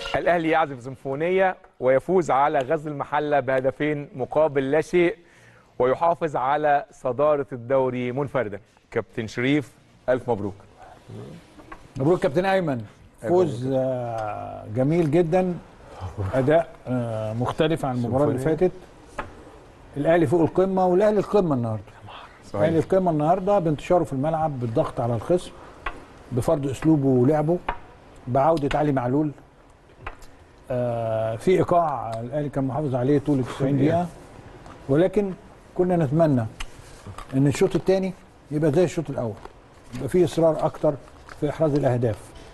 الاهلي يعزف سيمفونيه ويفوز على غزل المحله بهدفين مقابل لا شيء ويحافظ على صداره الدوري منفردا كابتن شريف الف مبروك مبروك كابتن ايمن فوز آه، جميل جدا اداء آه، مختلف عن المباراه اللي سيمفونية. فاتت الاهلي فوق القمه والاهلي القمه النهارده الاهلي القمه النهارده بانتشاره في الملعب بالضغط على الخصم بفرض اسلوبه ولعبه بعوده علي معلول آه، في ايقاع الاهلي كان محافظ عليه طول ال 90 دقيقه ولكن كنا نتمنى ان الشوط الثاني يبقى زي الشوط الاول يبقى فيه اصرار اكتر في احراز الاهداف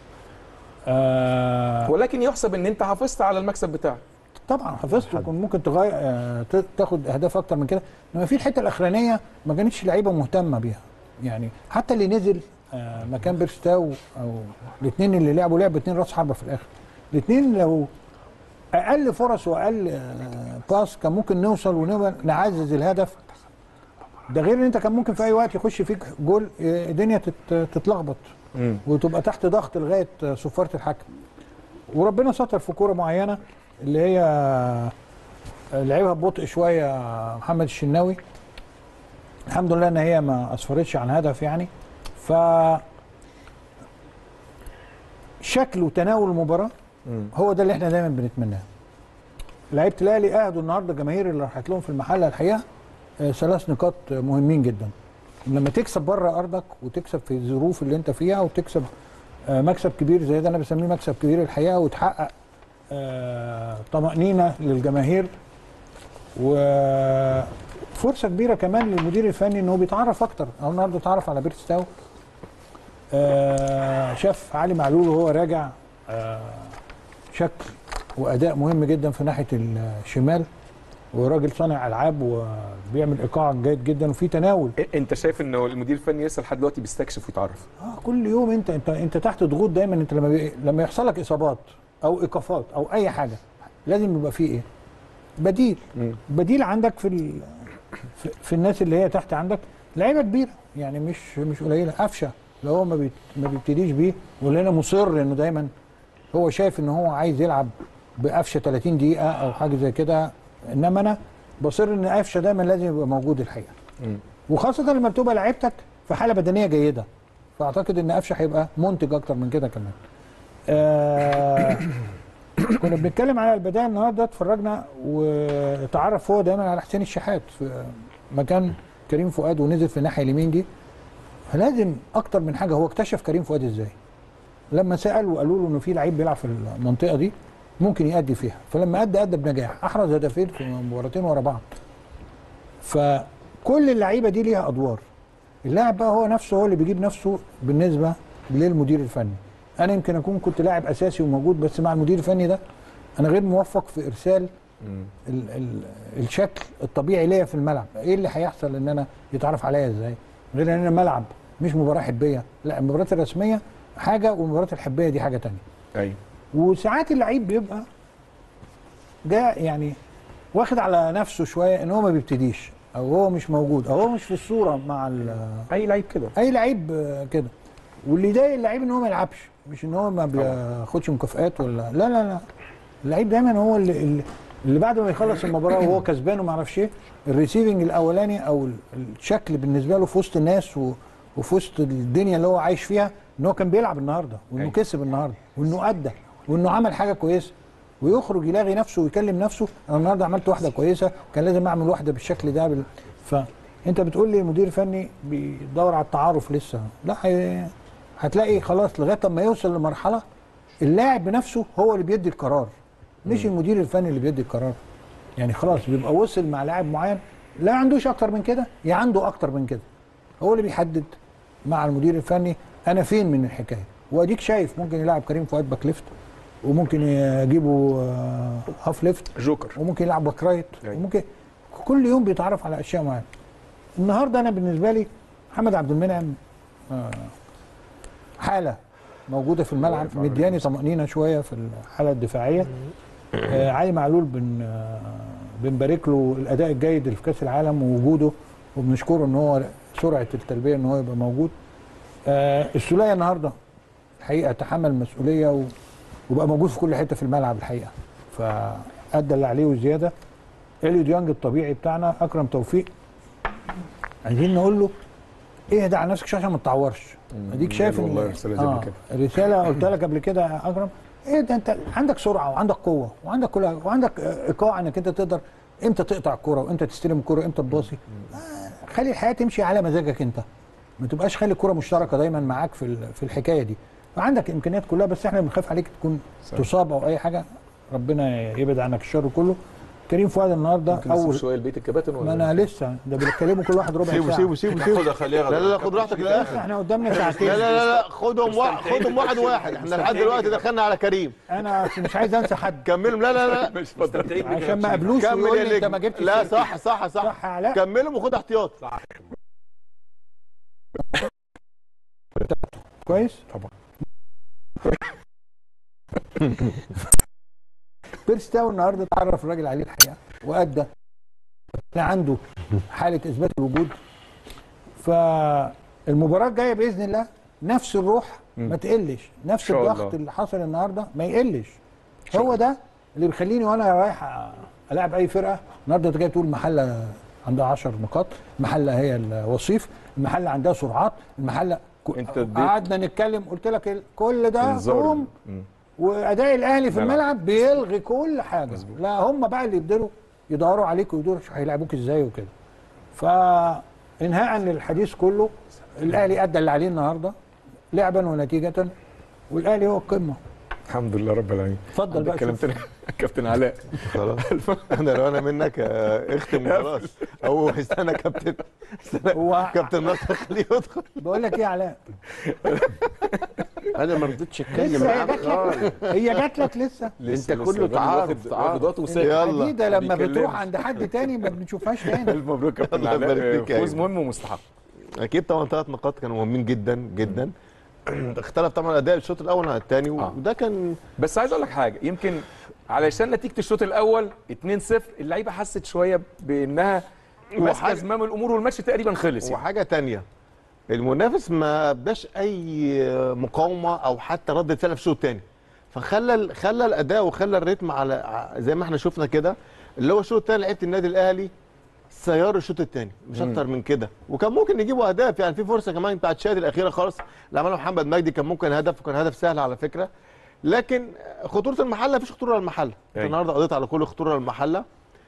آه ولكن يحسب ان انت حافظت على المكسب بتاعك طبعا حفظت وكنت ممكن تغير آه، ت- تاخد اهداف اكتر من كده انما في الحته الاخرانيه ما كانتش لعيبه مهتمه بيها يعني حتى اللي نزل آه، مكان بيرستاو او الاثنين اللي لعبوا لعبوا اثنين راس حربه في الاخر الاثنين لو اقل فرص واقل آه، باس كان ممكن نوصل ونعزز الهدف ده غير ان انت كان ممكن في اي وقت يخش فيك جول آه، الدنيا تت- تتلخبط وتبقى تحت ضغط لغايه آه، صفاره الحكم وربنا ستر في كوره معينه اللي هي لعبها ببطء شويه محمد الشناوي الحمد لله ان هي ما اسفرتش عن هدف يعني ف شكل وتناول المباراه هو ده اللي احنا دايما بنتمناه لعيبه الاهلي قعدوا النهارده الجماهير اللي راحت لهم في المحله الحقيقه آه، ثلاث نقاط آه، مهمين جدا لما تكسب بره ارضك وتكسب في الظروف اللي انت فيها وتكسب آه، مكسب كبير زي ده انا بسميه مكسب كبير الحقيقه وتحقق آه، طمأنينة للجماهير وفرصة كبيرة كمان للمدير الفني انه بيتعرف اكتر او النهارده اتعرف على بيرستاو آه، شاف علي معلول وهو راجع آه، شكل واداء مهم جدا في ناحيه الشمال وراجل صانع العاب وبيعمل ايقاع جيد جدا وفي تناول انت شايف انه المدير الفني لسه لحد دلوقتي بيستكشف ويتعرف اه كل يوم انت انت انت تحت ضغوط دايما انت لما بي... لما يحصل لك اصابات او ايقافات او اي حاجه لازم يبقى فيه ايه؟ بديل بديل عندك في ال... في, في الناس اللي هي تحت عندك لعيبه كبيره يعني مش مش قليله قفشه لو هو ما, بيت... ما بيبتديش بيه ولا انا مصر انه دايما هو شايف ان هو عايز يلعب بقفشه 30 دقيقه او حاجه زي كده انما انا بصر ان قفشه دايما لازم يبقى موجود الحقيقه وخاصه لما بتبقى لعيبتك في حاله بدنيه جيده فاعتقد ان قفشه هيبقى منتج اكتر من كده كمان آه كنا بنتكلم على البدايه النهارده اتفرجنا وتعرف هو دايما على حسين الشحات في مكان كريم فؤاد ونزل في الناحيه اليمين دي فلازم اكتر من حاجه هو اكتشف كريم فؤاد ازاي لما سال وقالوا له انه في لعيب بيلعب في المنطقه دي ممكن يأدي فيها فلما أدى أدى بنجاح أحرز هدفين في مباراتين ورا بعض فكل اللعيبة دي ليها أدوار اللاعب بقى هو نفسه هو اللي بيجيب نفسه بالنسبة للمدير الفني أنا يمكن أكون كنت لاعب أساسي وموجود بس مع المدير الفني ده أنا غير موفق في إرسال ال ال الشكل الطبيعي ليا في الملعب ايه اللي هيحصل ان انا يتعرف عليا ازاي غير ان انا ملعب مش مباراه حبيه لا المباريات الرسميه حاجه والمباريات الحبيه دي حاجه تانية ايوه وساعات اللعيب بيبقى جاء يعني واخد على نفسه شويه ان هو ما بيبتديش او هو مش موجود او هو مش في الصوره مع ال- اي لعيب كده اي لعيب آه، كده واللي يضايق اللعيب ان هو ما يلعبش مش ان هو ما بياخدش مكافآت ولا لا لا لا اللعيب دايما هو اللي, اللي- اللي بعد ما يخلص المباراه وهو كسبان وما اعرفش ايه الريسيفنج الاولاني او ال- الشكل بالنسبه له في وسط الناس و- وفي وسط الدنيا اللي هو عايش فيها ان هو كان بيلعب النهارده وانه أيوة. كسب النهارده وانه ادى وانه عمل حاجه كويسه ويخرج يلاغي نفسه ويكلم نفسه انا النهارده عملت واحده كويسه كان لازم اعمل واحده بالشكل ده بال... فانت بتقول لي مدير فني بيدور على التعارف لسه لا هي... هتلاقي خلاص لغايه لما يوصل لمرحله اللاعب بنفسه هو اللي بيدي القرار مش المدير الفني اللي بيدي القرار يعني خلاص بيبقى وصل مع لاعب معين لا عندوش اكتر من كده يا عنده اكتر من كده هو اللي بيحدد مع المدير الفني انا فين من الحكايه واديك شايف ممكن يلعب كريم فؤاد باك ليفت وممكن يجيبوا آه، هاف ليفت جوكر وممكن يلعب باك رايت أيوة. وممكن كل يوم بيتعرف على اشياء معينه النهارده انا بالنسبه لي محمد عبد المنعم آه، حاله موجوده في الملعب مدياني طمانينه شويه في الحاله الدفاعيه آه علي معلول بن آه بنبارك له الاداء الجيد اللي في كاس العالم ووجوده وبنشكره ان هو سرعه التربيه ان هو يبقى موجود آه السوليه النهارده الحقيقه تحمل مسؤوليه و وبقى موجود في كل حته في الملعب الحقيقه فادى اللي عليه وزياده اليو ديانج الطبيعي بتاعنا اكرم توفيق عايزين نقول له ايه ده على نفسك عشان ما تتعورش اديك شايف والله إن- رسالة زي ما كده. الرساله قلت لك قبل كده يا اكرم ايه ده انت عندك سرعه وعندك قوه وعندك كل حاجة، وعندك آه، ايقاع انك انت تقدر امتى تقطع الكوره وامتى تستلم الكوره وامتى تباصي آه، خلي الحياه تمشي على مزاجك انت ما تبقاش خلي الكوره مشتركه دايما معاك في ال- في الحكايه دي فعندك امكانيات كلها بس احنا بنخاف عليك تكون صحيح. تصاب او اي حاجه ربنا يبعد عنك الشر كله كريم فؤاد النهارده ممكن نسيب اول شويه البيت الكباتن ما ولا انا لسه ده بيتكلموا كل واحد ربع سيبه ساعه سيبه سيبه سيبه خدها خليها لا لا لا خد راحتك للاخر احنا قدامنا ساعتين لا لا لا لا خدهم واحد خدهم واحد واحد احنا لحد دلوقتي دخلنا على كريم انا مش عايز انسى حد كملهم لا لا لا مش فتره عشان ما قابلوش كمل ويقول يا لي انت نجم ما جبتش لا سيرتي. صح صح صح صح يا علاء كملهم وخد احتياط كويس طبعا. بيرس تاو النهارده اتعرف الراجل عليه الحقيقه وادى كان عنده حاله اثبات الوجود فالمباراه الجايه باذن الله نفس الروح ما تقلش نفس إن شاء الضغط الله. اللي حصل النهارده ما يقلش هو ده اللي بيخليني وانا رايح العب اي فرقه النهارده انت جاي تقول محله عندها 10 نقاط المحله هي الوصيف المحله عندها سرعات المحله ك- أنت اديت- قعدنا نتكلم قلت لك ال- كل ده انذار قوم مم. واداء الاهلي في ملعب. الملعب بيلغي كل حاجه لا هم بقى اللي يقدروا يدوروا عليك ويدوروا شو هيلعبوك ازاي وكده فانهاء للحديث كله الاهلي ادى اللي عليه النهارده لعبا ونتيجه والاهلي هو القمه الحمد لله رب العالمين اتفضل بقى شوف. كلمتنا كابتن علاء خلاص انا لو انا منك آه، اختم وخلاص او استنى كابتن استنى هو كابتن نصر خليه يدخل بقول لك ايه يا علاء انا ما رضيتش اتكلم لسه هي معاك جات لك هي جات لك لسه لسه- أنت لسه كله الراجل تعارف، واخد- تعارف. واخد وقت وساكت يلا. الحديده لما بيكلمش. بتروح عند حد تاني ما بنشوفهاش تاني الف مبروك كابتن الله يبارك علاء فيك يا فوز أيمن. مهم ومستحق اكيد طبعا ثلاث نقاط كانوا مهمين جدا جدا اختلف طبعا اداء الشوط الاول عن الثاني آه. وده كان بس عايز اقول لك حاجه يمكن علشان نتيجه الشوط الاول 2-0 اللعيبه حست شويه بانها ماسكه وحاجة- زمام الامور والماتش تقريبا خلص يعني. وحاجه تانية المنافس ما اداش اي مقاومه او حتى رده فعل في الشوط الثاني فخلى ال- خلى الاداء وخلى الريتم على ع- زي ما احنا شفنا كده اللي هو الشوط الثاني لعيبه النادي الاهلي سيار الشوط الثاني مش اكتر من كده وكان ممكن يجيبوا اهداف يعني في فرصه كمان بتاعت شادي الاخيره خالص اللي عملها محمد مجدي كان ممكن هدف وكان هدف سهل على فكره لكن خطوره المحله مفيش خطوره للمحله انت أيوة. النهارده قضيت على كل خطوره للمحله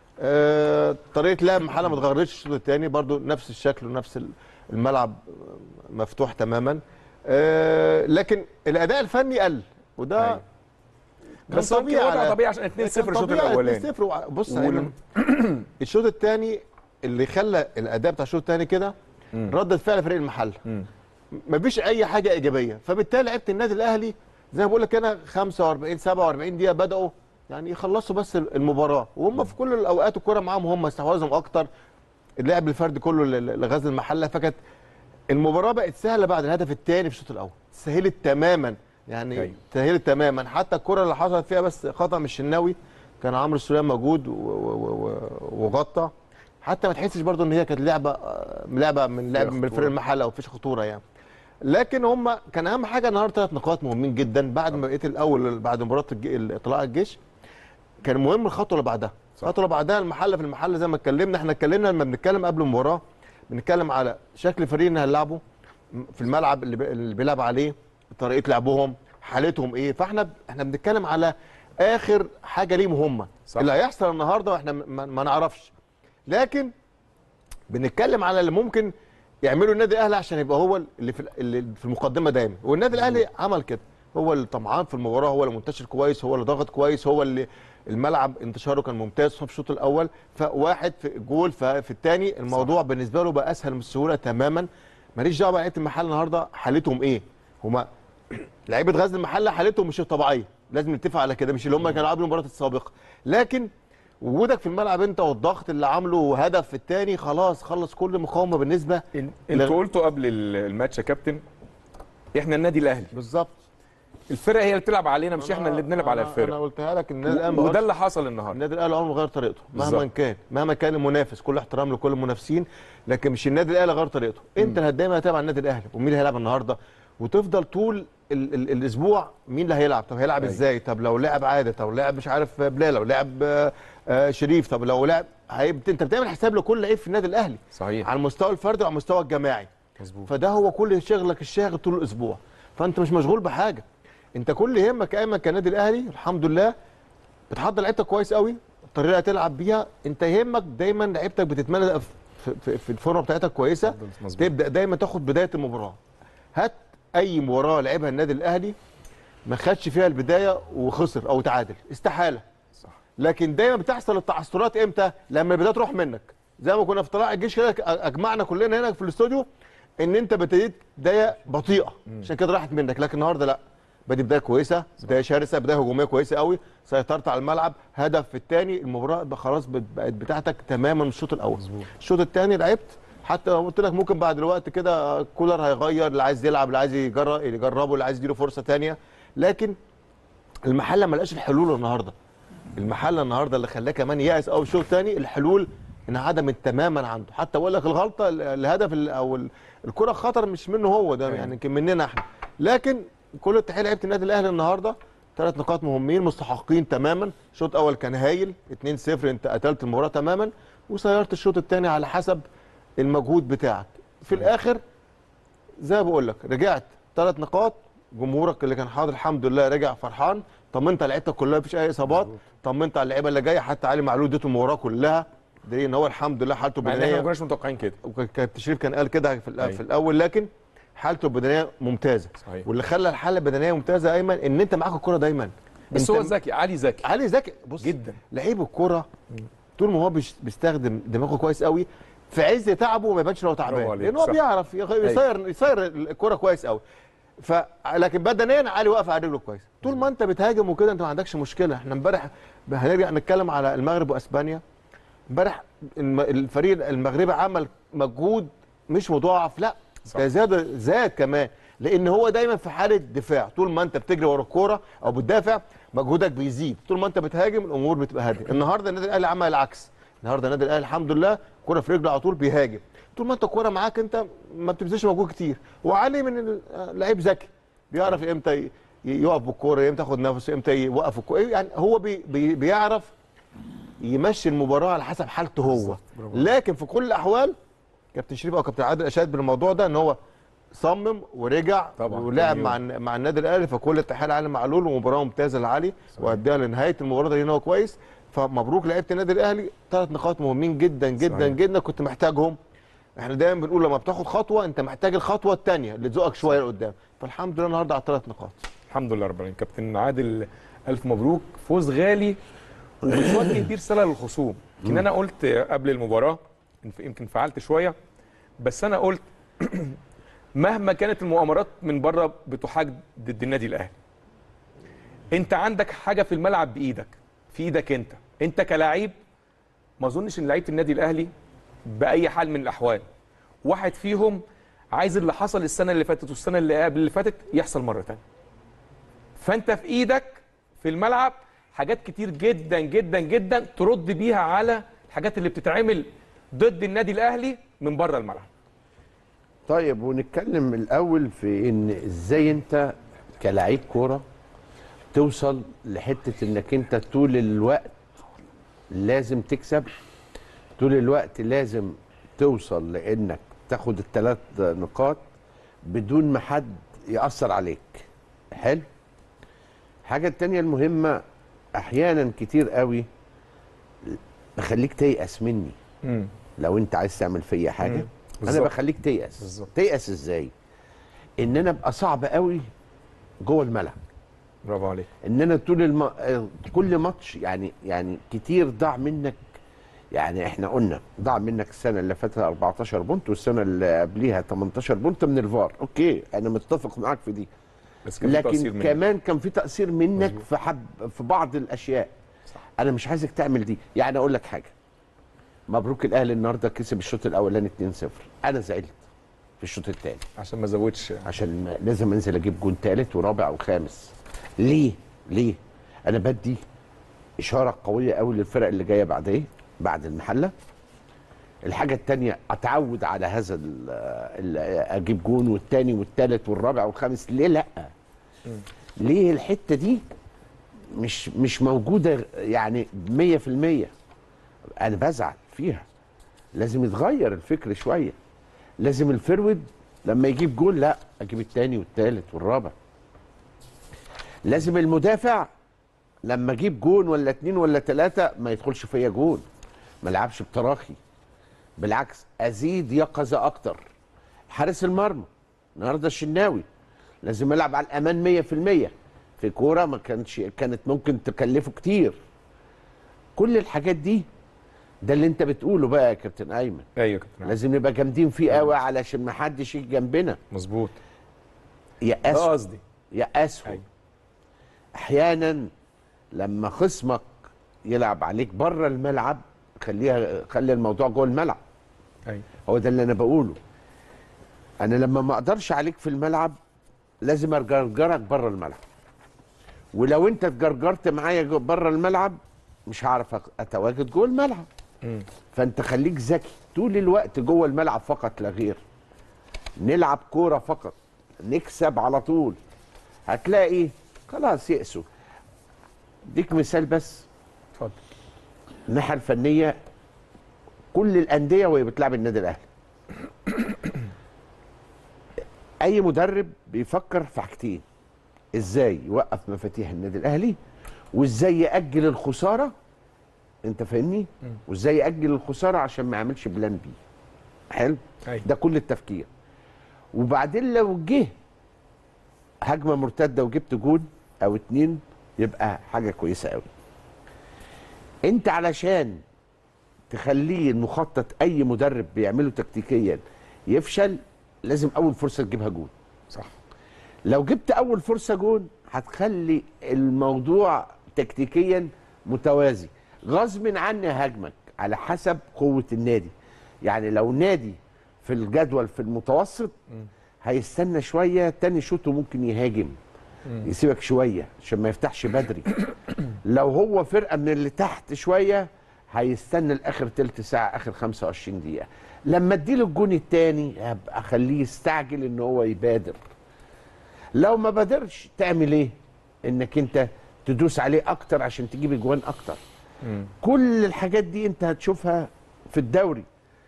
آه، طريقه لعب المحله ما اتغيرتش الشوط الثاني برضو نفس الشكل ونفس ال- الملعب مفتوح تماما آه، لكن الاداء الفني قل وده أيوة. كان بس هو يمكن وضع على- طبيعي عشان 2-0 كان الشوط طبيعي الاولاني 2-0 وع- بص يا ولم- أيمن، الشوط الثاني اللي خلى الاداء بتاع الشوط الثاني كده مم. ردة فعل فريق المحله مم. مفيش اي حاجه ايجابيه فبالتالي لعيبه النادي الاهلي زي ما بقول لك انا 45 47 دقيقه بداوا يعني يخلصوا بس المباراه وهم في كل الاوقات الكوره معاهم هم استحواذهم اكتر اللعب الفردي كله ل- لغزل المحله فكانت المباراه بقت سهله بعد الهدف الثاني في الشوط الاول سهلت تماما يعني أيوة. سهلت تماما حتى الكره اللي حصلت فيها بس خطا من الشناوي كان عمرو السوليه موجود و- و- و- وغطى حتى ما تحسش برضو ان هي كانت لعبه آه، لعبه من لعب من فريق خطورة. المحله او فيش خطوره يعني لكن هم كان اهم حاجه النهارده ثلاث نقاط مهمين جدا بعد ما بقيت الاول بعد مباراه الج- طلائع الجيش كان مهم الخطوه اللي بعدها الخطوه اللي بعدها المحله في المحله زي ما اتكلمنا احنا اتكلمنا لما بنتكلم قبل المباراه بنتكلم على شكل الفريق اللي هنلعبه في الملعب اللي, بي- اللي بيلعب عليه طريقه لعبهم حالتهم ايه فاحنا احنا بنتكلم على اخر حاجه ليهم هم صح. اللي هيحصل النهارده واحنا ما, ما نعرفش لكن بنتكلم على اللي ممكن يعمله النادي الاهلي عشان يبقى هو اللي في اللي في المقدمه دايما والنادي الاهلي عمل كده هو اللي طمعان في المباراه هو اللي منتشر كويس هو اللي ضاغط كويس هو اللي الملعب انتشاره كان ممتاز في الشوط الاول فواحد في جول ففي الثاني الموضوع بالنسبه له بقى اسهل بالسهوله تماما ماليش دعوه بقى المحل النهارده حالتهم ايه هما لعيبه غزل المحله حالتهم مش طبيعيه لازم نتفق على كده مش اللي هم كانوا قبل المباراه السابقه لكن وجودك في الملعب انت والضغط اللي عامله هدف في الثاني خلاص خلص كل مقاومه بالنسبه إن- انتوا قلتوا قبل ال- الماتش يا كابتن احنا النادي الاهلي بالظبط الفرقه هي اللي بتلعب علينا مش احنا اللي بنلعب على انا الفرقه قلتها لك النادي الاهلي ما وده غيرش- اللي حصل النهارده النادي الاهلي عمره ما غير طريقته مهما بالظبط. كان مهما كان المنافس كل احترام لكل المنافسين لكن مش النادي الاهلي غير طريقته انت اللي دايما هتابع النادي الاهلي ومين اللي هيلعب النهارده وتفضل طول ال ال الاسبوع مين اللي هيلعب طب هيلعب أيوة. ازاي طب لو لعب عاده طب لعب مش عارف بلال لو لعب آه، آه، شريف طب لو لعب هيبت... انت بتعمل حساب لكل لعيب في النادي الاهلي صحيح على المستوى الفردي وعلى المستوى الجماعي مظبوط فده هو كل شغلك الشاغل طول الاسبوع فانت مش مشغول بحاجه انت كل يهمك ايمن كنادي الاهلي الحمد لله بتحضر لعيبتك كويس قوي الطريقه اللي تلعب بيها انت يهمك دايما لعيبتك بتتمنى في, في, في الفورمه بتاعتك كويسه مظبوط تبدا دايما تاخد بدايه المباراه هات اي مباراه لعبها النادي الاهلي ما خدش فيها البدايه وخسر او تعادل استحاله صح لكن دايما بتحصل التعثرات امتى لما البدايه تروح منك زي ما كنا في طلائع الجيش كده اجمعنا كلنا هنا في الاستوديو ان انت بدايه بدايه بطيئه عشان كده راحت منك لكن النهارده لا بدي بدايه كويسه بدايه شرسه بدايه هجوميه كويسه قوي سيطرت على الملعب هدف في الثاني المباراه بقى خلاص بت- بقت بتاعتك تماما من الشوط الاول مظبوط. الشوط الثاني لعبت حتى لو قلت لك ممكن بعد الوقت كده كولر هيغير اللي عايز يلعب اللي عايز يجرب يجربه اللي عايز يديله فرصه ثانيه لكن المحله ما لقاش الحلول النهارده المحله النهارده اللي خلاه كمان يائس قوي الشوط الثاني الحلول انعدمت تماما عنده حتى بقول لك الغلطه ال- الهدف ال- او ال- الكره خطر مش منه هو ده يعني يمكن مننا احنا لكن كل التحيه لعيبه النادي الاهلي النهارده ثلاث نقاط مهمين مستحقين تماما الشوط الاول كان هايل 2-0 انت قتلت المباراه تماما وسيرت الشوط الثاني على حسب المجهود بتاعك في الاخر زي ما بقول لك رجعت ثلاث نقاط جمهورك اللي كان حاضر الحمد لله رجع فرحان طمنت على لعيبتك كلها مفيش اي اصابات طمنت على اللعيبه اللي جايه حتى علي معلول اديته المباراه كلها دليل ان هو الحمد لله حالته مع ان احنا ما البدنيه كناش متوقعين كده وكابتن شريف كان قال كده في, الأ- أيوة. في الاول لكن حالته البدنيه ممتازه صحيح. واللي خلى الحاله البدنيه ممتازه ايمن ان انت معاك الكره دايما بس انت هو ذكي علي ذكي علي ذكي بص جدا. لعيب الكره طول ما هو بيش- بيستخدم دماغه كويس قوي في عز تعبه ما يبانش ان هو برافو تعبان عليك، لان هو صح. بيعرف يغ- يصير يصير الكره كويس قوي ف لكن بدنيا علي واقف على رجله كويس طول ما انت بتهاجم وكده انت ما عندكش مشكله احنا امبارح هنرجع نتكلم على المغرب واسبانيا امبارح الم- الفريق المغربي عمل مجهود مش مضاعف لا صح. ده زاد زاد كمان لان هو دايما في حاله دفاع طول ما انت بتجري ورا الكوره او بتدافع مجهودك بيزيد طول ما انت بتهاجم الامور بتبقى هاديه النهارده النادي الاهلي عمل العكس النهارده النادي الاهلي الحمد لله كوره في رجله على طول بيهاجم طول ما انت الكوره معاك انت ما بتبذلش مجهود كتير وعلي من ال- لعيب ذكي بيعرف امتى ي- يقف بالكوره امتى ياخد نفسه امتى يوقف الكوره يعني هو بي بي بيعرف يمشي المباراه على حسب حالته هو برافو. لكن في كل الاحوال كابتن شريف او كابتن عادل اشاد بالموضوع ده ان هو صمم ورجع طبعاً، ولعب كل مع الن- مع النادي الاهلي فكل التحيه لعلي معلول ومباراه ممتازه لعلي واداها لنهايه المباراه دي ان هو كويس فمبروك لعيبه النادي الاهلي ثلاث نقاط مهمين جدا جدا صحيح. جدا كنت محتاجهم احنا دايما بنقول لما بتاخد خطوه انت محتاج الخطوه الثانيه اللي تزقك شويه لقدام فالحمد لله النهارده على ثلاث نقاط الحمد لله رب العالمين كابتن عادل الف مبروك فوز غالي وبتوجه بيه رساله للخصوم يمكن انا قلت قبل المباراه يمكن فعلت شويه بس انا قلت مهما كانت المؤامرات من بره بتحاج ضد النادي الاهلي انت عندك حاجه في الملعب بايدك في ايدك انت انت كلاعب ما اظنش ان لعيبه النادي الاهلي باي حال من الاحوال واحد فيهم عايز اللي حصل السنه اللي فاتت والسنه اللي قبل اللي فاتت يحصل مره ثانيه فانت في ايدك في الملعب حاجات كتير جدا جدا جدا ترد بيها على الحاجات اللي بتتعمل ضد النادي الاهلي من بره الملعب طيب ونتكلم الاول في ان ازاي انت كلاعب كوره توصل لحته انك انت طول الوقت لازم تكسب طول الوقت لازم توصل لانك تاخد الثلاث نقاط بدون ما حد ياثر عليك حلو الحاجه التانية المهمه احيانا كتير قوي بخليك تيأس مني لو انت عايز تعمل فيا حاجه انا بالظبط. بخليك تيأس بالظبط. تيأس ازاي ان انا ابقى صعب قوي جوه الملعب برافو عليك ان انا طول الم... آه، كل ماتش يعني يعني كتير ضاع منك يعني احنا قلنا ضاع منك السنه اللي فاتت 14 بونت والسنه اللي قبليها 18 بونت من الفار اوكي انا متفق معاك في دي بس كان في تقصير لكن مني. كمان كان في تقصير منك مظبوط. في حب في بعض الاشياء انا مش عايزك تعمل دي يعني اقول لك حاجه مبروك الاهلي النهارده كسب الشوط الاولاني 2-0 انا زعلت في الشوط الثاني عشان ما زودش عشان ما- لازم انزل اجيب جون ثالث ورابع وخامس ليه ليه انا بدي اشاره قويه قوي للفرق اللي جايه بعد ايه بعد المحله الحاجه الثانيه اتعود على هذا ال- ال- اجيب جون والثاني والثالث والرابع والخامس ليه لا ليه الحته دي مش مش موجوده يعني 100% انا بزعل فيها لازم يتغير الفكر شويه لازم الفرود لما يجيب جول لا اجيب الثاني والثالث والرابع لازم المدافع لما اجيب جون ولا اتنين ولا تلاته ما يدخلش فيا جون ما العبش بتراخي بالعكس ازيد يقظه اكتر حارس المرمى النهارده الشناوي لازم يلعب على الامان 100% في كوره ما كانش كانت ممكن تكلفه كتير كل الحاجات دي ده اللي انت بتقوله بقى يا كابتن ايمن ايوه يا كابتن عادل. لازم نبقى جامدين فيه قوي علشان ما حدش يجي جنبنا مظبوط ده يأسوا قصدي يأسوا أيوة. احيانا لما خصمك يلعب عليك بره الملعب خليها خلي الموضوع جوه الملعب ايوه هو ده اللي انا بقوله انا لما ما اقدرش عليك في الملعب لازم ارجرجرك بره الملعب ولو انت اتجرجرت معايا جو- بره الملعب مش هعرف أك- اتواجد جوه الملعب مم. فانت خليك ذكي طول الوقت جوه الملعب فقط لا غير نلعب كوره فقط نكسب على طول هتلاقي خلاص يأسوا ديك مثال بس اتفضل الناحيه الفنيه كل الانديه وهي بتلعب النادي الاهلي اي مدرب بيفكر في حاجتين ازاي يوقف مفاتيح النادي الاهلي وازاي ياجل الخساره انت فاهمني وازاي ياجل الخساره عشان ما يعملش بلان بي حلو أيوة. ده كل التفكير وبعدين لو جه هجمه مرتده وجبت جون او اتنين يبقى حاجه كويسه قوي انت علشان تخليه المخطط اي مدرب بيعمله تكتيكيا يفشل لازم اول فرصه تجيبها جون صح لو جبت اول فرصه جون هتخلي الموضوع تكتيكيا متوازي غصب عني هاجمك على حسب قوه النادي يعني لو نادي في الجدول في المتوسط هيستنى شويه تاني شوطه ممكن يهاجم يسيبك شويه عشان ما يفتحش بدري لو هو فرقه من اللي تحت شويه هيستنى لاخر تلت ساعه اخر 25 دقيقه لما اديله الجون التاني هبقى اخليه يستعجل ان هو يبادر لو ما بادرش تعمل ايه انك انت تدوس عليه اكتر عشان تجيب اجوان اكتر كل الحاجات دي انت هتشوفها في الدوري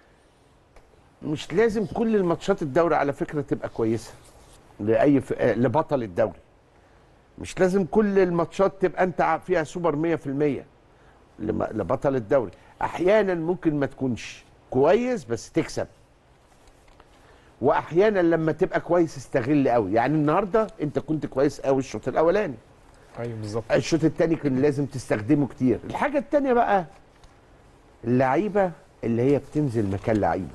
مش لازم كل الماتشات الدوري على فكره تبقى كويسه لاي ف... آه، لبطل الدوري مش لازم كل الماتشات تبقى انت ع- فيها سوبر 100% لم- لبطل الدوري احيانا ممكن ما تكونش كويس بس تكسب واحيانا لما تبقى كويس استغل قوي يعني النهارده انت كنت كويس قوي الشوط الاولاني ايوه بالظبط الشوط الثاني كان لازم تستخدمه كتير الحاجه الثانيه بقى اللعيبه اللي هي بتنزل مكان لعيبه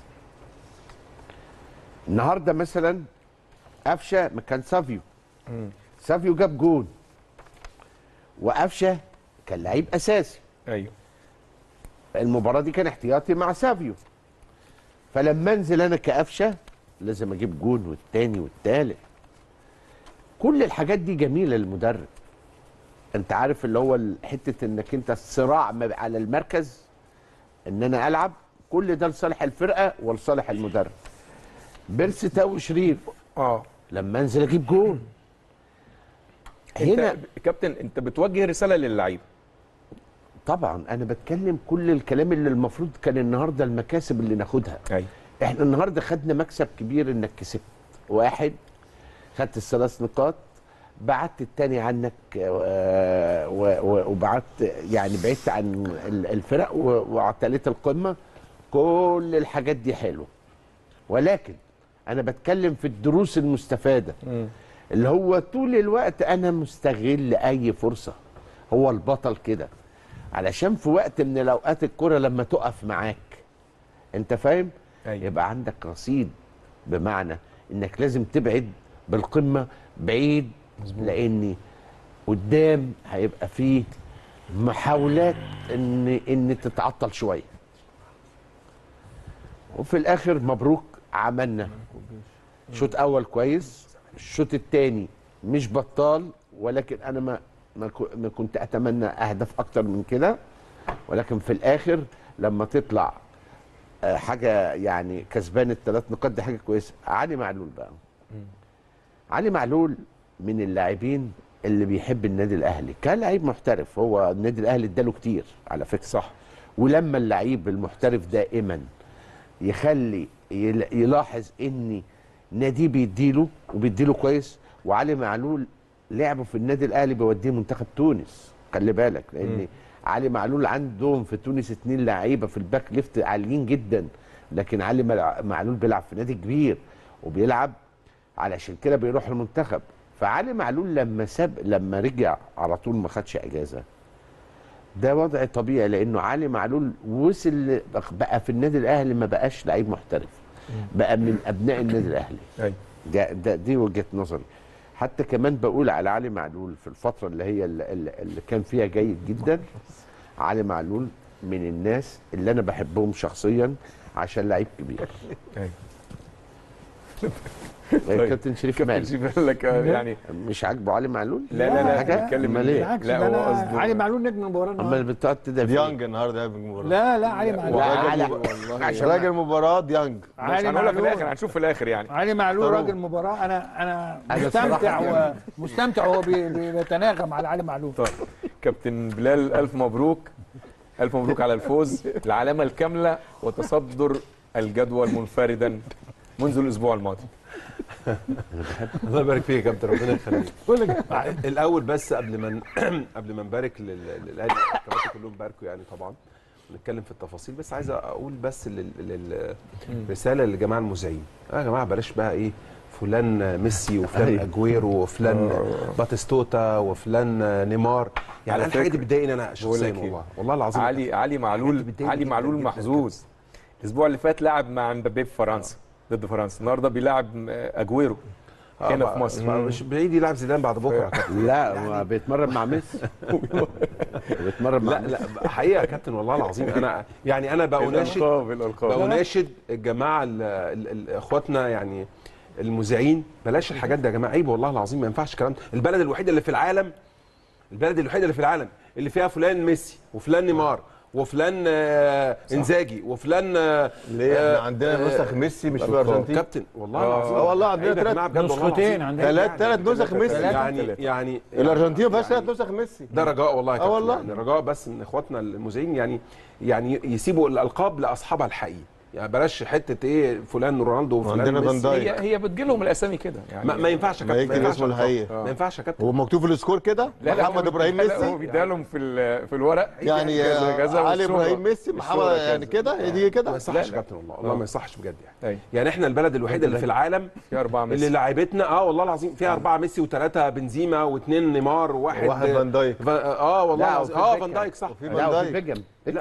النهارده مثلا قفشه مكان سافيو سافيو جاب جون وقفشه كان لعيب اساسي ايوه المباراه دي كان احتياطي مع سافيو فلما انزل انا كقفشه لازم اجيب جون والتاني والتالت كل الحاجات دي جميله للمدرب انت عارف اللي هو ال- حته انك انت الصراع ما- على المركز ان انا العب كل ده لصالح الفرقه ولصالح المدرب بيرسي تاو شريف اه لما انزل اجيب جون هنا انت كابتن انت بتوجه رساله للعيبه طبعا انا بتكلم كل الكلام اللي المفروض كان النهارده المكاسب اللي ناخدها ايوه احنا النهارده خدنا مكسب كبير انك كسبت واحد خدت الثلاث نقاط بعدت التاني عنك آه، و- و- وبعدت يعني بعدت عن ال- الفرق و- واعتليت القمه كل الحاجات دي حلوه ولكن انا بتكلم في الدروس المستفاده اللي هو طول الوقت انا مستغل اي فرصه هو البطل كده علشان في وقت من الاوقات الكره لما تقف معاك انت فاهم أيوة. يبقى عندك رصيد بمعنى انك لازم تبعد بالقمه بعيد لان قدام هيبقى فيه محاولات ان ان تتعطل شويه وفي الاخر مبروك عملنا شوط اول كويس الشوط الثاني مش بطال ولكن انا ما ما كو- ما كنت اتمنى اهداف اكتر من كده ولكن في الاخر لما تطلع آه، حاجه يعني كسبان الثلاث نقاط دي حاجه كويسه علي معلول بقى علي معلول من اللاعبين اللي بيحب النادي الاهلي كان لعيب محترف هو النادي الاهلي اداله كتير على فكره صح ولما اللعيب المحترف دائما يخلي يل- يلاحظ ان ناديه بيديله وبيديله كويس وعلي معلول لعبه في النادي الاهلي بيوديه منتخب تونس خلي بالك لان مم. علي معلول عندهم في تونس اتنين لعيبه في الباك ليفت عاليين جدا لكن علي ملع- معلول بيلعب في نادي كبير وبيلعب علشان كده بيروح المنتخب فعلي معلول لما ساب لما رجع على طول ما خدش اجازه ده وضع طبيعي لانه علي معلول وصل بقى في النادي الاهلي ما بقاش لعيب محترف بقى من ابناء النادي الاهلي ايوه ده, ده دي وجهه نظري حتى كمان بقول على علي معلول في الفتره اللي هي اللي, اللي كان فيها جيد جدا علي معلول من الناس اللي انا بحبهم شخصيا عشان لعيب كبير ايوه الكابتن شريف كابتن مالك شريف قال لك يعني مش عاجبه علي معلول لا لا لا حاجة؟ بيتكلم أمال إيه؟ بالعكس لا ده هو أنا قصده علي معلول نجم المباراه اما النهارده بتقعد تدافع ديانج النهارده يا المباراه لا لا علي معلول وعلي راجل عشان راجل مباراه ديانج مش علي هنقولها في الاخر معلول هنشوف في الاخر يعني علي معلول اختاروه. راجل مباراه انا انا أنا مستمتع صراحة و... مستمتع وهو بي- بي- بيتناغم على علي معلول طيب كابتن بلال الف مبروك الف مبروك على الفوز العلامه الكامله وتصدر الجدول منفردا منذ الاسبوع الماضي الله يبارك فيك يا كابتن ربنا يخليك كل ده. الاول بس قبل ما ن- قبل ما نبارك لل- للاهلي الكباتن كلهم باركوا يعني طبعا نتكلم في التفاصيل بس عايز اقول بس لل- لل- رساله للجماعه المذيعين آه يا جماعه بلاش بقى ايه فلان ميسي وفلان أيوة. اجويرو وفلان باتيستوتا وفلان نيمار يعني على أنا الحاجه دي فكرة، بتضايقني انا بقول شخصيا لك إيه؟ والله والله العظيم علي علي معلول الحاجات دي بتضايقني علي جداً معلول جداً محظوظ الاسبوع اللي فات لعب مع مبابي في فرنسا ضد فرنسا النهارده بيلعب اجويرو آه، هنا بقى- في مصر بقى مش بعيد يلعب زيدان بعد بكره يا كابتن. لا ما بيتمرن مع ميسي بيتمرن مع لا ميسي لا حقيقه يا كابتن والله العظيم انا يعني انا بأناشد الالقاب الالقاب بأناشد الجماعه ال- ال- ال- اخواتنا يعني المذيعين بلاش الحاجات دي يا جماعه عيب والله العظيم ما ينفعش الكلام ده البلد الوحيده اللي في العالم البلد الوحيده اللي في العالم اللي فيها فلان ميسي وفلان نيمار وفلان آه انزاجي وفلان آه ليه آه، احنا عندنا نسخ ميسي مش في الارجنتين كابتن والله آه. العظيم اه والله عندنا عيب يا تلات جماعة بجد والله نسختين العظيم. عندنا ثلاث ثلاث نسخ ميسي يعني يعني الارجنتين ما فيهاش ثلاث نسخ ميسي ده رجاء والله يا آه كابتن والله. يعني رجاء بس ان اخواتنا المذيعين يعني يعني يسيبوا الالقاب لاصحابها الحقيقي يعني بلاش حته ايه فلان رونالدو وفلان وعندنا ميسي. فان دايك. هي هي بتجي لهم الاسامي كده يعني ما, ما ينفعش يا ما كابتن يكتب ينفعش اسمه يا الحقيقي. كابتن. ما ينفعش يا كابتن هو مكتوب في السكور كده محمد ابراهيم لا، لا، هو ميسي بيديها لهم في ال- في الورق يعني كذا- كذا علي والصورة. ابراهيم ميسي محمد الصورة يعني كذا. كده دي ما كده يصحش لا، يا لا. كابتن والله والله آه. ما يصحش بجد يعني أيوة. يعني احنا البلد الوحيده اللي في العالم في اربعه اللي ميسي لعيبتنا اه والله العظيم فيها اربعه ميسي وثلاثه بنزيما واثنين نيمار وواحد واحد فان دايك فا- اه والله لا، العظيم وفي اه بيكهام. فان دايك صح وفي لا فان وفي دايك بيكهام لا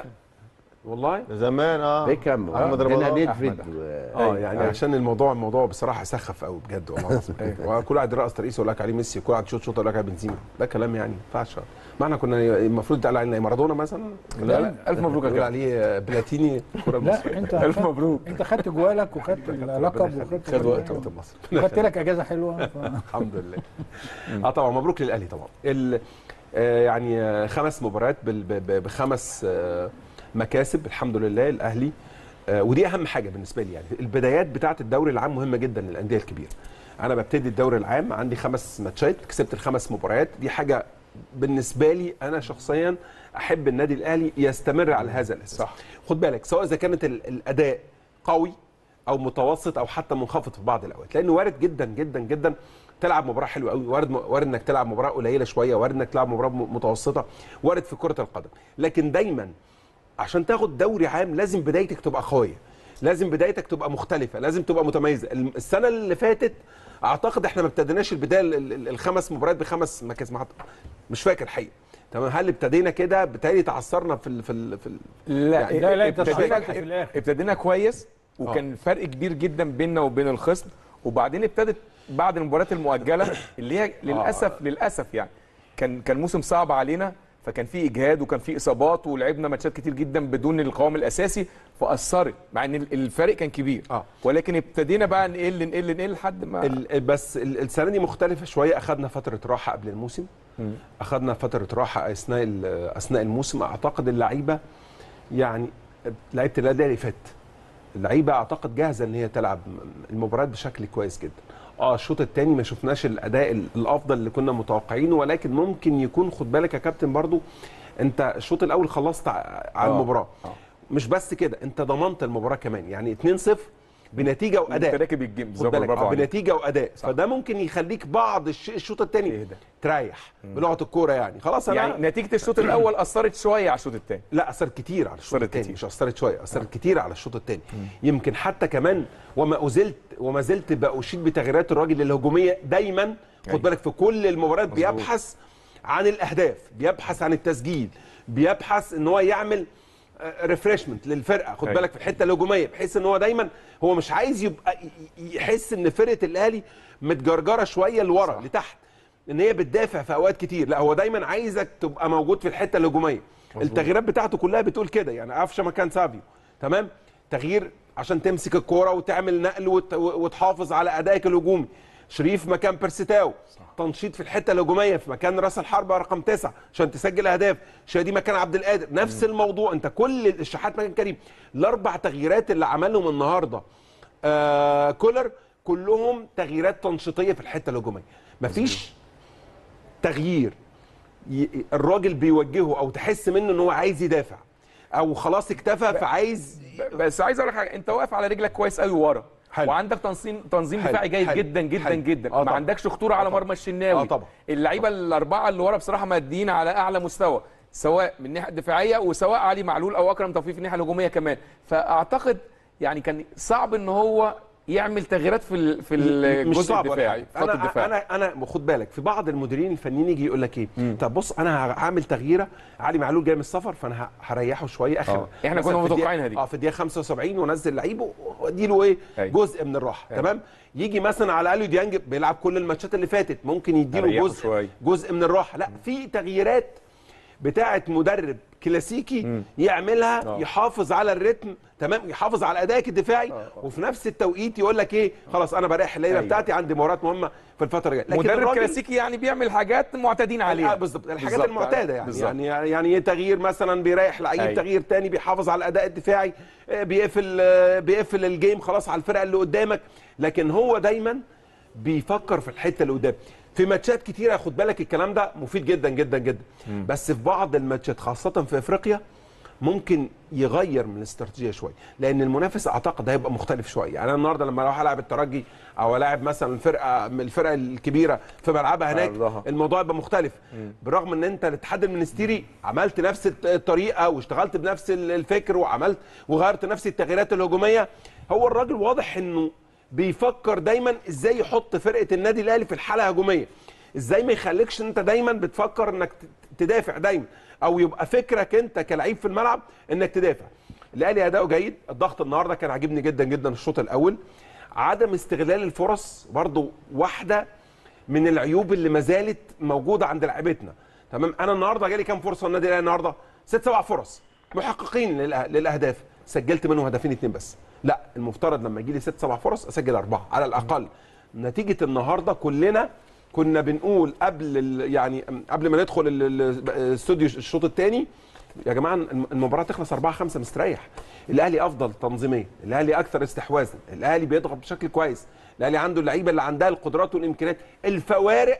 والله زمان اه بيكهام محمد هنا رمضان. نيدفيد أحمد. و- اه يعني عشان الموضوع الموضوع بصراحه سخف قوي بجد والله العظيم أيوة. وكل واحد رأس رئيس يقول لك عليه ميسي وكل واحد شوط شوط يقول لك عليه بنزيما ده كلام يعني ما ينفعش ما احنا كنا المفروض يتقال علينا مارادونا مثلا لا لا الف مبروك يا يقول كابتن عليه بلاتيني الكره لا المصريه انت الف خدت- مبروك انت خدت جوالك وخدت اللقب وخدت خد كل وقته. حاجة. كابتن مصر خدت لك اجازه حلوه ف... الحمد لله اه طبعا مبروك للاهلي طبعا ال- آه، يعني آه، خمس مباريات بال- ب- ب- بخمس آه، مكاسب الحمد لله الاهلي آه، ودي اهم حاجه بالنسبه لي يعني البدايات بتاعه الدوري العام مهمه جدا للانديه الكبيره انا ببتدي الدوري العام عندي خمس ماتشات كسبت الخمس مباريات دي حاجه بالنسبه لي انا شخصيا احب النادي الاهلي يستمر على هذا الاساس صح. خد بالك سواء اذا كانت ال- الاداء قوي او متوسط او حتى منخفض في بعض الاوقات لانه وارد جدا جدا جدا تلعب مباراه حلوه قوي وارد وارد انك تلعب مباراه قليله شويه وارد انك تلعب مباراه م- متوسطه وارد في كره القدم لكن دايما عشان تاخد دوري عام لازم بدايتك تبقى قويه لازم بدايتك تبقى مختلفه لازم تبقى متميزه الم- السنه اللي فاتت اعتقد احنا ما ابتديناش البدايه ال- ال- الخمس مباريات بخمس مكاسب ما حط- مش فاكر حقيقه تمام هل ابتدينا كده بالتالي تعثرنا في ال في ال في ال لا يعني لا، لا، انت ابتدينا اشتغلت في الآخر. ابتدينا كويس وكان فرق كبير جدا بيننا وبين الخصم وبعدين ابتدت بعد المباريات المؤجله اللي هي للاسف للاسف يعني كان كان موسم صعب علينا فكان في اجهاد وكان في اصابات ولعبنا ماتشات كتير جدا بدون القوام الاساسي فاثرت مع ان الفرق كان كبير آه. ولكن ابتدينا بقى نقل نقل نقل لحد ما ال- بس ال- السنه دي مختلفه شويه اخذنا فتره راحه قبل الموسم اخذنا فتره راحه اثناء ال- اثناء الموسم اعتقد اللعيبه يعني لعيبه النادي اللي فات اللعيبه اعتقد جاهزه ان هي تلعب المباريات بشكل كويس جدا اه الشوط الثاني ما شفناش الاداء ال- الافضل اللي كنا متوقعينه ولكن ممكن يكون خد بالك يا كابتن برضو انت الشوط الاول خلصت ع- على آه، المباراه آه. مش بس كده انت ضمنت المباراه كمان يعني 2-0 بنتيجه انت واداء راكب الجيم خد بالظبط بالك برافو آه، عليك. بنتيجه واداء صح. فده ممكن يخليك بعض الش- الشوط الثاني اهدى. تريح بلغه الكوره يعني خلاص انا يعني نتيجه الشوط الاول اثرت شويه على الشوط الثاني لا اثرت كتير على الشوط أثرت الثاني كتير. مش اثرت شويه اثرت كتير على الشوط الثاني يمكن حتى كمان وما ازلت وما زلت باشيد بتغييرات الراجل الهجوميه دايما خد أيوة. بالك في كل المباريات مظبوط. بيبحث عن الاهداف بيبحث عن التسجيل بيبحث ان هو يعمل ريفرشمنت للفرقه خد أيوة. بالك في الحته الهجوميه بحيث ان هو دايما هو مش عايز يبقى ي- ي- يحس ان فرقه الاهلي متجرجره شويه لورا لتحت ان هي بتدافع في اوقات كتير لا هو دايما عايزك تبقى موجود في الحته الهجوميه التغييرات بتاعته كلها بتقول كده يعني قفشه مكان سافيو تمام تغيير عشان تمسك الكوره وتعمل نقل وت... وتحافظ على ادائك الهجومي شريف مكان بيرسيتاو تنشيط في الحته الهجوميه في مكان راس الحربه رقم تسعة عشان تسجل اهداف شادي مكان عبد القادر نفس الموضوع انت كل الشحات مكان كريم الاربع تغييرات اللي عملهم النهارده آه كولر كلهم تغييرات تنشيطيه في الحته الهجوميه مفيش تغيير ي- الراجل بيوجهه او تحس منه ان هو عايز يدافع او خلاص اكتفى فعايز ب- بس عايز اقول لك حاجه انت واقف على رجلك كويس قوي ورا حلو. وعندك تنظيم تنظيم حلو. دفاعي جيد حلو. جدا جدا حلو. جدا آه ما طبعا. عندكش خطوره على آه طبعا. مرمى الشناوي آه طبعا. اللعيبه الاربعه اللي ورا بصراحه مادين على اعلى مستوى سواء من الناحيه الدفاعيه وسواء علي معلول او اكرم توفيق في الناحيه الهجوميه كمان فاعتقد يعني كان صعب ان هو يعمل تغييرات في ال- في مش الجزء صعب ولا الدفاعي حاجة. في خط انا الدفاع انا انا خد بالك في بعض المديرين الفنيين يجي يقول لك ايه طب بص انا هعمل تغييره علي معلول جاي من السفر فانا ه- هريحه شويه اخر آه. إحنا مثلاً كنا في الدقيقة- متوقعينها دي. اه في الدقيقه 75 وانزل لعيبه وادي له ايه أيوة. جزء من الراحه تمام يجي مثلا على اليو ديانج بيلعب كل الماتشات اللي فاتت ممكن يديله أريحه جزء شوية. جزء من الراحه لا في تغييرات بتاعه مدرب كلاسيكي يعملها آه. يحافظ على الريتم تمام يحافظ على ادائك الدفاعي وفي نفس التوقيت يقول لك ايه خلاص انا بريح اللعيبه أيوة. بتاعتي عندي مباريات مهمه في الفتره الجايه لكن مدرب الراجل- كلاسيكي يعني بيعمل حاجات معتادين عليها آه، بالظبط الحاجات بالظبط. المعتاده يعني بالظبط. يعني يعني تغيير مثلا بيريح لعيب أيوة. تغيير تاني بيحافظ على الاداء الدفاعي آه، بيقفل آه، بيقفل الجيم خلاص على الفرقه اللي قدامك لكن هو دايما بيفكر في الحته اللي قدام في ماتشات كتيره خد بالك الكلام ده مفيد جدا جدا جدا بس في بعض الماتشات خاصه في افريقيا ممكن يغير من الاستراتيجيه شويه لان المنافس اعتقد هيبقى مختلف شويه يعني انا النهارده لما اروح العب الترجي او العب مثلا الفرقه من الفرق الكبيره في ملعبها هناك أرضها. الموضوع يبقى مختلف بالرغم ان انت الاتحاد المنستيري عملت نفس الت- الطريقه واشتغلت بنفس ال- الفكر وعملت وغيرت نفس التغييرات الهجوميه هو الراجل واضح انه بيفكر دايما ازاي يحط فرقه النادي الاهلي في الحاله الهجوميه ازاي ما يخليكش انت دايما بتفكر انك ت- تدافع دايما او يبقى فكرك انت كلعيب في الملعب انك تدافع الاهلي اداؤه جيد الضغط النهارده كان عاجبني جدا جدا الشوط الاول عدم استغلال الفرص برضو واحده من العيوب اللي ما زالت موجوده عند لعيبتنا تمام انا النهارده جالي كام فرصه النادي الاهلي النهارده ست سبع فرص محققين للأ- للاهداف سجلت منهم هدفين اتنين بس لا المفترض لما يجي لي ست سبع فرص اسجل اربعه على الاقل نتيجه النهارده كلنا كنا بنقول قبل ال- يعني قبل ما ندخل ال- ال- الاستوديو الشوط الثاني يا جماعه الم- المباراه تخلص 4 5 مستريح الاهلي افضل تنظيميا الاهلي اكثر استحواذا الاهلي بيضغط بشكل كويس الاهلي عنده اللعيبه اللي عندها القدرات والامكانيات الفوارق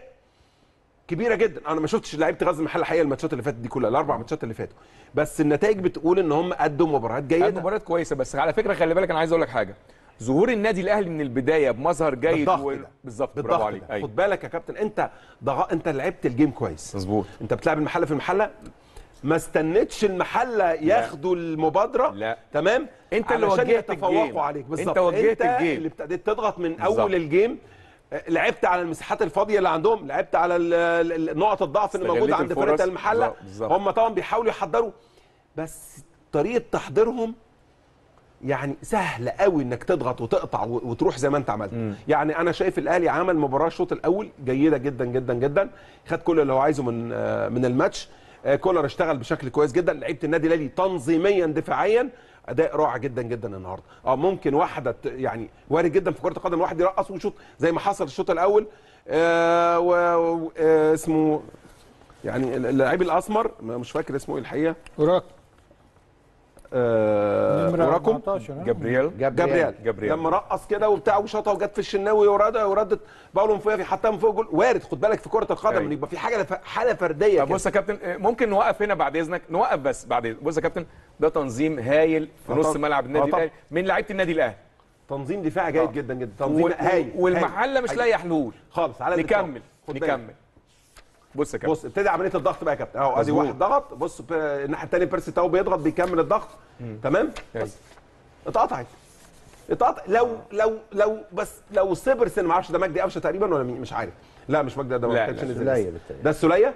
كبيره جدا انا ما شفتش لعيبه غزل المحله الحقيقه الماتشات اللي فاتت دي كلها الاربع ماتشات اللي فاتوا بس النتائج بتقول ان هم قدوا مباريات كانت جيده مباريات كويسه بس على فكره خلي بالك انا عايز اقول لك حاجه ظهور النادي الاهلي من البدايه بمظهر جيد بالضغط و- ده. بالظبط برافو بالضغط عليك ده. أيوة. خد بالك يا كابتن انت ضغ... انت لعبت الجيم كويس مظبوط انت بتلعب المحله في المحله ما استنتش المحله ياخدوا المبادره لا. تمام انت اللي علشان وجهت يتفوقوا الجيم. عليك بالظبط انت وجهت انت الجيم. اللي ابتديت تضغط من بالظبط. اول الجيم آه، لعبت على المساحات الفاضيه اللي عندهم لعبت على ال- ال- ال- نقط الضعف اللي استغليت موجوده عند الفرص. فرقه المحله بالظبط، بالظبط. هم طبعا بيحاولوا يحضروا بس طريقه تحضيرهم يعني سهل قوي انك تضغط وتقطع و- وتروح زي ما انت عملت يعني انا شايف الاهلي عمل مباراه الشوط الاول جيده جدا جدا جدا خد كل اللي هو عايزه من آه، من الماتش آه، كولر اشتغل بشكل كويس جدا لعيبه النادي الاهلي تنظيميا دفاعيا اداء رائع جدا جدا النهارده اه ممكن واحده ت- يعني وارد جدا في كره القدم واحد يرقص ويشوط زي ما حصل الشوط الاول آه و- و- آه اسمه يعني اللاعب الاسمر مش فاكر اسمه ايه الحقيقه وراك آه نمرة وراكم 14 ها؟ جابرييل جابرييل جابرييل. لما رقص كده وبتاع وشاطها وجت في الشناوي وردت وردت باولو من فوقها حطها من فوق جول وارد خد بالك في كره القدم أيوة. ان يبقى في حاجه حاله فرديه طب كده. بص يا كابتن آه، ممكن نوقف هنا بعد اذنك نوقف بس بعد إذنك. بص يا كابتن ده تنظيم هايل في آه نص طبعا. ملعب النادي آه طبعا. الاهلي من لعيبه النادي الاهلي تنظيم دفاعي جيد آه. جدا جدا تنظيم وال- هايل والمحله مش هايل. لاقيه حلول خالص على الإطلاق. نكمل خد بالك. نكمل بص يا كابتن بص ابتدي عمليه الضغط بقى يا كابتن اهو ادي مظبوط. واحد ضغط بص ب- الناحيه الثانيه بيرسي تاو بيضغط بيكمل الضغط تمام أيوة. بس اتقطعت اتقطع لو لو لو بس لو صبر سن ما اعرفش ده مجدي قفشه تقريبا ولا مين مش عارف لا مش مجدي ده ما لا، كانش لا، نزل سولية لسه. بالتالي. ده السوليه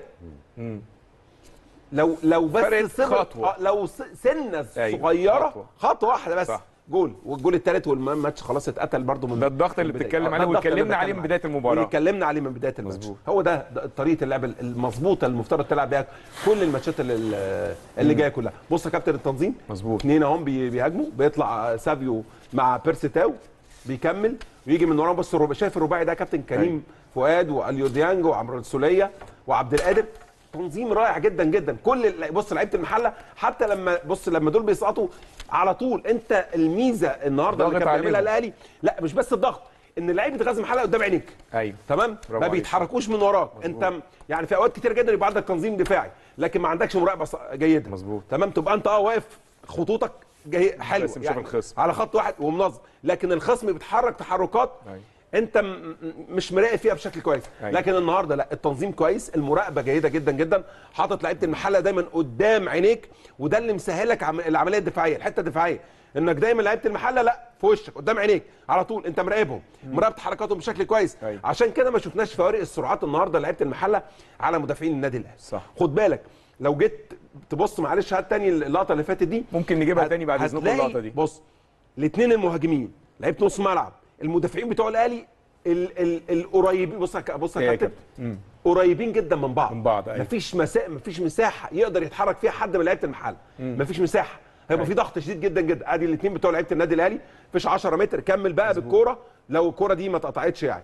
لو لو بس فرقت صبر خطوة. آه، لو س- سنه أيوة، صغيره خطوة. خطوه واحده بس صح. جول والجول الثالث والماتش خلاص اتقتل برده من ده الضغط اللي من البداية. بتتكلم آه، عليه ده الضغط اللي واتكلمنا عليه بتكلم من بداية المباراة. واللي اتكلمنا عليه من بدايه الماتش مظبوط. هو ده, ده طريقه اللعب المظبوطه المفترض تلعب بيها كل الماتشات اللي, اللي جايه كلها بص يا كابتن التنظيم مظبوط. اثنين اهم بي- بيهاجموا بيطلع سافيو مع بيرسي تاو بيكمل ويجي من وراهم بص الرباعي شايف الرباعي ده كابتن كريم فؤاد واليو ديانج وعمرو السوليه وعبد القادر تنظيم رائع جدا جدا كل ال- بص لعيبه المحله حتى لما بص لما دول بيسقطوا على طول انت الميزه النهارده اللي ضاغط كان بيعملها عليهم. الاهلي لا مش بس الضغط ان لعيبه غزل المحله قدام عينيك ايوه تمام ما عليك. بيتحركوش من وراك انت م- يعني في اوقات كتير جدا يبقى عندك تنظيم دفاعي لكن ما عندكش مراقبه ص- جيده مظبوط. تمام تبقى انت اه واقف خطوطك جاي حلوه بس مش الخصم. على خط واحد ومنظم لكن الخصم بيتحرك تحركات أيوة. انت م- م- مش مراقب فيها بشكل كويس أيوة. لكن النهارده لا التنظيم كويس المراقبه جيده جدا جدا حاطط لعيبه المحله دايما قدام عينيك وده اللي مسهلك عم- العمليه الدفاعيه الحته الدفاعيه انك دايما لعيبه المحله لا في وشك قدام عينيك على طول انت مراقبهم مراقب حركاتهم بشكل كويس أيوة. عشان كده ما شفناش فوارق السرعات النهارده لعيبه المحله على مدافعين النادي الاهلي صح. خد بالك لو جيت تبص معلش هات تاني اللقطه اللي فاتت دي ممكن نجيبها هت- تاني بعد اذنكم هتلاقي- اللقطه دي بص الاثنين المهاجمين لعيبه نص ملعب المدافعين بتوع الاهلي ال- ال- القريبين بص يا ك- بص إيه يا يا كابتن كابتن؟ قريبين جدا من بعض من بعض، أيوة. مفيش مسا... مفيش مساحه يقدر يتحرك فيها حد من لعيبه المحل مفيش مساحه هيبقى في ضغط شديد جدا جدا ادي الاثنين بتوع لعيبه النادي الاهلي مفيش 10 متر كمل بقى بالكوره لو الكوره دي ما اتقطعتش يعني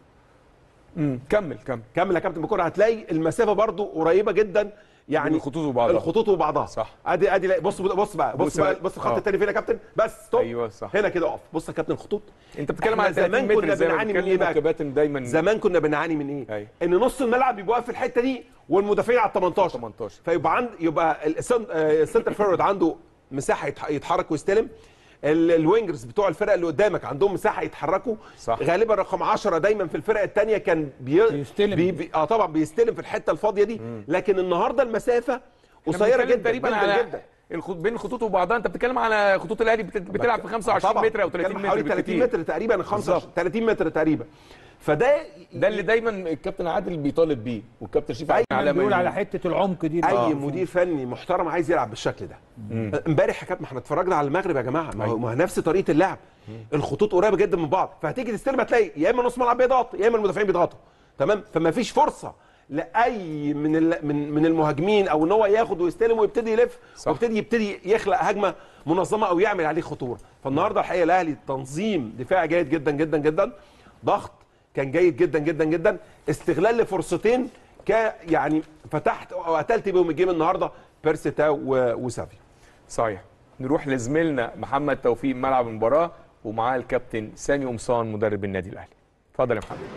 مم. كمل كمل كمل يا كابتن بالكوره هتلاقي المسافه برضو قريبه جدا يعني الخطوط وبعضها. الخطوط وبعضها صح. ادي ادي لا، بص بص بقى بص, بص بقى بقى. بص الخط آه. الثاني فين يا كابتن بس ستوب أيوة، صح. هنا كده اقف بص يا كابتن الخطوط انت بتتكلم إحنا على 30 زمان متر كنا زي ما بنعاني من بتتكلم ايه بقى الكباتن دايما زمان كنا بنعاني من ايه أيوة. ان نص الملعب بيبقى واقف في الحته دي والمدافعين على ال 18 18. فيبقى عند يبقى السن- آه، السنتر فورورد عنده مساحه يتح- يتحرك ويستلم ال- الوينجرز بتوع الفرق اللي قدامك عندهم مساحه يتحركوا صح. غالبا رقم 10 دايما في الفرق الثانيه كان بي... بيستلم. بي... بي... اه طبعا بيستلم في الحته الفاضيه دي لكن النهارده المسافه إحنا قصيره بنتكلم جدا تقريبا جدا على جدا الخط بين الخطوط وبعضها انت بتتكلم على خطوط الاهلي بت- بتلعب في 25 طبعاً. متر او 30 بتتكلم متر حوالي 30 بالكتير. متر تقريبا 25 بالظبط. 30 متر تقريبا فده ده اللي دايما الكابتن عادل بيطالب بيه والكابتن شريف أيوة، عبد دايما بيقول العال على حته العمق دي اي آه. مدير فني محترم عايز يلعب بالشكل ده امبارح يا كابتن ما احنا اتفرجنا على المغرب يا جماعه ما هو ما هو نفس طريقه اللعب الخطوط قريبه جدا من بعض فهتيجي تستلم هتلاقي يا اما نص ملعب بيضغط يا اما المدافعين بيضغطوا تمام فما فيش فرصه لاي من ال- من من المهاجمين او ان هو ياخد ويستلم ويبتدي يلف صح. ويبتدي يبتدي يخلق هجمه منظمه او يعمل عليه خطوره فالنهارده الحقيقه الاهلي تنظيم دفاعي جيد جدا جدا جدا ضغط كان جيد جدا جدا جدا استغلال لفرصتين ك يعني فتحت وقتلت بيهم الجيم النهارده بيرسي تاو و- وسافي صحيح نروح لزميلنا محمد توفيق ملعب المباراه ومعاه الكابتن سامي قمصان مدرب النادي الاهلي اتفضل يا محمد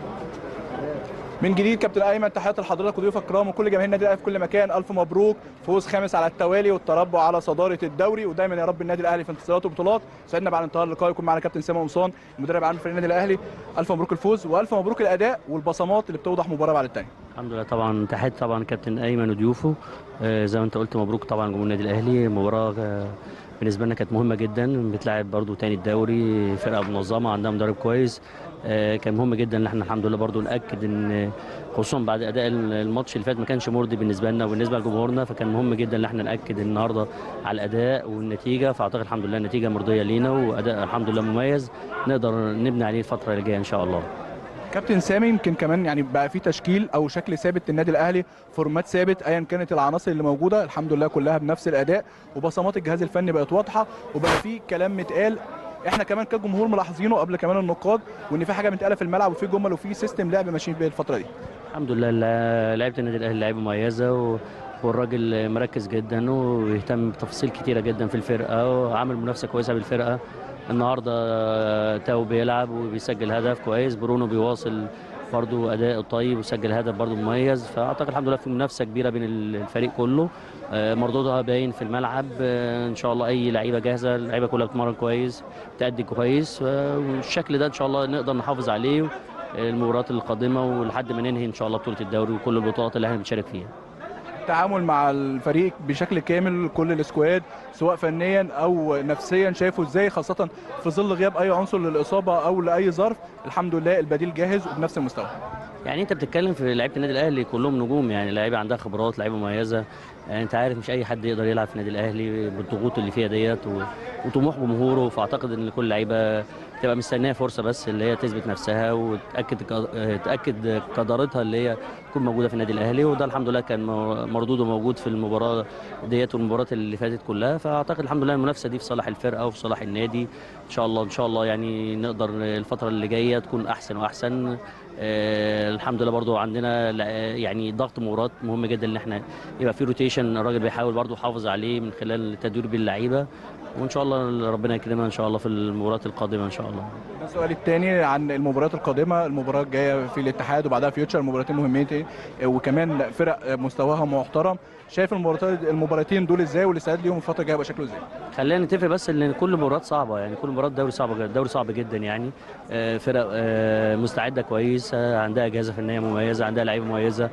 من جديد كابتن ايمن تحياتي لحضرتك وضيوفك الكرام وكل جماهير النادي الاهلي في كل مكان الف مبروك فوز خامس على التوالي والتربع على صداره الدوري ودايما يا رب النادي الاهلي في انتصارات وبطولات سعدنا بعد انتهاء اللقاء يكون معنا كابتن سامي قمصان المدرب العام في النادي الاهلي الف مبروك الفوز والف مبروك الاداء والبصمات اللي بتوضح مباراه بعد الثانيه الحمد لله طبعا تحية طبعا كابتن ايمن وضيوفه آه، زي ما انت قلت مبروك طبعا جمهور النادي الاهلي مباراه آه، بالنسبه لنا كانت مهمه جدا بتلعب برضو تاني الدوري فرقه منظمه عندها مدرب كويس آه، كان مهم جدا ان احنا الحمد لله برضو ناكد ان خصوصا بعد اداء الماتش اللي فات ما كانش مرضي بالنسبه لنا وبالنسبه لجمهورنا فكان مهم جدا ان احنا ناكد النهارده على الاداء والنتيجه فاعتقد الحمد لله النتيجه مرضيه لينا واداء الحمد لله مميز نقدر نبني عليه الفتره اللي جايه ان شاء الله كابتن سامي يمكن كمان يعني بقى في تشكيل او شكل ثابت للنادي الاهلي فورمات ثابت ايا كانت العناصر اللي موجوده الحمد لله كلها بنفس الاداء وبصمات الجهاز الفني بقت واضحه وبقى في كلام متقال احنا كمان كجمهور ملاحظينه قبل كمان النقاد وان في حاجه متقاله في الملعب وفي جمل وفي سيستم لعب ماشيين بيه الفتره دي الحمد لله لا- لعيبه النادي الاهلي لعيبه مميزه و... والراجل مركز جدا ويهتم بتفاصيل كتيره جدا في الفرقه وعامل منافسه كويسه بالفرقه النهارده تاو بيلعب وبيسجل هدف كويس برونو بيواصل برضه اداء طيب وسجل هدف برضه مميز فاعتقد الحمد لله في منافسه كبيره بين الفريق كله آه، مردودها باين في الملعب آه، ان شاء الله اي لعيبه جاهزه اللعيبه كلها بتتمرن كويس بتأدي كويس آه، والشكل ده ان شاء الله نقدر نحافظ عليه المباريات القادمه ولحد ما ننهي ان شاء الله بطوله الدوري وكل البطولات اللي احنا بنشارك فيها التعامل مع الفريق بشكل كامل كل السكواد سواء فنيا او نفسيا شايفه ازاي خاصه في ظل غياب اي عنصر للاصابه او لاي ظرف الحمد لله البديل جاهز وبنفس المستوى يعني انت بتتكلم في لعيبه النادي الاهلي كلهم نجوم يعني لعيبه عندها خبرات لعيبه مميزه يعني انت عارف مش اي حد يقدر يلعب في النادي الاهلي بالضغوط اللي فيها ديت و- وطموح جمهوره فاعتقد ان كل لعيبه تبقى مستنيه فرصه بس اللي هي تثبت نفسها وتاكد ك- تاكد قدرتها اللي هي تكون موجوده في النادي الاهلي وده الحمد لله كان مو- مردوده موجود في المباراه ديت والمباريات اللي فاتت كلها فاعتقد الحمد لله المنافسه دي في صالح الفرقه وفي صالح النادي ان شاء الله ان شاء الله يعني نقدر الفتره اللي جايه تكون احسن واحسن آه الحمد لله برضو عندنا لع- يعني ضغط مباريات مهم جدا ان احنا يبقى في روتيشن الراجل بيحاول برضو يحافظ عليه من خلال التدوير باللعيبه وان شاء الله ربنا يكرمنا ان شاء الله في المباريات القادمه ان شاء الله السؤال الثاني عن المباريات القادمه المباراه الجايه في الاتحاد وبعدها فيوتشر مباراتين مهمين وكمان فرق مستواها محترم شايف المباراتين المباراتين دول ازاي والاستعداد ليهم الفتره الجايه هيبقى شكله ازاي خلينا نتفق بس ان كل مباراه صعبه يعني كل مباراه دوري صعبه جدا دوري صعب جدا يعني آه، فرق آه، مستعده كويس آه، عندها اجهزه فنيه مميزه عندها لعيبه مميزه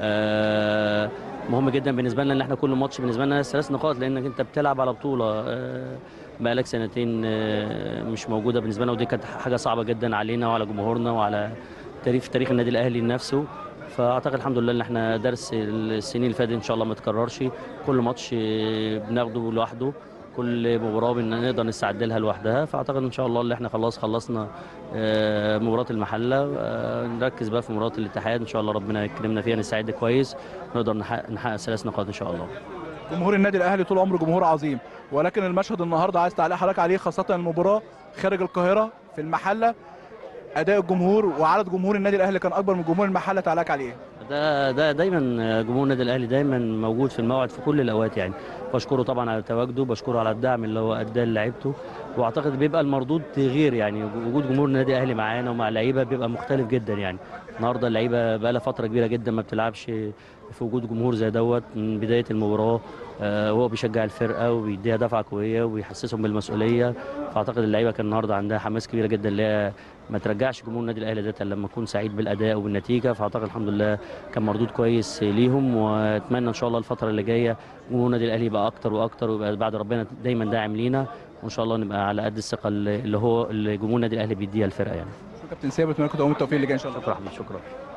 آه، مهم جدا بالنسبه لنا ان احنا كل ماتش بالنسبه لنا ثلاث نقاط لانك انت بتلعب على بطوله آه، بقالك سنتين آه، مش موجوده بالنسبه لنا ودي كانت حاجه صعبه جدا علينا وعلى جمهورنا وعلى تاريخ تاريخ النادي الاهلي نفسه فاعتقد الحمد لله ان احنا درس السنين اللي فاتت ان شاء الله ما يتكررش كل ماتش آه، بناخده لوحده كل مباراه بن- نقدر نستعد لها لوحدها فاعتقد ان شاء الله اللي احنا خلاص خلصنا آه، مباراه المحله آه، نركز بقى في مباراه الاتحاد ان شاء الله ربنا يكرمنا فيها نستعد كويس نقدر نحقق نحقق ثلاث نقاط ان شاء الله جمهور النادي الاهلي طول عمره جمهور عظيم ولكن المشهد النهارده عايز تعليق حضرتك عليه خاصه المباراه خارج القاهره في المحله اداء الجمهور وعدد جمهور النادي الاهلي كان اكبر من جمهور المحله تعليق عليه ده ده دايما جمهور النادي الاهلي دايما موجود في الموعد في كل الاوقات يعني بشكره طبعا على تواجده بشكره على الدعم اللي هو اداه لعيبته واعتقد بيبقى المردود غير يعني وجود جمهور النادي الاهلي معانا ومع اللعيبه بيبقى مختلف جدا يعني النهارده اللعيبه بقى لها فتره كبيره جدا ما بتلعبش في وجود جمهور زي دوت من بدايه المباراه آه، هو بيشجع الفرقه وبيديها دفعه قويه وبيحسسهم بالمسؤوليه فاعتقد اللعيبه كان النهارده عندها حماس كبيره جدا اللي هي ما ترجعش جمهور النادي الاهلي ده إلا لما يكون سعيد بالاداء وبالنتيجه فاعتقد الحمد لله كان مردود كويس ليهم واتمنى ان شاء الله الفتره اللي جايه جمهور النادي الاهلي يبقى اكتر واكتر ويبقى بعد ربنا دايما داعم لينا وان شاء الله نبقى على قد الثقه اللي اللي هو اللي جمهور النادي الاهلي بيديها الفرقه يعني شكرا كابتن سامي بتمنى لكم دوام التوفيق اللي جاي ان شاء الله شكرا حبيبي شكرا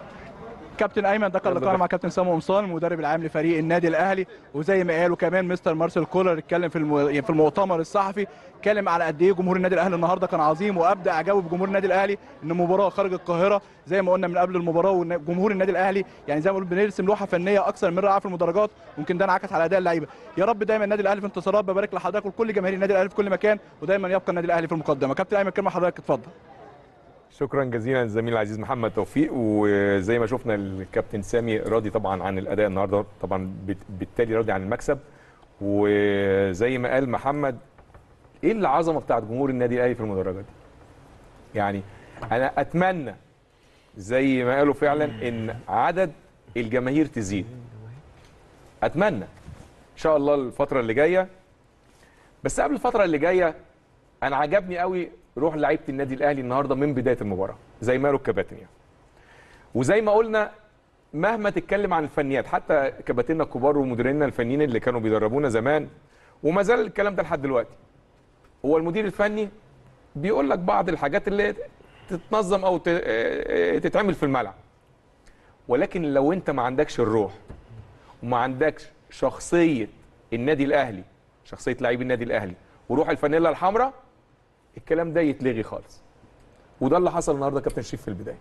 كابتن ايمن ده كان لقاءنا مع كابتن سامو قمصان المدرب العام لفريق النادي الاهلي وزي ما قالوا كمان مستر مارسيل كولر اتكلم في الم... في المؤتمر الصحفي اتكلم على قد ايه جمهور النادي الاهلي النهارده كان عظيم وابدا اعجابه بجمهور النادي الاهلي ان مباراه خارج القاهره زي ما قلنا من قبل المباراه وجمهور النادي الاهلي يعني زي ما بنقول بنرسم لوحه فنيه اكثر من رائعه في المدرجات ممكن ده انعكس على اداء اللعيبه يا رب دايما النادي الاهلي في انتصارات ببارك لحضرتك ولكل جماهير النادي الاهلي في كل مكان ودايما يبقى النادي الاهلي في المقدمه كابتن ايمن كلمه حضرتك اتفضل شكرا جزيلا للزميل العزيز محمد توفيق وزي ما شفنا الكابتن سامي راضي طبعا عن الاداء النهارده طبعا بت- بالتالي راضي عن المكسب وزي ما قال محمد ايه العظمه بتاعت جمهور النادي الاهلي في المدرجات دي يعني انا اتمنى زي ما قالوا فعلا ان عدد الجماهير تزيد اتمنى ان شاء الله الفتره اللي جايه بس قبل الفتره اللي جايه انا عجبني قوي روح لعيبه النادي الاهلي النهارده من بدايه المباراه زي ما قالوا الكباتن يعني وزي ما قلنا مهما تتكلم عن الفنيات حتى كباتننا الكبار ومديريننا الفنيين اللي كانوا بيدربونا زمان وما زال الكلام ده لحد دلوقتي هو المدير الفني بيقول لك بعض الحاجات اللي تتنظم او ت- تتعمل في الملعب ولكن لو انت ما عندكش الروح وما عندكش شخصيه النادي الاهلي شخصيه لعيب النادي الاهلي وروح الفانيلا الحمراء الكلام ده يتلغي خالص وده اللي حصل النهارده كابتن شريف في البدايه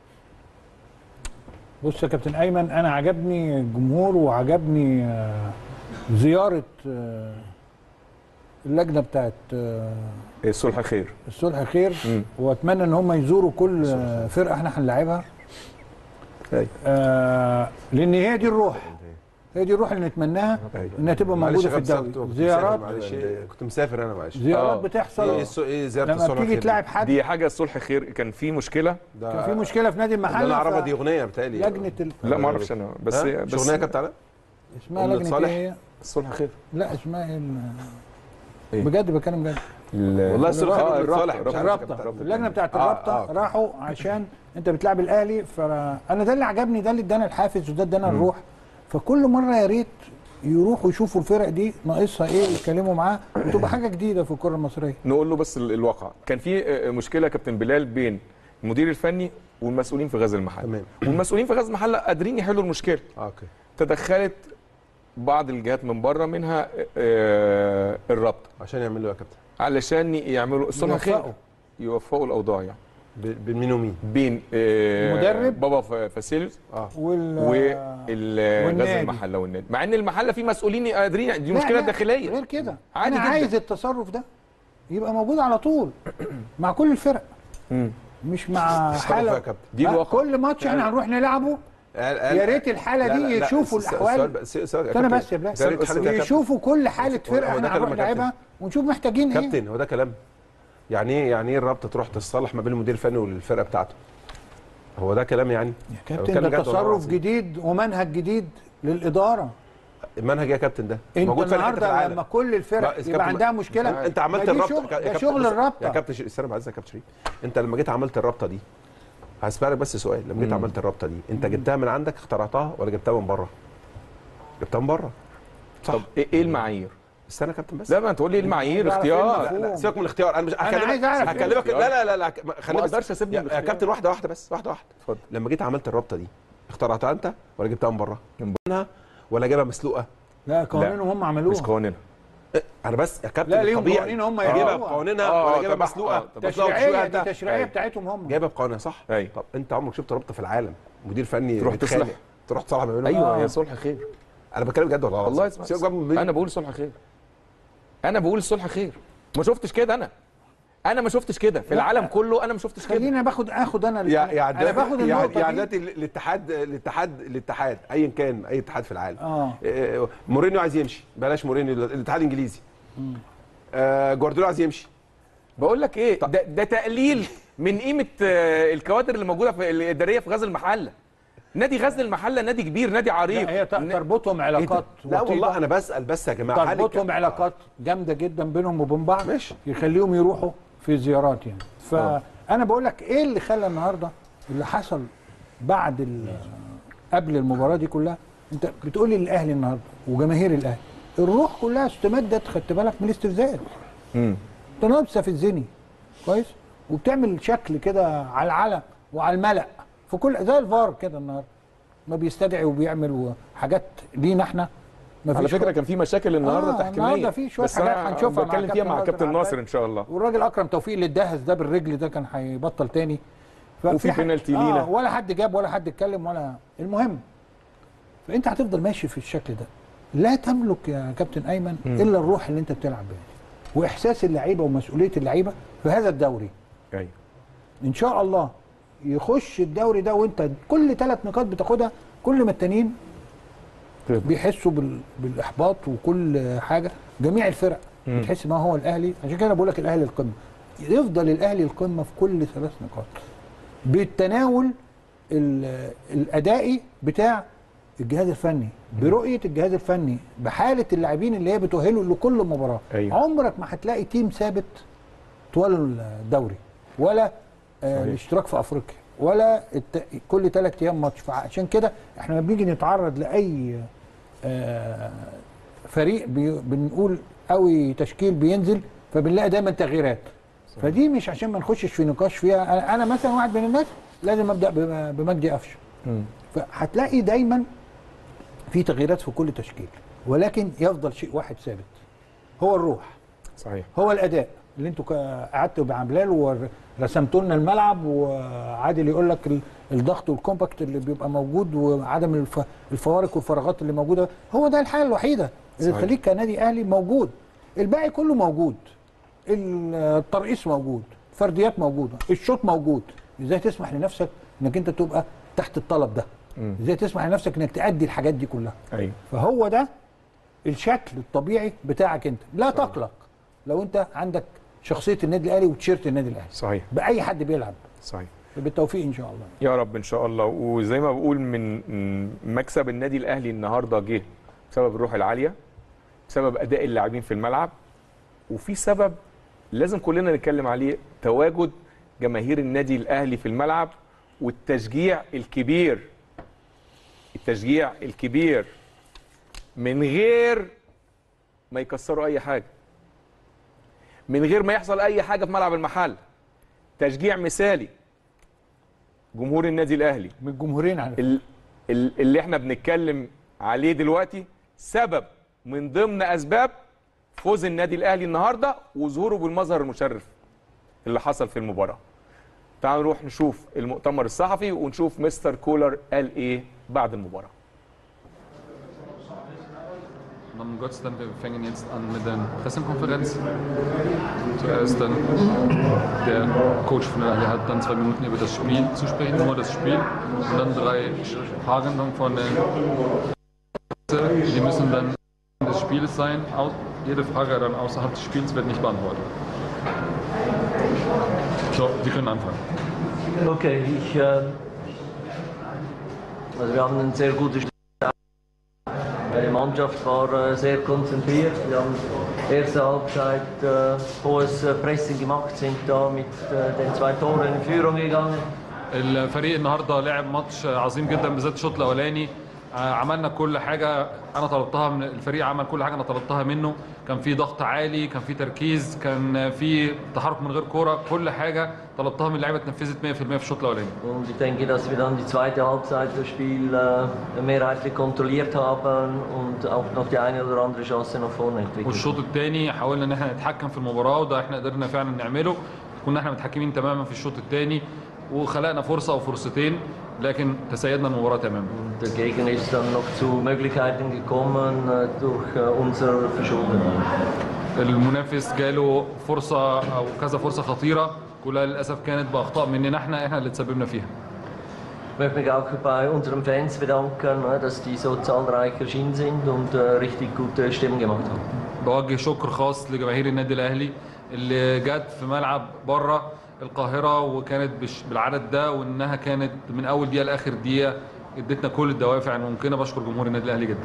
بص يا كابتن ايمن انا عجبني الجمهور وعجبني آه، زياره آه، اللجنه بتاعت آه، الصلح خير الصلح خير مم. واتمنى ان هم يزوروا كل آه، فرقه احنا هنلاعبها أيوة. آه لان هي دي الروح هي دي الروح اللي نتمناها أيوة. انها تبقى معلش موجوده يا في كابتن الدوري سبت، كنت زيارات مسافر معلش كنت مسافر انا معلش زيارات آه. بتحصل ايه السو- ايه زياره لما الصلح بتيجي الخير تلاعب حد دي حاجه صلح خير كان في مشكله ده كان في مشكله في نادي اللي المحله انا اعرفها ف- دي اغنيه بتهيألي لجنه ال... لا ما اعرفش انا بس ها؟ بس مش اغنيه يا كابتن علاء اسمها أمة لجنه صالح؟ ايه هي؟ الصلح خير لا اسمها ايه ال- إيه؟ بجد بكلم جد والله الصلح آه، خير الرابطة، صالح مش عارف الرابطه كابتن. اللجنه بتاعت آه، الرابطه آه. راحوا عشان انت بتلعب الاهلي فانا ده اللي عجبني ده اللي ادانا الحافز وده ادانا الروح فكل مره يا ريت يروحوا يشوفوا الفرق دي ناقصها ايه يتكلموا معاه وتبقى حاجه جديده في الكره المصريه نقول له بس ال- الواقع كان في آه، مشكله يا كابتن بلال بين المدير الفني والمسؤولين في غزل المحله تمام. والمسؤولين في غزل المحله قادرين يحلوا المشكله آه، اوكي تدخلت بعض الجهات من بره منها آه، الرابطه عشان يعملوا ايه يا كابتن علشان يعملوا الصلح خير يوفقوا. يوفقوا الاوضاع يعني ب- بين مين ومين بين آه، المدرب. بابا ف- فاسيليوس اه وال والغزل والنادي. المحله والنادي مع ان المحله في مسؤولين قادرين دي لا، مشكله لا، داخليه غير كده عادي انا جداً. عايز التصرف ده يبقى موجود على طول مع كل الفرق مم. مش مع تصرف يا حاله كابتن دي آه، الواقع كل ماتش احنا هنروح نلعبه قال- قال- يا ريت الحالة لا، دي لا، لا، يشوفوا الس- الأحوال. السؤال بقى- السؤال- السؤال- استنى كابتن، بس يا بلال ده ريت حالة يا كابتن. يشوفوا كل حاله هو- فرقه هو ده احنا هنروح كلام يا نلعبها ونشوف محتاجين ايه كابتن هو ده كلام يعني ايه يعني ايه الرابطه تروح تصالح ما بين المدير الفني والفرقه بتاعته هو ده كلام يعني يا هو كابتن كلام ده جد والله تصرف العظيم. جديد ومنهج جديد للاداره المنهج يا كابتن ده انت موجود في أي حتة في النهارده العالم. لما كل لا، الفرق إذا يبقى كابتن- عندها مشكله انت عملت ما دي الرابطه شغل- يا ده كابتن شغل بص- الرابطه يا كابتن شريف استنى بعزك يا كابتن شريف انت لما جيت عملت الرابطه دي هسألك بس سؤال لما جيت عملت الرابطه دي انت جبتها من عندك اخترعتها ولا جبتها من بره؟ جبتها من بره صح طب ايه إيه المعايير؟ استنى يا كابتن بس لا ما تقول لي المعايير لا، اختيار فين لا لا سيبك من الاختيار انا مش هكلمك عايز أعرف إيه هكلمك لا لا لا لا خليني ما بس- أقدرش أسيبني يا- من يا الاختيار. كابتن واحده واحده بس واحده واحده اتفضل. لما جيت عملت الرابطه دي اخترعتها انت ولا جبتها من بره؟ من بره ولا جايبها مسلوقه؟ لا قوانينهم هم مش عملوها قوانينها إيه، انا بس يا كابتن لا، ليهم طبيعي. قوانين هم جايبها يعملوها. بقوانينها آه، ولا جايبها طبعا. مسلوقه؟ آه، طبعا. مسلوقة تشريعيه وشوية دي ده. تشريعيه أيوة. بتاعتهم هم جايبها بقوانينها صح؟ أيوة. طب انت عمرك شفت رابطه في العالم مدير فني تروح بيتخانق، تصلح. تروح تصلح ما بينهم ايوه آه. هي صلح خير انا بتكلم بجد والله والله العظيم. سيبك بقى من انا بقول صلح خير انا بقول صلح خير ما شفتش كده انا انا ما شفتش كده في العالم كله انا ما شفتش كده خليني باخد اخد انا يا ال- يعني انا باخد يعني النقطه يعني دي دلوقتي الاتحاد الاتحاد الاتحاد ايا كان اي اتحاد في العالم اه آه، مورينيو عايز يمشي بلاش مورينيو الاتحاد الانجليزي آه، جوارديولا عايز يمشي بقول لك ايه ده, ده تقليل من قيمه آه، الكوادر اللي موجوده في الاداريه في غزل المحله نادي غزل المحله نادي كبير نادي عريق لا هي ت- تربطهم علاقات لا وطيدة. والله انا بسال بس يا جماعه هل تربطهم الك- علاقات جامده جدا بينهم وبين بعض ماشي. يخليهم يروحوا في زيارات يعني فانا بقول لك ايه اللي خلى النهارده اللي حصل بعد ال- قبل المباراه دي كلها انت بتقولي الاهلي النهارده وجماهير الاهلي الروح كلها استمدت خدت بالك من الاستفزاز مم. انت النهارده بتستفزني كويس وبتعمل شكل كده على العلم وعلى الملأ في كل زي الفار كده النهارده ما بيستدعي وبيعمل حاجات لينا احنا ما على فيش فكره كان في مشاكل النهارده آه، تحكيميه النهاردة في شوية بس حاجات أنا هنشوفها مع بتكلم فيها مع كابتن كابتن ناصر ناصر عباس. ان شاء الله والراجل اكرم توفيق اللي اتدهس ده بالرجل ده كان هيبطل تاني ففي وفي ح- بينالتي آه لينا. ولا حد جاب ولا حد اتكلم ولا المهم فانت هتفضل ماشي في الشكل ده لا تملك يا كابتن ايمن الا الروح اللي انت بتلعب بيها واحساس اللعيبه ومسؤوليه اللعيبه في هذا الدوري ايوه ان شاء الله يخش الدوري ده وانت كل ثلاث نقاط بتاخدها كل ما التانيين طيب. بيحسوا بال... بالاحباط وكل حاجه جميع الفرق بتحس ما هو الاهلي عشان كده بقول لك الاهلي القمه يفضل الاهلي القمه في كل ثلاث نقاط بالتناول ال- الادائي بتاع الجهاز الفني برؤيه الجهاز الفني بحاله اللاعبين اللي هي بتؤهله لكل مباراه أيوة. عمرك ما هتلاقي تيم ثابت طوال الدوري ولا آه الاشتراك في افريقيا ولا الت... كل ثلاث ايام ماتش فعشان كده احنا لما بنيجي نتعرض لاي آه فريق بي... بنقول قوي تشكيل بينزل فبنلاقي دايما تغييرات فدي مش عشان ما نخشش في نقاش فيها انا, أنا مثلا واحد من الناس لازم ابدا بم- بمجدي قفشه فهتلاقي دايما في تغييرات في كل تشكيل ولكن يفضل شيء واحد ثابت هو الروح صحيح هو الاداء اللي انتوا كا- قعدتوا مع بلال ورسمتوا لنا الملعب وعادل يقول لك ال- الضغط والكومباكت اللي بيبقى موجود وعدم الف- الفوارق والفراغات اللي موجوده هو ده الحاله الوحيده اللي صحيح. تخليك كنادي اهلي موجود الباقي كله موجود ال- الترقيص موجود فرديات موجوده الشوط موجود ازاي تسمح لنفسك انك انت تبقى تحت الطلب ده ازاي تسمح لنفسك انك تأدي الحاجات دي كلها ايوه فهو ده الشكل الطبيعي بتاعك انت لا تقلق لو انت عندك شخصيه النادي الاهلي وتيشيرت النادي الاهلي صحيح باي حد بيلعب صحيح بالتوفيق ان شاء الله يا رب ان شاء الله وزي ما بقول من من مكسب النادي الاهلي النهارده جه بسبب الروح العاليه بسبب اداء اللاعبين في الملعب وفي سبب لازم كلنا نتكلم عليه تواجد جماهير النادي الاهلي في الملعب والتشجيع الكبير التشجيع الكبير من غير ما يكسروا اي حاجه من غير ما يحصل اي حاجه في ملعب المحل تشجيع مثالي جمهور النادي الاهلي من الجمهورين على فكرة. ال- ال- اللي احنا بنتكلم عليه دلوقتي سبب من ضمن اسباب فوز النادي الاهلي النهارده وظهوره بالمظهر المشرف اللي حصل في المباراه. تعالوا نروح نشوف المؤتمر الصحفي ونشوف مستر كولر قال ايه بعد المباراه. Namen Gottes, dann wir fangen jetzt an mit der Pressekonferenz. Zuerst dann der Coach von der Halle hat dann zwei Minuten über das Spiel zu sprechen, nur das Spiel. Und dann drei Fragen dann von der Presse. Die müssen dann des Spiels sein. Au- Jede Frage dann außerhalb des Spiels wird nicht beantwortet. So, wir können anfangen. Okay, ich, äh, also wir haben ein sehr gutes Spiel. Die Mannschaft war äh, sehr konzentriert. Wir haben erste Halbzeit äh, hohes äh, Pressing gemacht, sind da mit äh, den zwei Toren in Führung gegangen. الفريق النهارده لعب ماتش عظيم جدا بالذات الشوط الاولاني آه، عملنا كل حاجه انا طلبتها من الفريق عمل كل حاجه انا طلبتها منه كان في ضغط عالي كان في تركيز كان في تحرك من غير كوره كل حاجه طلبتها من اللعيبه اتنفذت 100% في الشوط الاولاني Und ich denke, dass wir dann die zweite Halbzeit das Spiel äh, mehrheitlich kontrolliert haben und auch noch die eine oder andere Chance nach vorne entwickelt. والشوط الثاني حاولنا ان احنا نتحكم في المباراه وده احنا قدرنا فعلا نعمله كنا احنا متحكمين تماما في الشوط الثاني وخلقنا فرصه او فرصتين لكن تسيدنا المباراه تماما Und der Gegner ist dann noch zu Möglichkeiten gekommen äh, durch äh, unser Verschulden. المنافس جاله فرصه او كذا فرصه خطيره كلها للاسف كانت باخطاء مننا احنا احنا اللي تسببنا فيها Ich möchte mich auch bei unseren Fans bedanken, äh, dass die so zahlreich erschienen sind und äh, richtig gute Stimmen gemacht haben. بوجه شكر خاص لجماهير النادي الاهلي اللي جت في ملعب بره القاهره وكانت بش- بالعدد ده وانها كانت من اول دقيقه لاخر دقيقه ادتنا كل الدوافع الممكنه بشكر جمهور النادي الاهلي جدا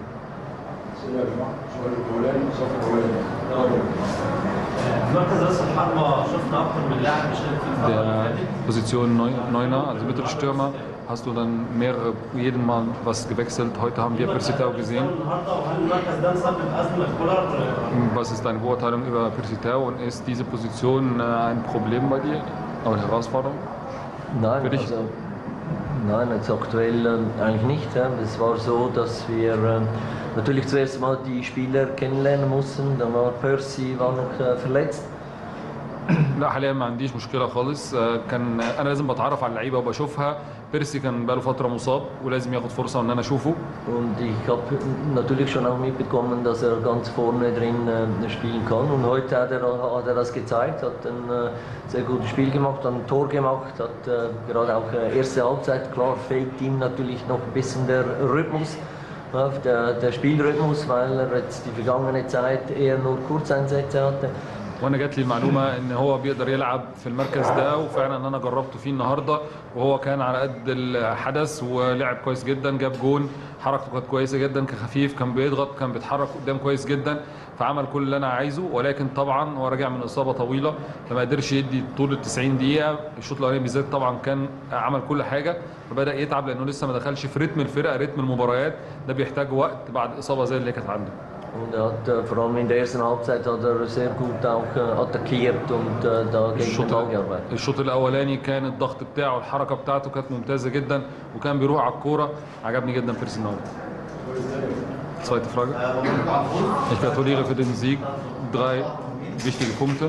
مركز راس الحربة شفنا أكتر من لاعب بيشارك في الفترة اللي der فاتت Position Neu- Neuner, also Mittelstürmer, hast du dann mehrere, jeden Mal was gewechselt. Heute haben wir Persitao gesehen. النهارده وهل المركز ده مسبب أزمة كولر Was ist deine Beurteilung über Persitao und ist diese Position äh, ein Problem bei dir? Oder Herausforderung? Nein, Für dich? also, nein, jetzt aktuell äh, eigentlich nicht. Ja. Es war so, dass wir äh, natürlich zuerst mal die Spieler kennenlernen mussten. Dann war Percy war noch äh, verletzt. لا حاليا ما عنديش مشكله خالص آه، كان انا لازم بتعرف على اللعيبه وبشوفها بيرسي كان بقاله فتره مصاب ولازم ياخد فرصه ان انا اشوفه Und ich habe natürlich schon auch mitbekommen, dass er ganz vorne drin äh, spielen kann. Und heute hat er, hat er das gezeigt, hat ein äh, sehr gutes Spiel gemacht, hat ein Tor gemacht, hat äh, gerade auch äh, erste Halbzeit, klar fehlt ihm natürlich noch ein bisschen der Rhythmus, ja, der, der Spielrhythmus, weil er jetzt die vergangene Zeit eher nur Kurzeinsätze hatte. وانا جات لي المعلومه ان هو بيقدر يلعب في المركز ده وفعلا انا جربته فيه النهارده وهو كان على قد الحدث ولعب كويس جدا جاب جون حركته كانت كويسه جدا كان خفيف كان بيضغط كان بيتحرك قدام كويس جدا فعمل كل اللي انا عايزه ولكن طبعا هو راجع من اصابه طويله فما قدرش يدي طول ال 90 دقيقه الشوط الاولاني بالذات طبعا كان عمل كل حاجه فبدا يتعب لانه لسه ما دخلش في رتم الفرقه رتم المباريات ده بيحتاج وقت بعد اصابه زي اللي كانت عنده Und er hat äh, vor allem in der ersten Halbzeit hat er sehr gut auch äh, attackiert und äh, dagegen الشوط angearbeitet. الشوط الاولاني كان الضغط بتاعه الحركه بتاعته كانت ممتازه جدا وكان بيروح على الكوره عجبني جدا بيرسي النهارده Zweite Frage. Ich gratuliere für den Sieg. Drei wichtige Punkte.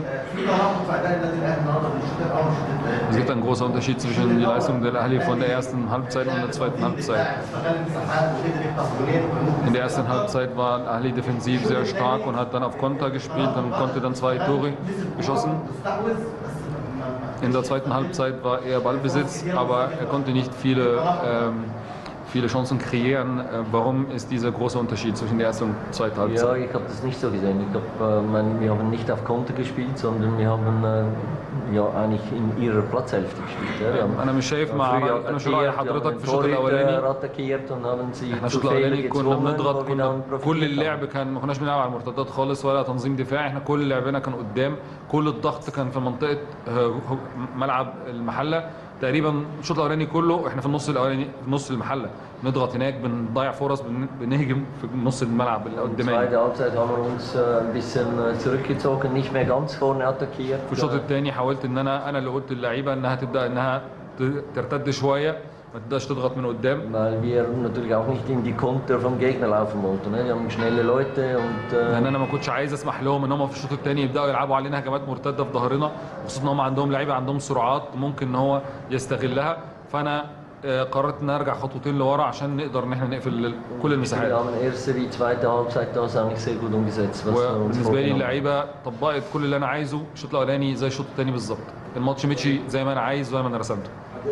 Es gibt einen großen Unterschied zwischen der Leistung der Ahli von der ersten Halbzeit und der zweiten Halbzeit. In der ersten Halbzeit war Ahli defensiv sehr stark und hat dann auf Konter gespielt und konnte dann zwei Tore geschossen. In der zweiten Halbzeit war eher Ballbesitz, aber er konnte nicht viele, ähm, viele Chancen kreieren. Äh, Warum ist dieser große Unterschied zwischen der ersten und zweiten Ja, Halbzeit? ich habe das nicht so gesehen. Ich hab, äh, mein, wir haben nicht auf Konter gespielt, sondern wir haben äh, ja eigentlich in ihrer Platzhälfte gespielt. Ja. Wir haben أنا مش شايف مع früh أنا شو رأي attackiert, wir haben حضرتك den في الشوط Torhüter الأولاني؟ attackiert und haben sie احنا zu الشوط Fehlern الاولاني كنا gezwungen, بنضغط wo wir كنا dann profitiert كل haben. اللعب كان ما كناش بنلعب على المرتدات خالص ولا تنظيم دفاعي احنا كل لعبنا كان قدام كل الضغط كان في منطقه آه، ملعب المحله تقريبا الشوط الاولاني كله احنا في النص الاولاني في نص المحله نضغط هناك بنضيع فرص بن- بنهجم في نص الملعب In القداماني zweiter Halbzeit haben wir uns äh, ein bisschen äh, zurückgezogen, nicht mehr ganz vorne attackiert. في الشوط الثاني حاولت ان انا انا اللي قلت للعيبه انها تبدا انها ت- ترتد شويه ما تبداش تضغط من قدام Weil wir natürlich auch nicht in die Konter vom Gegner laufen wollten. Ne? Wir haben schnelle Leute und äh, لان انا ما كنتش عايز اسمح لهم ان هم في الشوط الثاني يبداوا يلعبوا علينا هجمات مرتده في ظهرنا خصوصا ان هم عندهم لعيبه عندهم سرعات ممكن ان هو يستغلها فانا آه، قررت ان ارجع خطوتين لورا عشان نقدر ان احنا نقفل ال- كل wir المساحات haben erste wie zweite Halbzeit das eigentlich sehr gut umgesetzt, was wir uns وبالنسبه لي vorgenommen haben. اللعيبه طبقت كل اللي انا عايزه الشوط الاولاني زي الشوط الثاني بالظبط الماتش مشي زي ما انا عايز وزي ما انا رسمته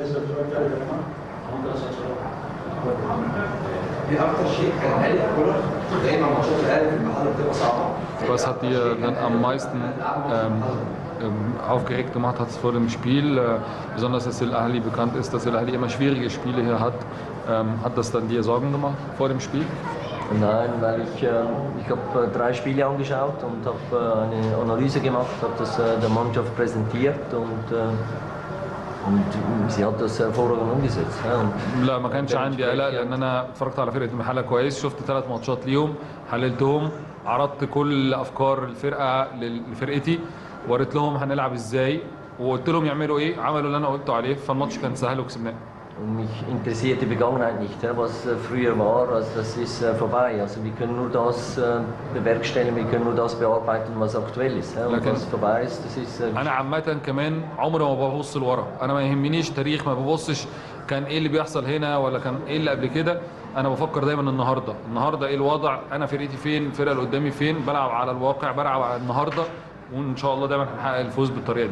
دي اكتر شيء كان قالب كولر دايما ماتشات الاهلي في المحل بتبقى صعبه Was hat dir dann am meisten ähm, ähm, aufgeregt gemacht hat vor dem Spiel? Äh, besonders, dass El Ahly bekannt ist, dass El Ahly immer schwierige Spiele hier hat. Ähm, hat das dann dir Sorgen gemacht vor dem Spiel? Nein, weil ich, äh, ich habe äh, drei Spiele angeschaut und habe äh, eine Analyse gemacht, habe das äh, der Mannschaft präsentiert und, äh, und sie hat das hervorragend umgesetzt. Ja. Und لا ما كانش عندي قلق لان انا اتفرجت على فرقه المحله كويس شفت ثلاث ماتشات ليهم حللتهم عرضت كل افكار الفرقه لل- لفرقتي وريت لهم هنلعب ازاي وقلت لهم يعملوا ايه عملوا اللي انا قلته عليه فالماتش كان سهل وكسبناه Und mich interessiert die Vergangenheit nicht, ja, was äh, früher war. Also das ist äh, vorbei. Also wir können nur das äh, bewerkstelligen, wir können nur das bearbeiten, was aktuell ist. Ja. Und Lecker. was vorbei ist, das ist äh, انا عامه كمان عمري ما ببص لورا انا ما يهمنيش تاريخ ما ببصش كان ايه اللي بيحصل هنا ولا كان ايه اللي قبل كده انا بفكر دايما النهارده النهارده ايه الوضع انا فرقتي فين الفرقه اللي قدامي فين بلعب على الواقع بلعب على النهارده وان شاء الله دايما هنحقق الفوز بالطريقه دي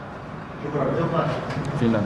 شكرا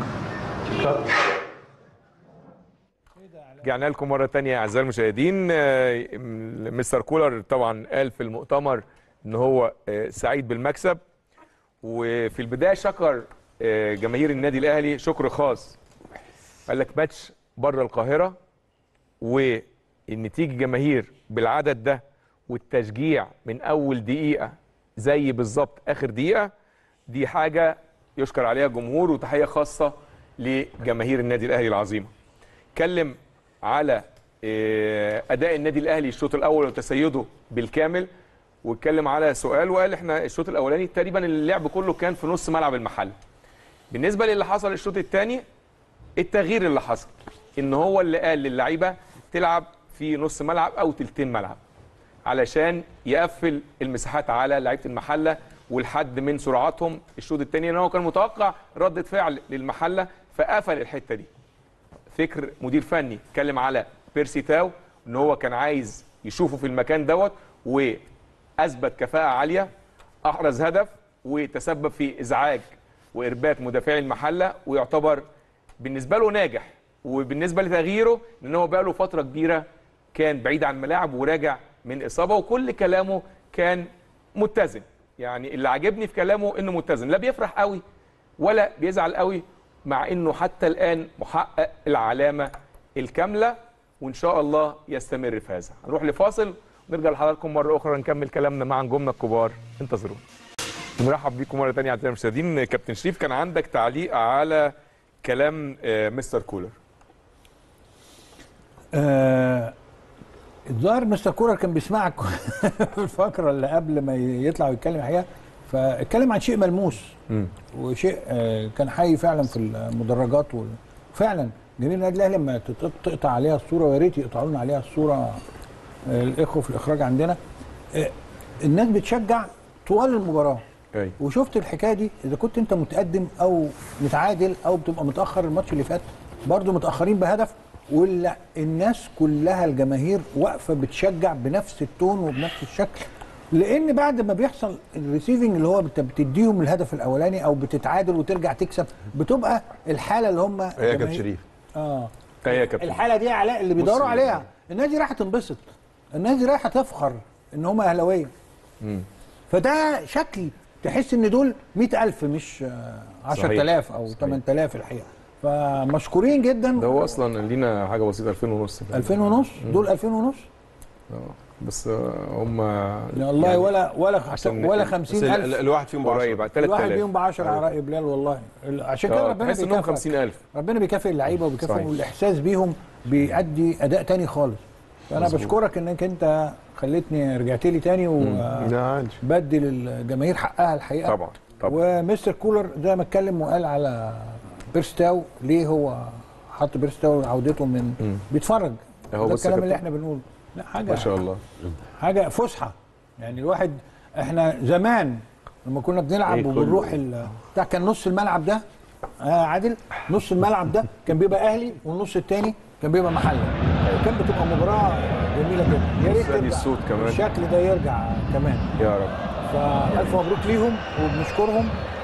رجعنا لكم مرة تانية أعزائي المشاهدين آه، م- مستر كولر طبعا قال في المؤتمر إن هو آه، سعيد بالمكسب وفي البداية شكر آه، جماهير النادي الأهلي شكر خاص قال لك ماتش بره القاهرة وإن تيجي جماهير بالعدد ده والتشجيع من أول دقيقة زي بالظبط آخر دقيقة دي حاجة يشكر عليها الجمهور وتحية خاصة لجماهير النادي الأهلي العظيمة اتكلم على آه، اداء النادي الاهلي الشوط الاول وتسيده بالكامل واتكلم على سؤال وقال احنا الشوط الاولاني تقريبا اللعب كله كان في نص ملعب المحل بالنسبه للي حصل الشوط الثاني التغيير اللي حصل ان هو اللي قال للعيبه تلعب في نص ملعب او تلتين ملعب علشان يقفل المساحات على لعيبه المحله والحد من سرعاتهم الشوط الثاني ان هو كان متوقع رده فعل للمحله فقفل الحته دي فكر مدير فني اتكلم على بيرسي تاو ان هو كان عايز يشوفه في المكان دوت واثبت كفاءه عاليه احرز هدف وتسبب في ازعاج وارباك مدافعي المحله ويعتبر بالنسبه له ناجح وبالنسبه لتغييره لان هو بقى له فتره كبيره كان بعيد عن الملاعب وراجع من اصابه وكل كلامه كان متزن يعني اللي عجبني في كلامه انه متزن لا بيفرح قوي ولا بيزعل قوي مع انه حتى الان محقق العلامه الكامله وان شاء الله يستمر في هذا هنروح لفاصل ونرجع لحضراتكم مره اخرى نكمل كلامنا مع نجومنا الكبار انتظرونا مرحب بيكم مره ثانيه اعزائي المشاهدين كابتن شريف كان عندك تعليق على كلام آه، مستر كولر آه الظاهر مستر كولر كان بيسمعك في الفقره اللي قبل ما يطلع ويتكلم الحقيقه فاتكلم عن شيء ملموس وشيء آه كان حي فعلا في المدرجات وفعلا جماهير النادي الاهلي لما تت- تقطع عليها الصوره ويا ريت يقطعوا لنا عليها الصوره آه الاخوه في الاخراج عندنا آه الناس بتشجع طوال المباراه ايوه وشفت الحكايه دي اذا كنت انت متقدم او متعادل او بتبقى متاخر الماتش اللي فات برضو متاخرين بهدف ولا الناس كلها الجماهير واقفه بتشجع بنفس التون وبنفس الشكل لان بعد ما بيحصل الريسيفنج اللي هو بت- بتديهم الهدف الاولاني او بتتعادل وترجع تكسب بتبقى الحاله اللي هم يا كابتن جماهير- شريف اه ايه يا كابتن الحاله دي يا علاء اللي بيدوروا بص- عليها الناس دي رايحه تنبسط الناس دي رايحه تفخر ان هم اهلاويه مم. فده شكل تحس ان دول 100000 مش آه، 10000 او 8000 الحقيقه فمشكورين جدا ده هو اصلا لينا حاجه بسيطه 2000 ونص 2000 ونص دول 2000 ونص آه. بس آه، هم والله يعني ولا ولا عشان ولا بس بس ال- 50000 ال- الواحد فيهم ب 10 قريب الواحد 3000 فيهم ب 10 على راي بلال والله ال- عشان كده آه، ربنا تحس انهم بيكافئك 50000 ربنا بيكافئ اللعيبه وبيكافئ صحيح. والاحساس بيهم بيأدي اداء تاني خالص فانا مظبوط. بشكرك انك انت خليتني رجعت لي تاني لا عادي وبدي للجماهير حقها الحقيقه طبعا طبعا ومستر كولر زي ما اتكلم وقال على بيرستاو ليه هو حط بيرستاو عودته من مم. بيتفرج هو ده بص يا الكلام اللي كابتن. احنا بنقوله لا حاجه ما شاء الله حاجه فسحه يعني الواحد احنا زمان لما كنا بنلعب إيه كله؟ وبنروح ال- بتاع كان نص الملعب ده آه عادل نص الملعب ده كان بيبقى اهلي والنص الثاني كان بيبقى محله كان بتبقى مباراه جميله جدا يا ريت وسادي ترجع. الصوت كمان. الشكل ده يرجع كمان يا رب فالف مبروك ليهم وبنشكرهم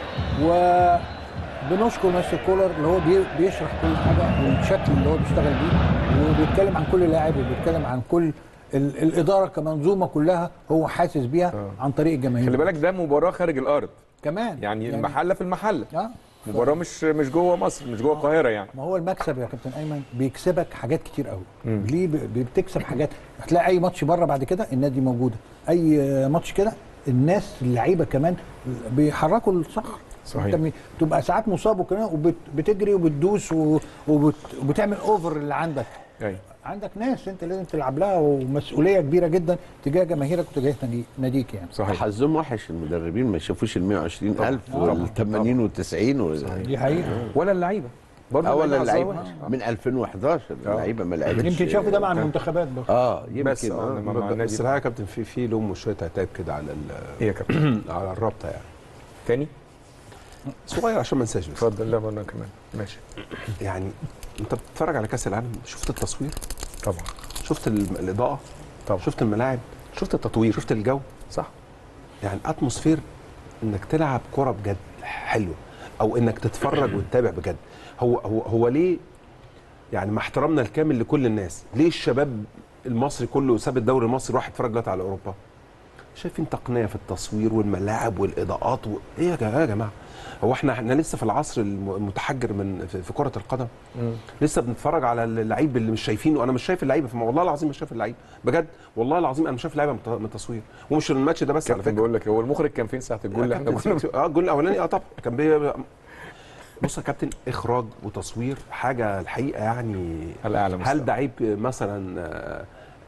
وبنشكر مستر كولر اللي هو بي- بيشرح كل حاجه والشكل اللي هو بيشتغل بيه وبيتكلم عن كل لاعب وبيتكلم عن كل ال- الاداره كمنظومه كلها هو حاسس بيها عن طريق الجماهير خلي بالك ده مباراه خارج الارض كمان يعني المحله في المحله اه مباراه مش مش جوه مصر مش جوه القاهره يعني ما هو المكسب يا كابتن ايمن بيكسبك حاجات كتير قوي مم. ليه ب- بتكسب حاجات هتلاقي اي ماتش بره بعد كده النادي موجوده اي ماتش كده الناس اللعيبه كمان بيحركوا الصخر صحيح. انت م- بتبقى ساعات مصاب وكده وبتجري وبتدوس و- وبت- وبتعمل اوفر اللي عندك ايوه عندك ناس انت لازم تلعب لها ومسؤوليه كبيره جدا تجاه جماهيرك وتجاه نادي- ناديك يعني صحيح حظهم وحش المدربين ما يشوفوش ال 120000 وال 80 و 90 و دي حقيقه ولا اللعيبه برضه اول اللعيبة اللعيبه حظها وحش. من 2011 اللعيبه ما لعبتش يمكن شافوا ده مع المنتخبات برضه اه يمكن بس آه، آه. لما مع النادي بس الحقيقه يا كابتن في في لوم وشويه عتاب كده على ال- ايه يا كابتن على الرابطه يعني تاني صغير عشان ما انساش بس اتفضل لا انا كمان ماشي يعني انت بتتفرج على كاس العالم شفت التصوير طبعا شفت ال- الاضاءه طبعا. شفت الملاعب شفت التطوير شفت الجو صح يعني اتموسفير انك تلعب كره بجد حلوه او انك تتفرج وتتابع بجد هو هو هو ليه يعني مع احترامنا الكامل لكل الناس ليه الشباب المصري كله ساب الدوري المصري راح يتفرج دلوقتي على اوروبا شايفين تقنيه في التصوير والملاعب والاضاءات و... ايه يا جماعه يا جماعه هو احنا احنا لسه في العصر الم- المتحجر من في, في كره القدم لسه بنتفرج على اللعيب اللي مش شايفينه انا مش شايف اللعيبه في والله العظيم مش شايف اللعيب بجد والله العظيم انا مش شايف اللعيبه من الت- من التصوير ومش الماتش ده بس على كابتن فكره بقول لك هو المخرج كان فين ساعه الجول اللي احنا كابتن كنا في- اه الجول الاولاني اه طبعا كان بي... بص يا كابتن اخراج وتصوير حاجه الحقيقه يعني على اعلى مستوى هل ده عيب مثلا آه،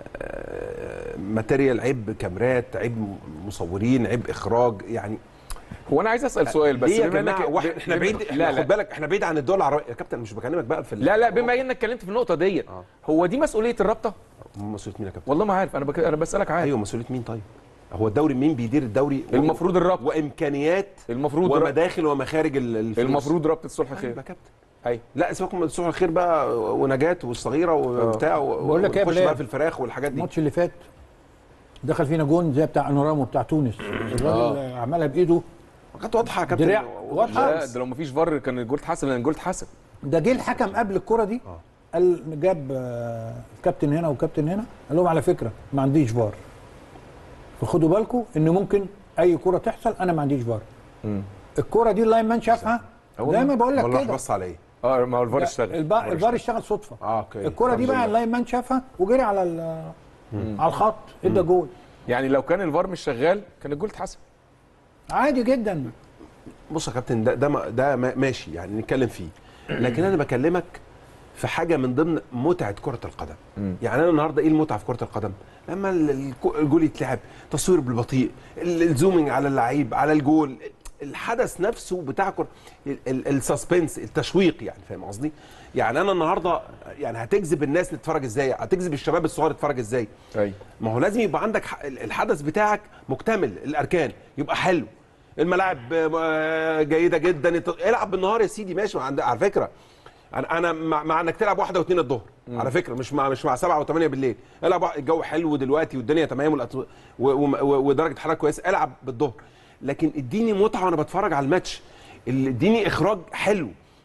آه، ماتيريال عيب كاميرات عيب مصورين عيب اخراج يعني هو انا عايز اسال سؤال بس ليه يا بما جماعه انك واحد احنا بما- بعيد احنا لا خد لا بالك احنا بعيد عن الدول العربيه يا كابتن مش بكلمك بقى في ال- لا لا بما انك اتكلمت في النقطه ديت آه. هو دي مسؤوليه الرابطه مسؤوليه مين يا كابتن والله ما عارف انا بك... انا بسالك عادي ايوه مسؤوليه مين طيب هو الدوري مين بيدير الدوري و- المفروض الرابطه وامكانيات المفروض رابطة. ومداخل ومخارج ال- الفلوس المفروض رابطه صلح أيوة خير يا كابتن ايوه لا سيبكم من صلح الخير بقى ونجاة والصغيره وبتاع بقول لك إيه يا ونخش بلال؟ بقى في الفراخ والحاجات دي الماتش اللي فات دخل فينا جون زي بتاع انورامو بتاع تونس الراجل عملها بايده كانت واضحه يا كابتن دراع واضحه لا ده لو مفيش فار كان الجول اتحسب لان الجول اتحسب ده جه الحكم قبل الكره دي قال جاب آه، كابتن هنا وكابتن هنا قال لهم على فكره ما عنديش فار فخدوا بالكم ان ممكن اي كره تحصل انا ما عنديش فار مم. الكره دي اللاين مان شافها زي ما بقول لك والله كده بص على ايه اه ما هو الفار لا، اشتغل الب- الفار اشتغل صدفه اه اوكي الكره دي بقى اللاين مان شافها وجري على ال- على الخط ادى جول يعني لو كان الفار مش شغال كان الجول اتحسب عادي جدا بص يا كابتن ده ده ما- ده ما- ماشي يعني نتكلم فيه لكن انا بكلمك في حاجه من ضمن متعه كره القدم مم. يعني انا النهارده ايه المتعه في كره القدم لما ال- الكو- الجول يتلعب تصوير بالبطيء ال- الزومنج على اللعيب على الجول الحدث نفسه بتاع كرة ال- ال- السسبنس التشويق يعني فاهم قصدي يعني انا النهارده يعني هتجذب الناس تتفرج ازاي هتجذب الشباب الصغير يتفرج ازاي ايوه ما هو لازم يبقى عندك ح- الحدث بتاعك مكتمل الاركان يبقى حلو الملاعب آه، جيده جدا انت العب بالنهار يا سيدي ماشي عند- على فكره انا انا مع, مع انك تلعب واحده واثنين الظهر على فكره مش مع مش مع سبعه وثمانيه بالليل العب وا- الجو حلو دلوقتي والدنيا تمام والأط- و- و- و- ودرجه حراره كويسه العب بالظهر لكن اديني متعه وانا بتفرج على الماتش ال- اديني اخراج حلو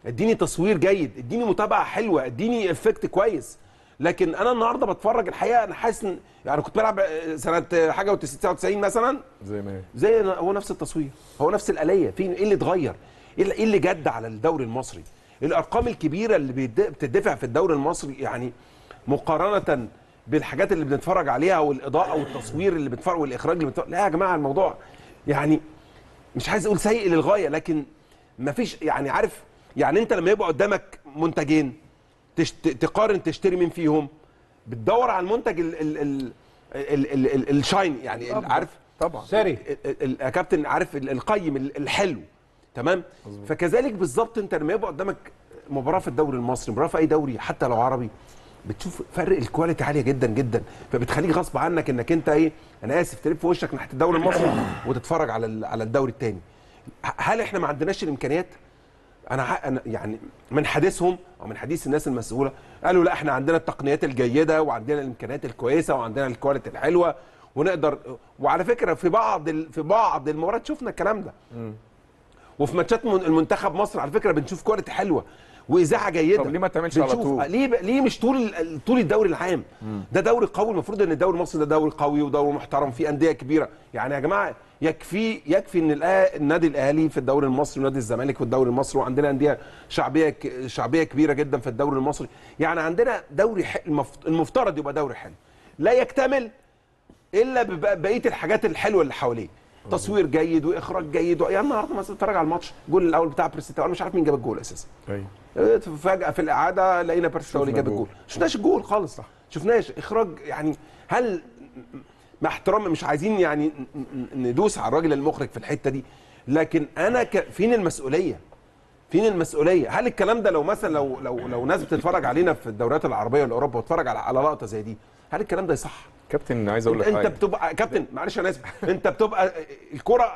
اديني تصوير جيد اديني متابعه حلوه اديني افكت كويس لكن انا النهارده بتفرج الحقيقه انا حاسس ان يعني كنت بلعب سنه حاجه و99 مثلا زي ما هي زي هو نفس التصوير هو نفس الآلية في ايه اللي اتغير ايه اللي- إيه اللي جد على الدوري المصري الارقام الكبيره اللي بيد- بتدفع في الدوري المصري يعني مقارنه بالحاجات اللي بنتفرج عليها والاضاءه والتصوير اللي بتفرج والاخراج اللي بتفرج لا يا جماعه الموضوع يعني مش عايز اقول سيء للغايه لكن مفيش يعني عارف يعني انت لما يبقى قدامك منتجين تشت... تقارن تشتري مين فيهم بتدور على المنتج ال... ال... ال... ال... ال... ال... الشاين يعني ال- عارف طبعا ساري ال- ال- يا كابتن عارف ال- القيم ال- الحلو تمام فكذلك بالظبط انت لما يبقى قدامك مباراه في الدوري المصري مباراه في اي دوري حتى لو عربي بتشوف فرق الكواليتي عاليه جدا جدا فبتخليك غصب عنك انك انت ايه انا اسف تلف في وشك ناحيه الدوري المصري وتتفرج على ال- على الدوري الثاني هل احنا ما عندناش الامكانيات انا ح- انا يعني من حديثهم او من حديث الناس المسؤوله قالوا لا احنا عندنا التقنيات الجيده وعندنا الامكانيات الكويسه وعندنا الكواليتي الحلوه ونقدر وعلى فكره في بعض ال... في بعض المباريات شفنا الكلام ده وفي ماتشات من- المنتخب مصر على فكره بنشوف كواليتي حلوه واذاعه جيده طب ليه ما تعملش على بنشوف- طول؟ ليه ب... ليه مش طول ال- طول الدوري العام ده دوري قوي المفروض ان الدوري المصري ده دوري قوي ودوري محترم فيه انديه كبيره يعني يا جماعه يكفي يكفي ان الأه- النادي الاهلي في الدوري المصري ونادي الزمالك في الدوري المصري وعندنا انديه شعبيه ك... شعبيه كبيره جدا في الدوري المصري يعني عندنا دوري ح... المفت... المفترض يبقى دوري حلو لا يكتمل الا ببقيه الحاجات الحلوه اللي حواليه تصوير جيد واخراج جيد و... يا النهارده مثلا اتفرج على الماتش الجول الاول بتاع بريستاو انا مش عارف مين جاب الجول اساسا ايوه فجاه في الاعاده لقينا بيرستاو اللي شفنا جاب الجول. الجول شفناش الجول خالص شفناش اخراج يعني هل مع احترام مش عايزين يعني ن- ن- ندوس على الراجل المخرج في الحته دي لكن انا ك... فين المسؤوليه فين المسؤوليه هل الكلام ده لو مثلا لو لو لو ناس بتتفرج علينا في الدوريات العربيه ولا اوروبا وتتفرج على على لقطه زي دي هل الكلام ده يصح كابتن عايز اقول لك انت حاجه بتبقى كابتن معلش انا اسف انت بتبقى الكره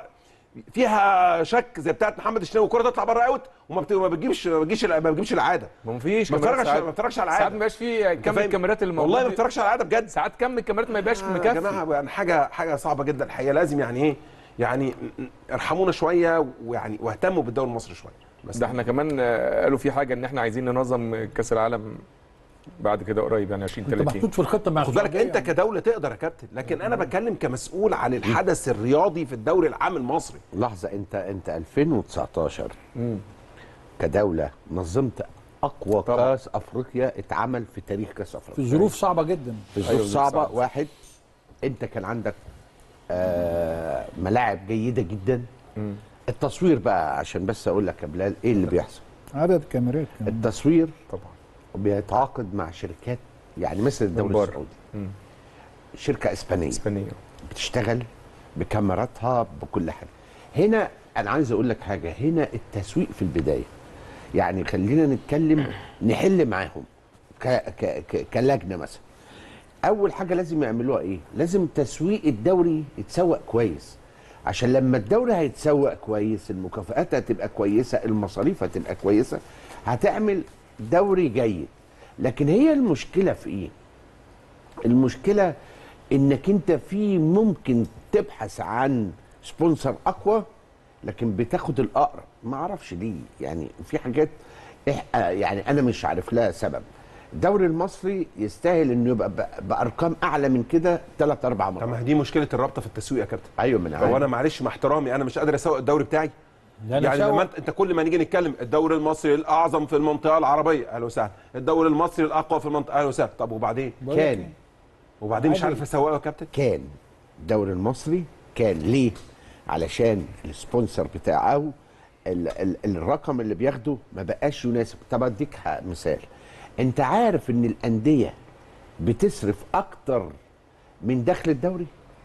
فيها شك زي بتاعت محمد الشناوي الكره تطلع بره اوت وما بت- ما بتجيبش ما بتجيش ما بتجيبش العاده ما فيش ما كاميرات بتفرجش ساعات. ما بتفرجش على ساعات العاده ما بيبقاش في كم فاهم؟ الكاميرات اللي والله ما موجودة. بتفرجش على العاده بجد ساعات كم الكاميرات ما يبقاش يا مكفي جماعه يعني حاجه حاجه صعبه جدا الحقيقه لازم يعني ايه يعني ارحمونا شويه ويعني واهتموا بالدوري المصري شويه بس ده احنا كمان آه، قالوا في حاجه ان احنا عايزين ننظم كاس العالم بعد كده قريب يعني 20 انت 30 محطوط في الخطه مع خد بالك السعودية انت كدوله تقدر يا كابتن لكن انا بتكلم كمسؤول عن الحدث الرياضي في الدوري العام المصري لحظه انت انت 2019 كدوله نظمت اقوى طبعا. كاس افريقيا اتعمل في تاريخ كاس في افريقيا ظروف صعبه جدا في ظروف أيوة، ظروف صعبه صعبة. واحد انت كان عندك آه ملاعب جيده جدا التصوير بقى عشان بس اقول لك يا بلال ايه اللي بيحصل عدد كاميرات كمان. التصوير طبعا بيتعاقد مع شركات يعني مثل الدوري بره. السعودي مم. شركه اسبانيه اسبانيه بتشتغل بكاميراتها بكل حاجه هنا انا عايز اقول لك حاجه هنا التسويق في البدايه يعني خلينا نتكلم نحل معاهم ك ك ك كلجنه مثلا اول حاجه لازم يعملوها ايه لازم تسويق الدوري يتسوق كويس عشان لما الدوري هيتسوق كويس المكافآت هتبقى كويسه المصاريف هتبقى كويسه هتعمل دوري جيد لكن هي المشكله في ايه المشكله انك انت في ممكن تبحث عن سبونسر اقوى لكن بتاخد الاقرب ما اعرفش ليه يعني في حاجات إح- آه يعني انا مش عارف لها سبب الدوري المصري يستاهل انه يبقى ب- بارقام اعلى من كده ثلاث اربع طب ما مرات هي دي مشكله الرابطه في التسويق يا كابتن ايوه من هو انا معلش مع احترامي انا مش قادر اسوق الدوري بتاعي لا، أنا يعني سوا. لما انت, انت كل ما نيجي نتكلم الدوري المصري الاعظم في المنطقه العربيه اهلا وسهلا الدوري المصري الاقوى في المنطقه اهلا وسهلا طب وبعدين كان وبعدين مش عادي. عارف اسوقه يا كابتن كان الدوري المصري كان ليه علشان السبونسر بتاعه ال ال الرقم اللي بياخده ما بقاش يناسب طب اديك ح- مثال انت عارف ان الانديه بتصرف اكتر من دخل الدوري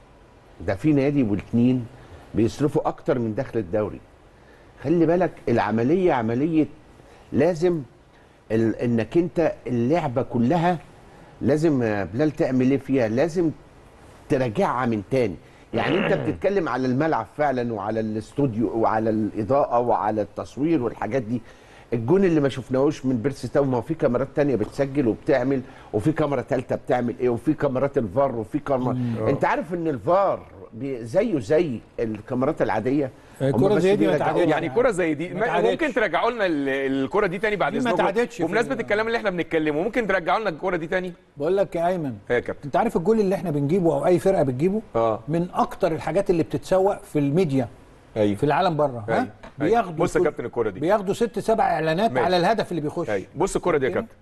ده في نادي والاثنين بيصرفوا اكتر من دخل الدوري خلي بالك العمليه عمليه لازم ال انك انت اللعبه كلها لازم يا بلال تعمل ايه فيها لازم تراجعها من تاني يعني انت بتتكلم على الملعب فعلا وعلى الاستوديو وعلى الاضاءه وعلى التصوير والحاجات دي الجون اللي ما شفناهوش من بيرسي تاو ما هو في كاميرات تانية بتسجل وبتعمل وفي كاميرا ثالثه بتعمل ايه وفي كاميرات الفار وفي كاميرا انت عارف ان الفار بي- زيه زي الكاميرات العاديه الكرة بس زي دي ما بيرجعوها. تعادلش. يعني كرة زي دي ما ما- تعادلش. ممكن ترجعوا لنا ال- الكرة دي تاني بعد دي ما اذنكم تعادلش في وبمناسبة ال- الكلام اللي احنا بنتكلمه ممكن ترجعوا لنا الكرة دي تاني بقول لك يا ايمن ايه يا كابتن انت عارف الجول اللي احنا بنجيبه او اي فرقه بتجيبه اه من اكتر الحاجات اللي بتتسوق في الميديا ايوه في العالم بره أيوة. ها أيوة. بياخدوا بص يا كل- كابتن الكرة دي بياخدوا ست سبع اعلانات ماشي. على الهدف اللي بيخش ايوه بص الكرة دي يا أوكي. كابتن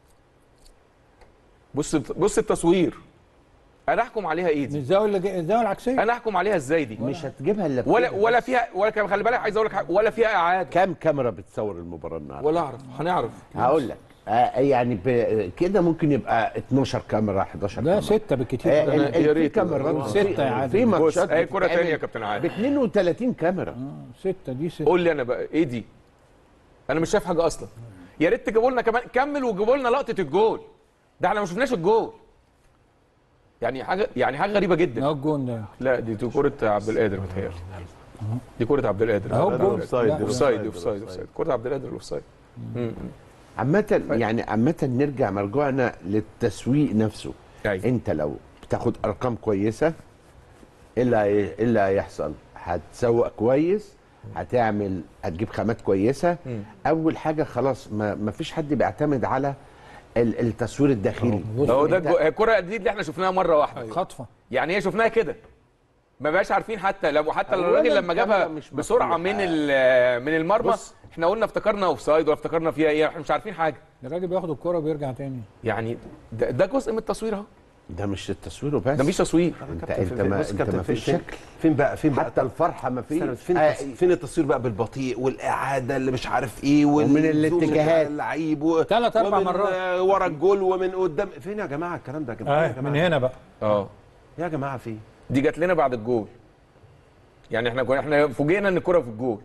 بص بص التصوير انا احكم عليها ايه من دي الزاويه اللي الزاويه العكسيه انا احكم عليها ازاي دي مش هتجيبها الا ولا بكده. ولا فيها ولا كان خلي بالك عايز اقول لك حاجة، ولا فيها اعاده كام كاميرا بتصور المباراه النهارده ولا اعرف هنعرف هقول لك آه يعني ب- كده ممكن يبقى 12 كاميرا 11 ده كاميرا ستة بالكتير آه، ده ال- أنا- ال- يا في ريت كاميرات ستة في- يا عادل. في بص ماتشات اهي كرة تانية يا بتتعمل كابتن ب عادل 32 كاميرا ستة دي ستة قول لي انا بقى ايه دي انا مش شايف حاجه اصلا يا ريت تجيبوا لنا كمان كمل وجيبوا لنا لقطه الجول ده احنا ما شفناش الجول يعني حاجه يعني حاجه غريبه جدا اهو الجون ده لا دي دي كره عبد القادر متهيألي دي كره عبد القادر أهو لا، الجول. لا، أوفسايد، لا، دي اوفسايد أوفسايد، اوفسايد اوفسايد كره عبد القادر الاوفسايد مم. عامة يعني عامة نرجع مرجوعنا للتسويق نفسه أيوة. انت لو بتاخد ارقام كويسة ايه اللي هي- إيه اللي هيحصل؟ هتسوق كويس هتعمل هتجيب خامات كويسة اول حاجة خلاص ما, ما فيش حد بيعتمد على ال- التصوير الداخلي هو ده أنت- الجو- الكره دي اللي احنا شفناها مره واحده خطفه يعني هي شفناها كده ما بقاش عارفين حتى لما حتى أولاً الراجل لما الكاميرا جابها مش بسرعه مفتوحة. من ال- من المرمى بص. احنا قلنا افتكرنا اوفسايد ولا افتكرنا فيها ايه احنا مش عارفين حاجه الراجل بياخد الكرة وبيرجع تاني يعني ده, ده جزء من التصوير اهو ده مش التصوير وبس ده مش تصوير انت انت ما بص انت كابتن ما فين- فيش فين- شكل فين بقى فين بقى حتى الفرحة ما استنى، فيش فين آه، التص- فين التصوير بقى بالبطيء والاعاده اللي مش عارف ايه ومن والزوم الاتجاهات. بتاع اللعيب و... تلات أربع ومن، مرات. آه، ورا الجول ومن قدام فين يا جماعه الكلام ده يا جماعه يا اه جماعه من هنا بقى اه يا جماعه فين دي جات لنا بعد الجول يعني احنا كنا احنا فوجئنا ان الكره في الجول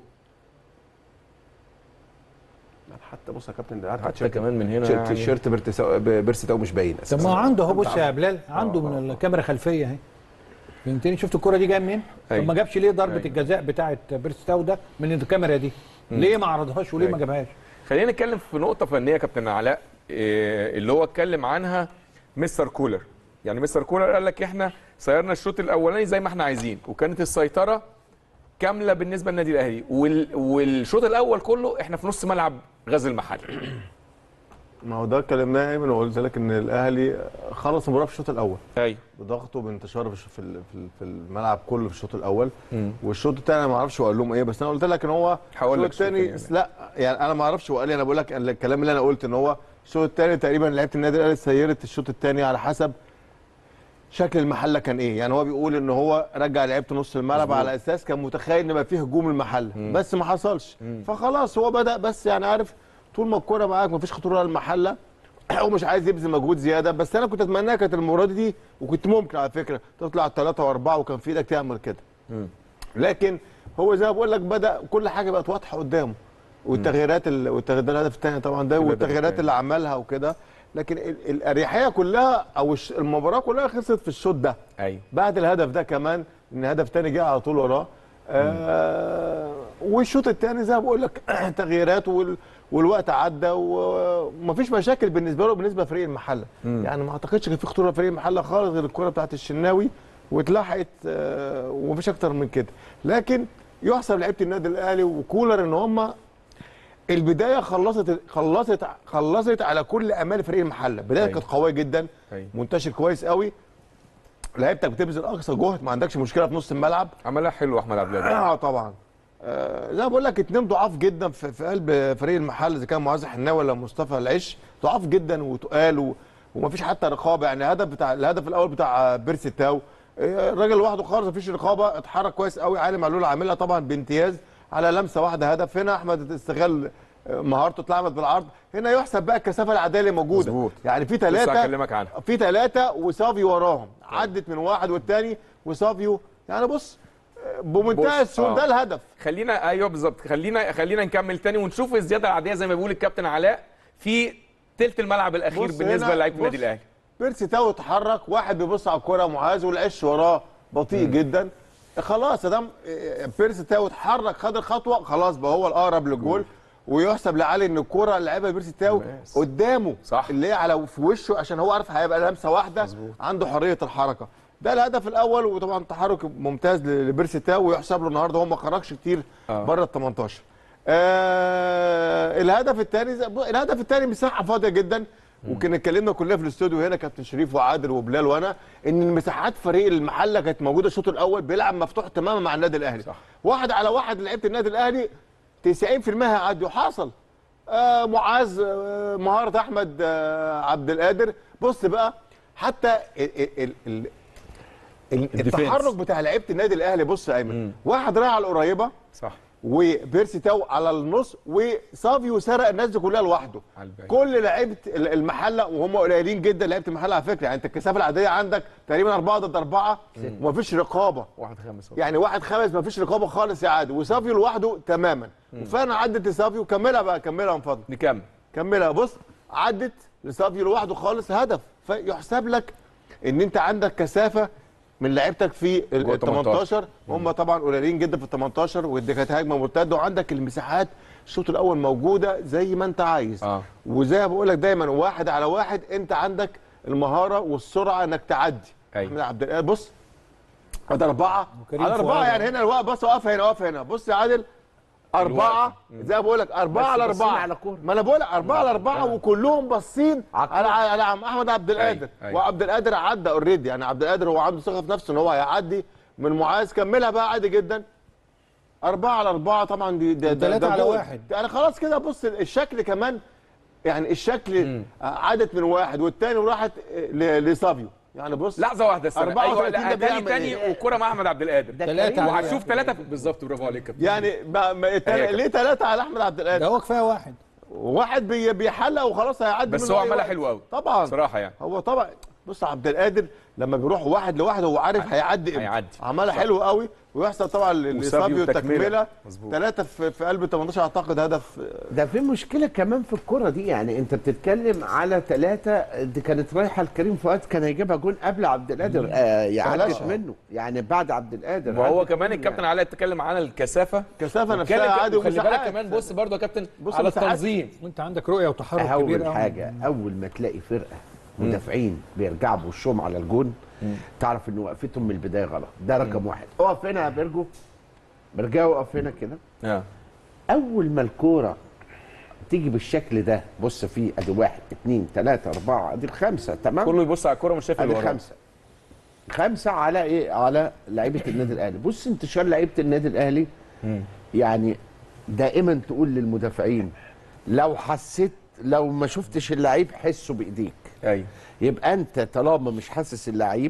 حتى بص يا كابتن ده حتى كمان من هنا تيشيرت يعني. تيشيرت بيرتساو- بيرسيتاو مش باين طب اساسا ما عنده اهو بص يا بلال عنده من الكاميرا خلفيه اهي فهمتني شفت الكرة دي جايه منين؟ طب أيوة. ما جابش ليه ضربة أيوة. الجزاء بتاعت بيرستاو ده من الكاميرا دي؟ ليه ما عرضهاش وليه ما أيوة. جابهاش؟ خلينا نتكلم في نقطه فنيه يا كابتن علاء إيه اللي هو اتكلم عنها مستر كولر يعني مستر كولر قال لك احنا سيرنا الشوط الاولاني زي ما احنا عايزين وكانت السيطره كامله بالنسبه للنادي الاهلي وال... والشوط الاول كله احنا في نص ملعب غزل المحل ما هو ده اتكلمناه ايمن وقلت لك ان الاهلي خلص المباراه في الشوط الاول ايوه بضغطه بانتشاره في في ال- في ال- في الملعب كله في الشوط الاول مم. والشوط الثاني انا ما اعرفش هو قال لهم ايه بس انا قلت لك ان هو هقول لك الشوط الثاني الشوط التاني لا يعني انا ما اعرفش هو قال ايه انا بقول لك الكلام اللي انا قلت ان هو الشوط الثاني تقريبا لعيبه النادي الاهلي سيرت الشوط الثاني على حسب شكل المحله كان ايه يعني هو بيقول ان هو رجع لعيبه نص الملعب مظبوط. على اساس كان متخيل ان بقى فيه هجوم المحله بس ما حصلش فخلاص هو بدا بس يعني عارف طول ما الكوره معاك ما فيش خطوره على المحله هو مش عايز يبذل مجهود زياده بس انا كنت اتمناها كانت المباراه دي وكنت ممكن على فكره تطلع ثلاثه واربعه وكان في ايدك تعمل كده لكن هو زي ما بقول لك بدا كل حاجه بقت واضحه قدامه والتغييرات ال- والتغيير ده الهدف الثاني طبعا ده الهدف والتغييرات التاني. اللي عملها وكده لكن ال- ال- الاريحيه كلها او الش- المباراه كلها خلصت في الشوط ده ايوه بعد الهدف ده كمان ان هدف تاني جه على طول وراه آه والشوط الثاني زي ما بقول لك تغييرات وال والوقت عدى ومفيش مشاكل بالنسبه له بالنسبه لفريق المحله يعني ما اعتقدش كان في خطوره لفريق المحله خالص غير الكره بتاعت الشناوي واتلحقت آه ومفيش اكتر من كده لكن يحسب لعيبه النادي الاهلي وكولر ان هم البدايه خلصت خلصت خلصت على كل امال فريق المحله بدايه أيوة. كانت قويه جدا أيوة. منتشر كويس قوي لعيبتك بتبذل اقصى جهد ما عندكش مشكله في نص الملعب عملها حلو احمد عبد القادر اه طبعا آه زي ما بقول لك اتنين ضعاف جدا في, في قلب فريق المحل اذا كان معاذ حناوي ولا مصطفى العش ضعاف جدا وتقال و- ومفيش حتى رقابه يعني الهدف بتاع الهدف الاول بتاع بيرسي تاو آه، الراجل لوحده خالص مفيش رقابه اتحرك كويس قوي علي معلول عاملها طبعا بامتياز على لمسه واحده هدف هنا احمد استغل آه، مهارته اتلعبت بالعرض هنا يحسب بقى الكثافه العاديه اللي موجوده مظبوط. يعني في لسه ثلاثه هكلمك عنها في ثلاثة وسافيو وراهم عدت من واحد والتاني وسافيو يعني بص بمنتهى بص، السهولة آه. ده الهدف خلينا ايوه بالظبط خلينا خلينا نكمل تاني ونشوف الزياده العاديه زي ما بيقول الكابتن علاء في تلت الملعب الاخير بص بالنسبه هنا، للعيبه النادي بص. الاهلي بيرسي تاو اتحرك واحد بيبص على الكرة معاذ والعش وراه بطيء جدا خلاص ادام بيرسي تاو اتحرك خد الخطوة خلاص بقى هو الأقرب للجول ويحسب لعلي ان الكرة اللي لعبها بيرسي تاو بس. قدامه صح. اللي هي على في وشه عشان هو عارف هيبقى لمسة واحدة عنده حرية الحركة ده الهدف الاول وطبعا تحرك ممتاز ل- لبيرسي تاو ويحسب له النهارده هو ما خرجش كتير آه. بره ال 18 آه الهدف الثاني الهدف الثاني مساحه فاضيه جدا وكنا اتكلمنا كلنا في الاستوديو هنا كابتن شريف وعادل وبلال وانا ان المساحات فريق المحله كانت موجوده الشوط الاول بيلعب مفتوح تماما مع النادي الاهلي صح. واحد على واحد لعيبه النادي الاهلي 90% هيعدي وحصل آه معاذ آه مهاره احمد آه عبد القادر بص بقى حتى ال ال ال ال ال الديفنس. التحرك بتاع لعيبه النادي الاهلي بص يا ايمن واحد رايح على القريبه صح وبيرسي تاو على النص وسافيو سرق الناس دي كلها لوحده على الباقي. كل لعيبه ال- المحله وهم قليلين جدا لعيبه المحله على فكره يعني انت الكثافه العاديه عندك تقريبا أربعة ضد أربعة ومفيش رقابه واحد خامس أهو. يعني واحد خامس مفيش رقابه خالص يا عادي وسافيو لوحده تماما وفعلا عدت لسافيو كملها بقى كملها من فضلك نكمل كملها بص عدت لسافيو لوحده خالص هدف فيحسب لك ان انت عندك كثافه من لعيبتك في ال جوه ال 18 هم طبعا قليلين جدا في ال 18 ودي كانت هجمه مرتده وعندك المساحات الشوط الاول موجوده زي ما انت عايز آه. وزي ما بقول لك دايما واحد على واحد انت عندك المهاره والسرعه انك تعدي أيوة. احمد عبد القادر بص ادي اربعه وكريم على اربعه فؤاد. يعني هنا الوقف بص واقف هنا واقف هنا بص يا عادل أربعة زي ما بقول لك أربعة بس على باصين أربعة على كورة. ما أنا بقول لك أربعة على أربعة وكلهم باصين على على عم أحمد عبد القادر أيوة. وعبد القادر عدى أوريدي يعني عبد القادر هو عنده ثقة في نفسه إن هو هيعدي من معاذ كملها بقى عادي جدا أربعة على أربعة طبعا دي ده ده, وتلاتة ده على جول. واحد. يعني خلاص كده بص الشكل كمان يعني الشكل عدت من واحد والتاني وراحت ل- لسافيو يعني بص لحظه واحده استنى أربعة ايوه وثلاثين لا ده تاني بيعمل تاني إيه؟ وكره مع احمد عبد القادر تلاتة على وهتشوف ثلاثه بالظبط برافو عليك يا كابتن يعني ما ما أيوة. ليه ثلاثة على أحمد عبد القادر ده هو كفايه واحد واحد بي بيحلق وخلاص هيعدي بس منه هو أي عملها وقت. حلو قوي طبعا صراحه يعني هو طبعا بص عبد القادر لما بيروح واحد لواحد هو عارف هيعدي امتى. هيعدي. عملها حلو قوي ويحصل طبعا وسافيو لسافيو تكملة. تكمله مظبوط. ثلاثه في, في قلب 18 اعتقد هدف ده في مشكله كمان في الكره دي يعني انت بتتكلم على ثلاثه دي كانت رايحه لكريم فؤاد كان هيجيبها جون قبل عبد القادر آه يعدت بلاش. منه يعني بعد عبد القادر وهو عدت كمان منه الكابتن علاء اتكلم عن الكثافه كثافه واتكلم نفسها ك- عادي وخلي بالك ومساحات. كمان بص برضه يا كابتن بص على مساحات. التنظيم وانت عندك رؤيه وتحرك كبير اول قوي. حاجه اول ما تلاقي فرقه مدافعين بيرجعوا بوشهم على الجون تعرف ان وقفتهم من البدايه غلط ده رقم واحد اقف هنا يا بيرجو برجعوا اقف هنا كده اه اول ما الكوره تيجي بالشكل ده بص فيه ادي واحد اثنين ثلاثة أربعة ادي الخمسة تمام كله يبص على الكوره مش شايف اللي ادي وراه خمسة خمسة على ايه؟ على لعيبة النادي الأهلي بص انتشار لعيبة النادي الأهلي يعني دائما تقول للمدافعين لو حسيت لو ما شفتش اللعيب حسه بإيديك ايوه يبقى انت طالما مش حاسس اللعيب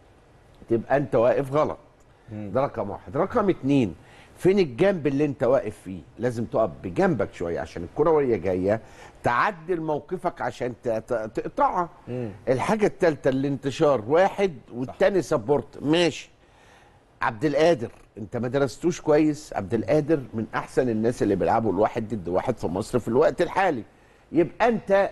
تبقى انت واقف غلط ده رقم واحد رقم اتنين فين الجنب اللي انت واقف فيه لازم تقف بجنبك شويه عشان الكره وهي جايه تعدل موقفك عشان ت- ت- تقطعها الحاجه الثالثه الانتشار واحد والتاني سبورت ماشي عبد القادر انت ما درستوش كويس عبد القادر من احسن الناس اللي بيلعبوا الواحد ضد واحد في مصر في الوقت الحالي يبقى انت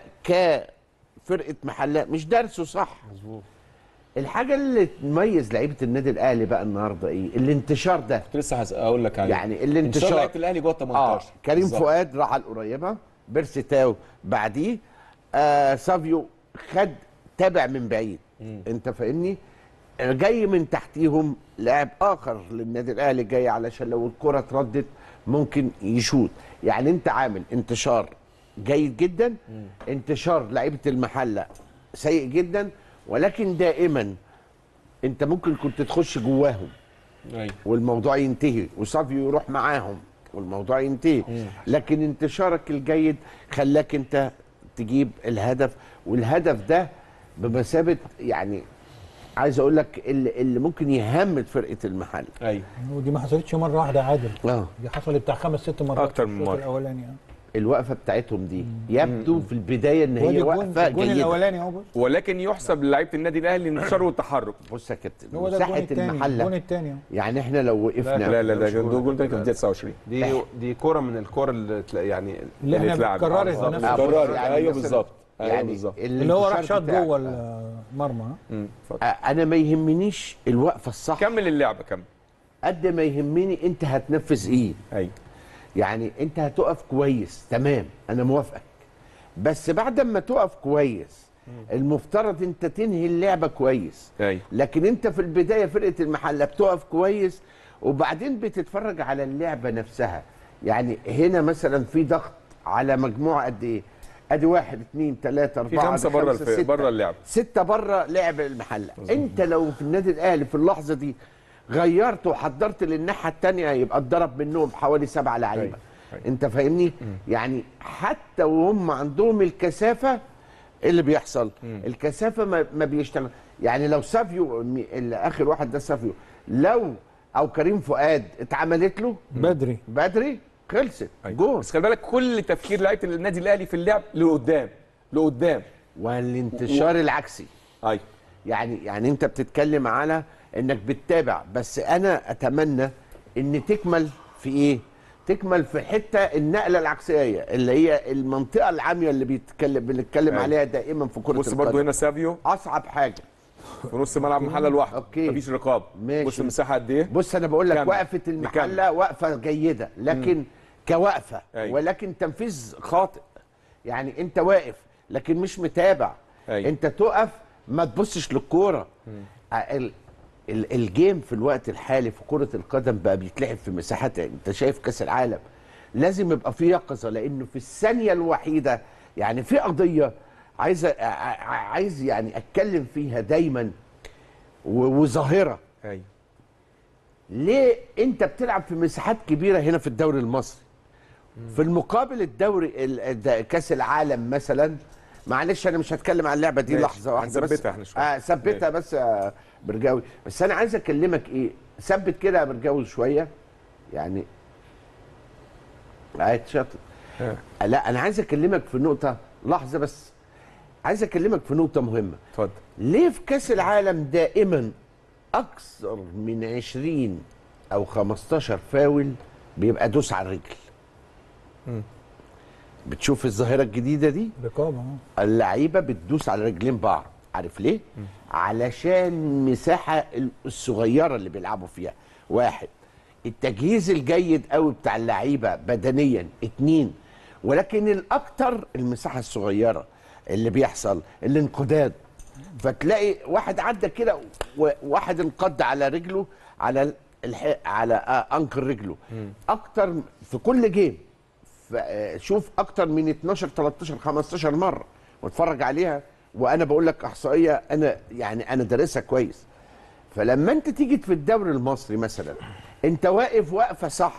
كفرقه محلات مش دارسه صح مظبوط الحاجه اللي تميز لعيبه النادي الاهلي بقى النهارده ايه الانتشار ده كنت لسه هس- اقول لك عليه يعني انتشار الانتشار لعيبه الاهلي جوه ال 18 اه كريم بالظبط. فؤاد راح على القريبه بيرسي تاو بعديه آه سافيو خد تابع من بعيد انت فاهمني جاي من تحتيهم لاعب اخر للنادي الاهلي جاي علشان لو الكره اتردت ممكن يشوط يعني انت عامل انتشار جيد جدا انتشار لعيبه المحله سيء جدا ولكن دائما انت ممكن كنت تخش جواهم ايوه والموضوع ينتهي وسافيو يروح معاهم والموضوع ينتهي لكن انتشارك الجيد خلاك انت تجيب الهدف والهدف ده بمثابه يعني عايز اقول لك اللي, اللي ممكن يهمد فرقه المحل ايوه ودي ما حصلتش مره واحده عادل اه دي حصلت بتاع خمس ست مرات أكتر في من الشوط مرة. الاولاني اه الوقفه بتاعتهم دي يبدو في البدايه ان هو هي دي الجون وقفه الجون جيده الاولاني اهو بص ولكن يحسب لعيبه النادي الاهلي الانتشار والتحرك بص يا كابتن هو ده الجون مساحه الثاني الجون المحله الثاني اهو يعني احنا لو وقفنا لا لا ده مش جول. جول جول تاني كان في 29 دي دي كوره من الكوره اللي تلا- يعني اللي احنا اتلعب. اتكررت بالظبط. بنفس آه، الوقت. اتكررت. يعني ايوه مثلاً- بالظبط ايوه يعني بالظبط اللي هو راح الانتشار شاط بتاعك. جوه المرمى ها مم، اتفضل. آه، انا ما يهمنيش الوقفه الصح كمل اللعبه كمل قد ما يهمني انت هتنفذ ايه ايوه يعني انت هتقف كويس تمام انا موافقك بس بعد ما تقف كويس المفترض انت تنهي اللعبه كويس ايوه لكن انت في البدايه فرقه المحله بتقف كويس وبعدين بتتفرج على اللعبه نفسها يعني هنا مثلا في ضغط على مجموعه قد ايه ادي واحد اثنين ثلاثة في أربعة خمسه بره خمسة، الف... ستة. بره اللعب ستة بره لعب المحله انت لو في النادي الاهلي في اللحظه دي غيرت وحضرت للناحيه الثانيه يبقى اتضرب منهم حوالي سبعة لعيبه أيوة. أيوة. انت فاهمني يعني حتى وهم عندهم الكثافه إيه اللي بيحصل الكثافه ما, ما بيشتغل يعني لو سافيو م- اللي اخر واحد ده سافيو لو او كريم فؤاد اتعملت له بدري بدري خلصت أيوة. جول بس خلي بالك كل تفكير لعيبه النادي الاهلي في اللعب لقدام لقدام والانتشار العكسي ايوه يعني يعني انت بتتكلم على انك بتتابع بس انا اتمنى ان تكمل في ايه تكمل في حته النقله العكسيه اللي هي المنطقه العاميه اللي بيتكلم بنتكلم أيوة. عليها دائما في كره بص برضو القدم هنا سافيو اصعب حاجه في نص ملعب محله لوحده أوكي. مفيش رقابه ماشي. بص المساحه قد ايه بص انا بقول لك كمل. وقفه المحله وقفه جيده لكن كوقفه أيوة. ولكن تنفيذ خاطئ يعني انت واقف لكن مش متابع أيوة. انت تقف ما تبصش للكوره ال- ال- الجيم في الوقت الحالي في كره القدم بقى بيتلعب في مساحات انت شايف كاس العالم لازم يبقى في يقظه لانه في الثانيه الوحيده يعني في قضيه عايز أ- ع- عايز يعني اتكلم فيها دايما و- وظاهره ايوه ليه انت بتلعب في مساحات كبيره هنا في الدوري المصري في المقابل الدوري ال- الد- كاس العالم مثلا معلش انا مش هتكلم عن اللعبه دي ماشي. لحظه واحده بس هنثبتها احنا شوية. اه ثبتها بس يا برجاوي بس انا عايز اكلمك ايه ثبت كده يا برجاوي شويه يعني عايز شاطر آه. لا انا عايز اكلمك في نقطه لحظه بس عايز اكلمك في نقطه مهمه اتفضل ليه في كاس العالم دائما اكثر من 20 او 15 فاول بيبقى دوس على الرجل بتشوف الظاهره الجديده دي رقابه آه. اللعيبه بتدوس على رجلين بعض عارف ليه علشان مساحه الصغيره اللي بيلعبوا فيها واحد التجهيز الجيد قوي بتاع اللعيبه بدنيا اتنين ولكن الاكتر المساحه الصغيره اللي بيحصل الانقضاض فتلاقي واحد عدى كده وواحد انقض على رجله على الح... على آه، انكر رجله اكتر في كل جيم ف- آه، شوف اكتر من 12 13 15 مره واتفرج عليها وانا بقول لك احصائيه انا يعني انا دارسها كويس فلما انت تيجي في الدوري المصري مثلا انت واقف وقفه صح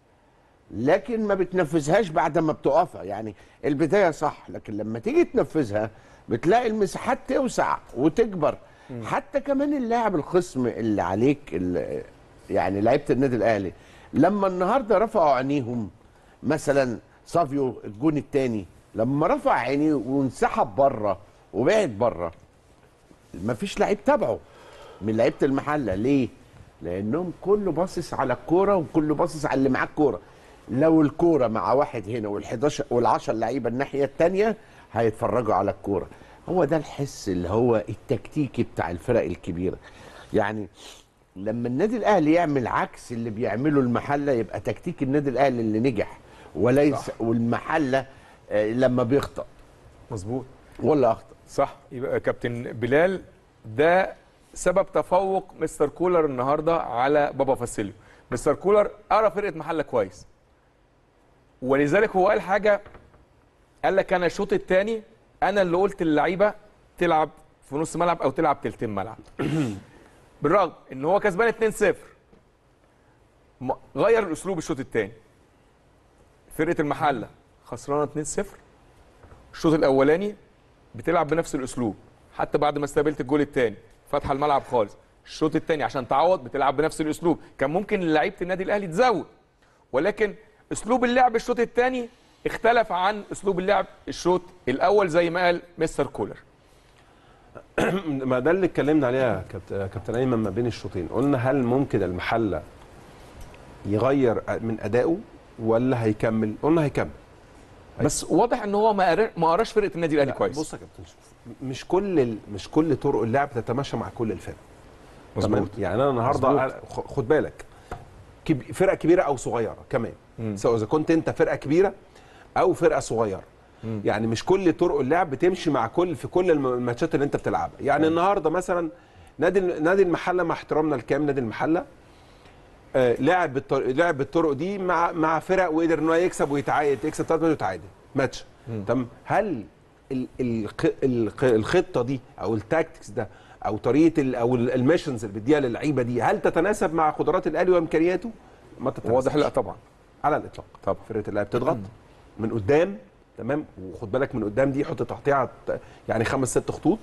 لكن ما بتنفذهاش بعد ما بتقفها يعني البدايه صح لكن لما تيجي تنفذها بتلاقي المساحات توسع وتكبر حتى كمان اللاعب الخصم اللي عليك اللي يعني لعيبه النادي الاهلي لما النهارده رفعوا عينيهم مثلا صافيو الجون الثاني لما رفع عينيه وانسحب بره وبعد بره ما فيش لعيب تبعه من لعيبه المحله ليه؟ لانهم كله باصص على الكوره وكله باصص على اللي معاه الكوره لو الكوره مع واحد هنا وال11 وال10 لعيبه الناحيه الثانيه هيتفرجوا على الكوره هو ده الحس اللي هو التكتيكي بتاع الفرق الكبيره يعني لما النادي الاهلي يعمل عكس اللي بيعمله المحله يبقى تكتيك النادي الاهلي اللي نجح وليس والمحله آه، لما بيخطأ مظبوط ولا اخطأ صح يبقى كابتن بلال ده سبب تفوق مستر كولر النهارده على بابا فاسيليو مستر كولر قرا فرقه محله كويس ولذلك هو قال حاجه قال لك انا الشوط الثاني انا اللي قلت للعيبه تلعب في نص ملعب او تلعب تلتين ملعب بالرغم ان هو كسبان 2-0 م- غير الاسلوب الشوط الثاني فرقه المحله خسرانه 2-0 الشوط الاولاني بتلعب بنفس الاسلوب حتى بعد ما استقبلت الجول الثاني فاتحه الملعب خالص الشوط الثاني عشان تعوض بتلعب بنفس الاسلوب كان ممكن لعيبه النادي الاهلي تزود ولكن اسلوب اللعب الشوط الثاني اختلف عن اسلوب اللعب الشوط الاول زي ما قال مستر كولر ما ده اللي اتكلمنا عليه يا كابتن كابتن ايمن ما بين الشوطين قلنا هل ممكن المحله يغير من ادائه ولا هيكمل قلنا هيكمل بس واضح ان هو ما قرا- ما قراش فرقه النادي الاهلي لا، كويس بص يا كابتن شوف مش كل ال- مش كل طرق اللعب تتماشى مع كل الفرق تمام يعني انا النهارده مظبوط. أنا- خ- خد بالك كب- فرقه كبيره او صغيره كمان سواء اذا كنت انت فرقه كبيره او فرقه صغيره يعني مش كل طرق اللعب بتمشي مع كل في كل الم- الماتشات اللي انت بتلعبها يعني النهارده مثلا نادي نادي المحله مع احترامنا الكامل نادي المحله آه، لعب بالطرق لعب بالطرق دي مع مع فرق وقدر ان هو يكسب ويتعادل يكسب ثلاث ماتشات ويتعادل ماتش تمام هل ال- الق- الق- الخطه دي او التاكتكس ده او طريقه ال- او ال- الميشنز اللي بيديها للعيبه دي هل تتناسب مع قدرات الاهلي وامكانياته؟ ما تتناسبش واضح لا طبعا على الاطلاق طبعا فرقه الاهلي بتضغط من قدام تمام وخد بالك من قدام دي حط تحتها ت- يعني خمس ست خطوط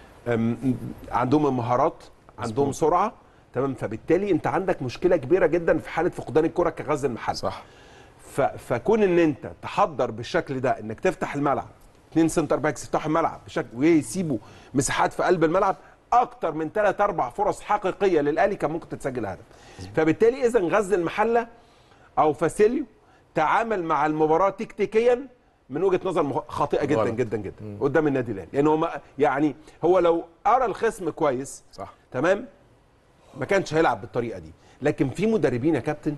أم، عندهم المهارات عندهم سرعه تمام فبالتالي انت عندك مشكله كبيره جدا في حاله فقدان الكره كغزل المحل صح ف... فكون ان انت تحضر بالشكل ده انك تفتح الملعب اثنين سنتر باكس يفتحوا الملعب بشكل ويسيبوا مساحات في قلب الملعب اكتر من ثلاث اربع فرص حقيقيه للاهلي كان ممكن تتسجل هدف فبالتالي اذا غزل المحله او فاسيليو تعامل مع المباراه تكتيكيا من وجهه نظر مخ- خاطئه جدا غلط. جدا جدا قدام النادي الاهلي لان هو ما- يعني هو لو قرا الخصم كويس صح تمام ما كانش هيلعب بالطريقه دي لكن في مدربين يا كابتن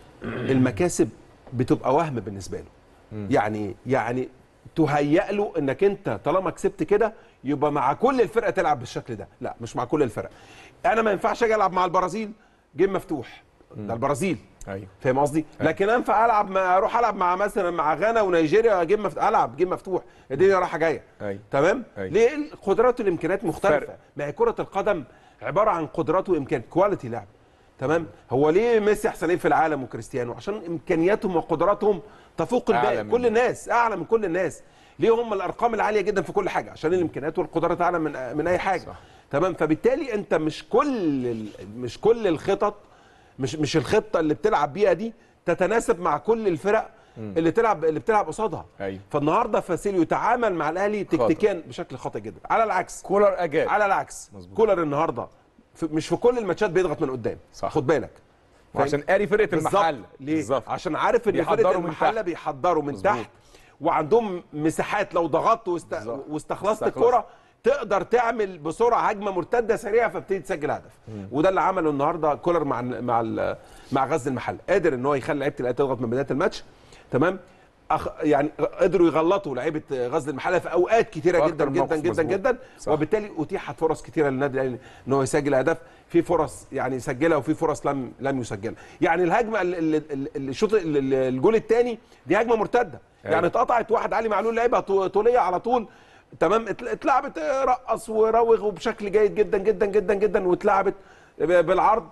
المكاسب بتبقى وهم بالنسبه له يعني يعني تهيأ له انك انت طالما كسبت كده يبقى مع كل الفرقه تلعب بالشكل ده لا مش مع كل الفرق انا ما ينفعش اجي العب مع البرازيل جيم مفتوح ده البرازيل ايوه فاهم قصدي لكن انفع العب مع اروح العب مع مثلا مع غانا ونيجيريا جيم مفتوح العب جيم مفتوح الدنيا رايحه جايه ايوه تمام أيوة. ليه القدرات والامكانيات مختلفه فرق. ما هي كره القدم عباره عن قدرات وامكانيات كواليتي لعب تمام هو ليه ميسي احسن ايه في العالم وكريستيانو عشان امكانياتهم وقدراتهم تفوق أعلى الباقي من- كل الناس اعلى من كل الناس ليه هم الارقام العاليه جدا في كل حاجه عشان الامكانيات والقدرات اعلى من من اي حاجه صح. تمام فبالتالي انت مش كل ال- مش كل الخطط مش مش الخطه اللي بتلعب بيها دي تتناسب مع كل الفرق اللي تلعب اللي بتلعب قصادها أيوة. فالنهارده فاسيليو تعامل مع الاهلي تكتيكيا بشكل خاطئ جدا على العكس كولر اجاد على العكس مظبوط. كولر النهارده في مش في كل الماتشات بيضغط من قدام صح. خد بالك فاهم؟ عشان قاري فرقه بالظبط. المحل ليه بالظبط عشان عارف ان بيحضروا فرقه من المحله تحت. بيحضروا من مظبوط. تحت وعندهم مساحات لو ضغطت واست... بالظبط. واستخلصت استخلصت. الكره تقدر تعمل بسرعه هجمه مرتده سريعه فبتدي تسجل هدف وده اللي عمله النهارده كولر مع مع ال- مع غزل المحله قادر ان هو يخلي لعيبه الاهلي تضغط من بدايه الماتش تمام أخ... يعني قدروا يغلطوا لعيبه غزل المحله في اوقات كتيره في جدا أكتر من جدا موقف جدا مظبوط. جدا صح. وبالتالي اتيحت فرص كتيره للنادي الاهلي ان هو يسجل اهداف في فرص يعني سجلها وفي فرص لم لم يسجلها يعني الهجمه ال- ال- ال- الشوط ال- ال- الجول الثاني دي هجمه مرتده أيوة. يعني اتقطعت واحد علي معلول لعبها طو- طوليه على طول تمام اتل- اتلعبت آه، رقص وراوغ وبشكل جيد جدا جدا جدا جدا واتلعبت ب- بالعرض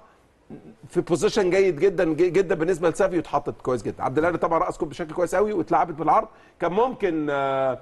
في بوزيشن جيد جدا جي- جدا بالنسبه لسافيو اتحطت كويس جدا عبد القادر طبعا رقص كوب بشكل كويس قوي واتلعبت بالعرض كان ممكن آه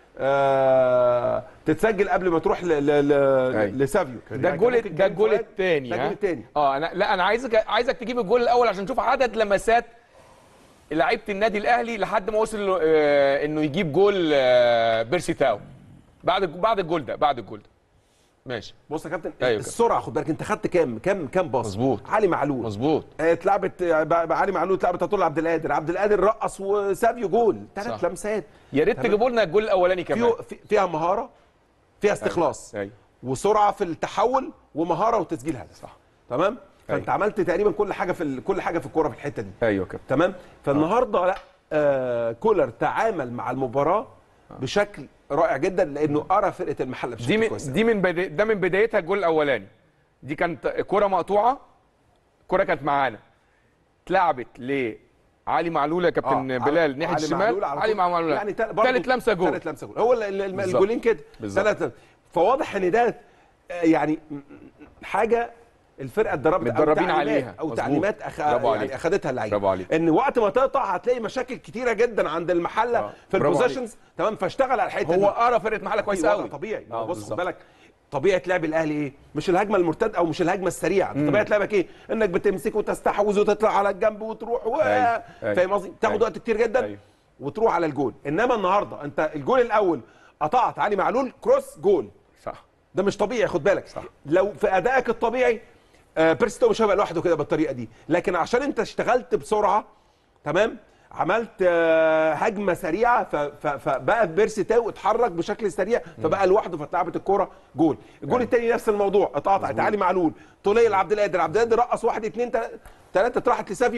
آه تتسجل قبل ما تروح ل- ل- ل- أيوة. لسافيو ده يعني الجول كان ممكن ده كريم الجول فؤاد- الثاني ده الجول الثاني اه انا لا انا عايزك عايزك تجيب الجول الاول عشان نشوف عدد لمسات لعيبه النادي الاهلي لحد ما وصل له، آه، انه يجيب جول آه، بيرسي تاو بعد بعد الجول ده بعد الجول ده ماشي بص يا كابتن أيوة كابتن. السرعه خد بالك انت خدت كام كام كام باص مظبوط. علي معلول مظبوط آه، اتلعبت آه، ب- ب- علي معلول اتلعبت طول عبد القادر عبد القادر رقص وسافيو جول ثلاث صح. لمسات يا ريت تمام. تجيبوا لنا الجول الاولاني كمان فيه- في- فيها مهاره فيها استخلاص ايوه وسرعه في التحول ومهاره وتسجيل هدف صح. تمام فانت أيوة. عملت تقريبا كل حاجه في ال- كل حاجه في الكوره في الحته دي ايوه كابتن تمام فالنهارده لا آه كولر تعامل مع المباراه بشكل رائع جدا لانه قرا فرقه المحله بشكل دي من كويس دي من بداية ده من بدايتها الجول الاولاني دي كانت كره مقطوعه كره كانت معانا اتلعبت لعلي معلول يا كابتن آه، بلال علي- ناحيه علي الشمال معلول على علي طول. معلول يعني تل- برضو ثالث لمسه جول ثالث لمسه جول هو ال- ال- بالظبط. الجولين كده بالظبط. ثلاث فواضح ان ده آه، يعني م- حاجه الفرقه اتدربت أو متدربين تعليمات- عليها. او مظبوط. تعليمات أخ... برافو عليك. يعني اخذتها اللعيبه برافو عليك. ان وقت ما تقطع هتلاقي مشاكل كتيره جدا عند المحله آه. في برافو البوزيشنز تمام فاشتغل على الحته هو دي. قرا فرقه محله كويس في وضع قوي طبيعي آه، بص خد بالظبط. بالك طبيعه لعب الاهلي ايه مش الهجمه المرتده او مش الهجمه السريعه طبيعه لعبك ايه انك بتمسك وتستحوذ وتطلع على الجنب وتروح و... أيوة، أيوة. فاهم قصدي تاخد أيوة. وقت كتير جدا أيوة. وتروح على الجول انما النهارده انت الجول الاول قطعت علي معلول كروس جول صح ده مش طبيعي خد بالك صح. لو في ادائك الطبيعي آه بيرستو مش هيبقى لوحده كده بالطريقه دي لكن عشان انت اشتغلت بسرعه تمام عملت آه هجمه سريعه ف- ف- فبقى بيرسي تاو اتحرك بشكل سريع فبقى لوحده فاتلعبت الكوره جول الجول الثاني نفس الموضوع اتقطعت علي معلول طوليه لعبد القادر عبد القادر رقص واحد اثنين ثلاثه اتراحت لسافيو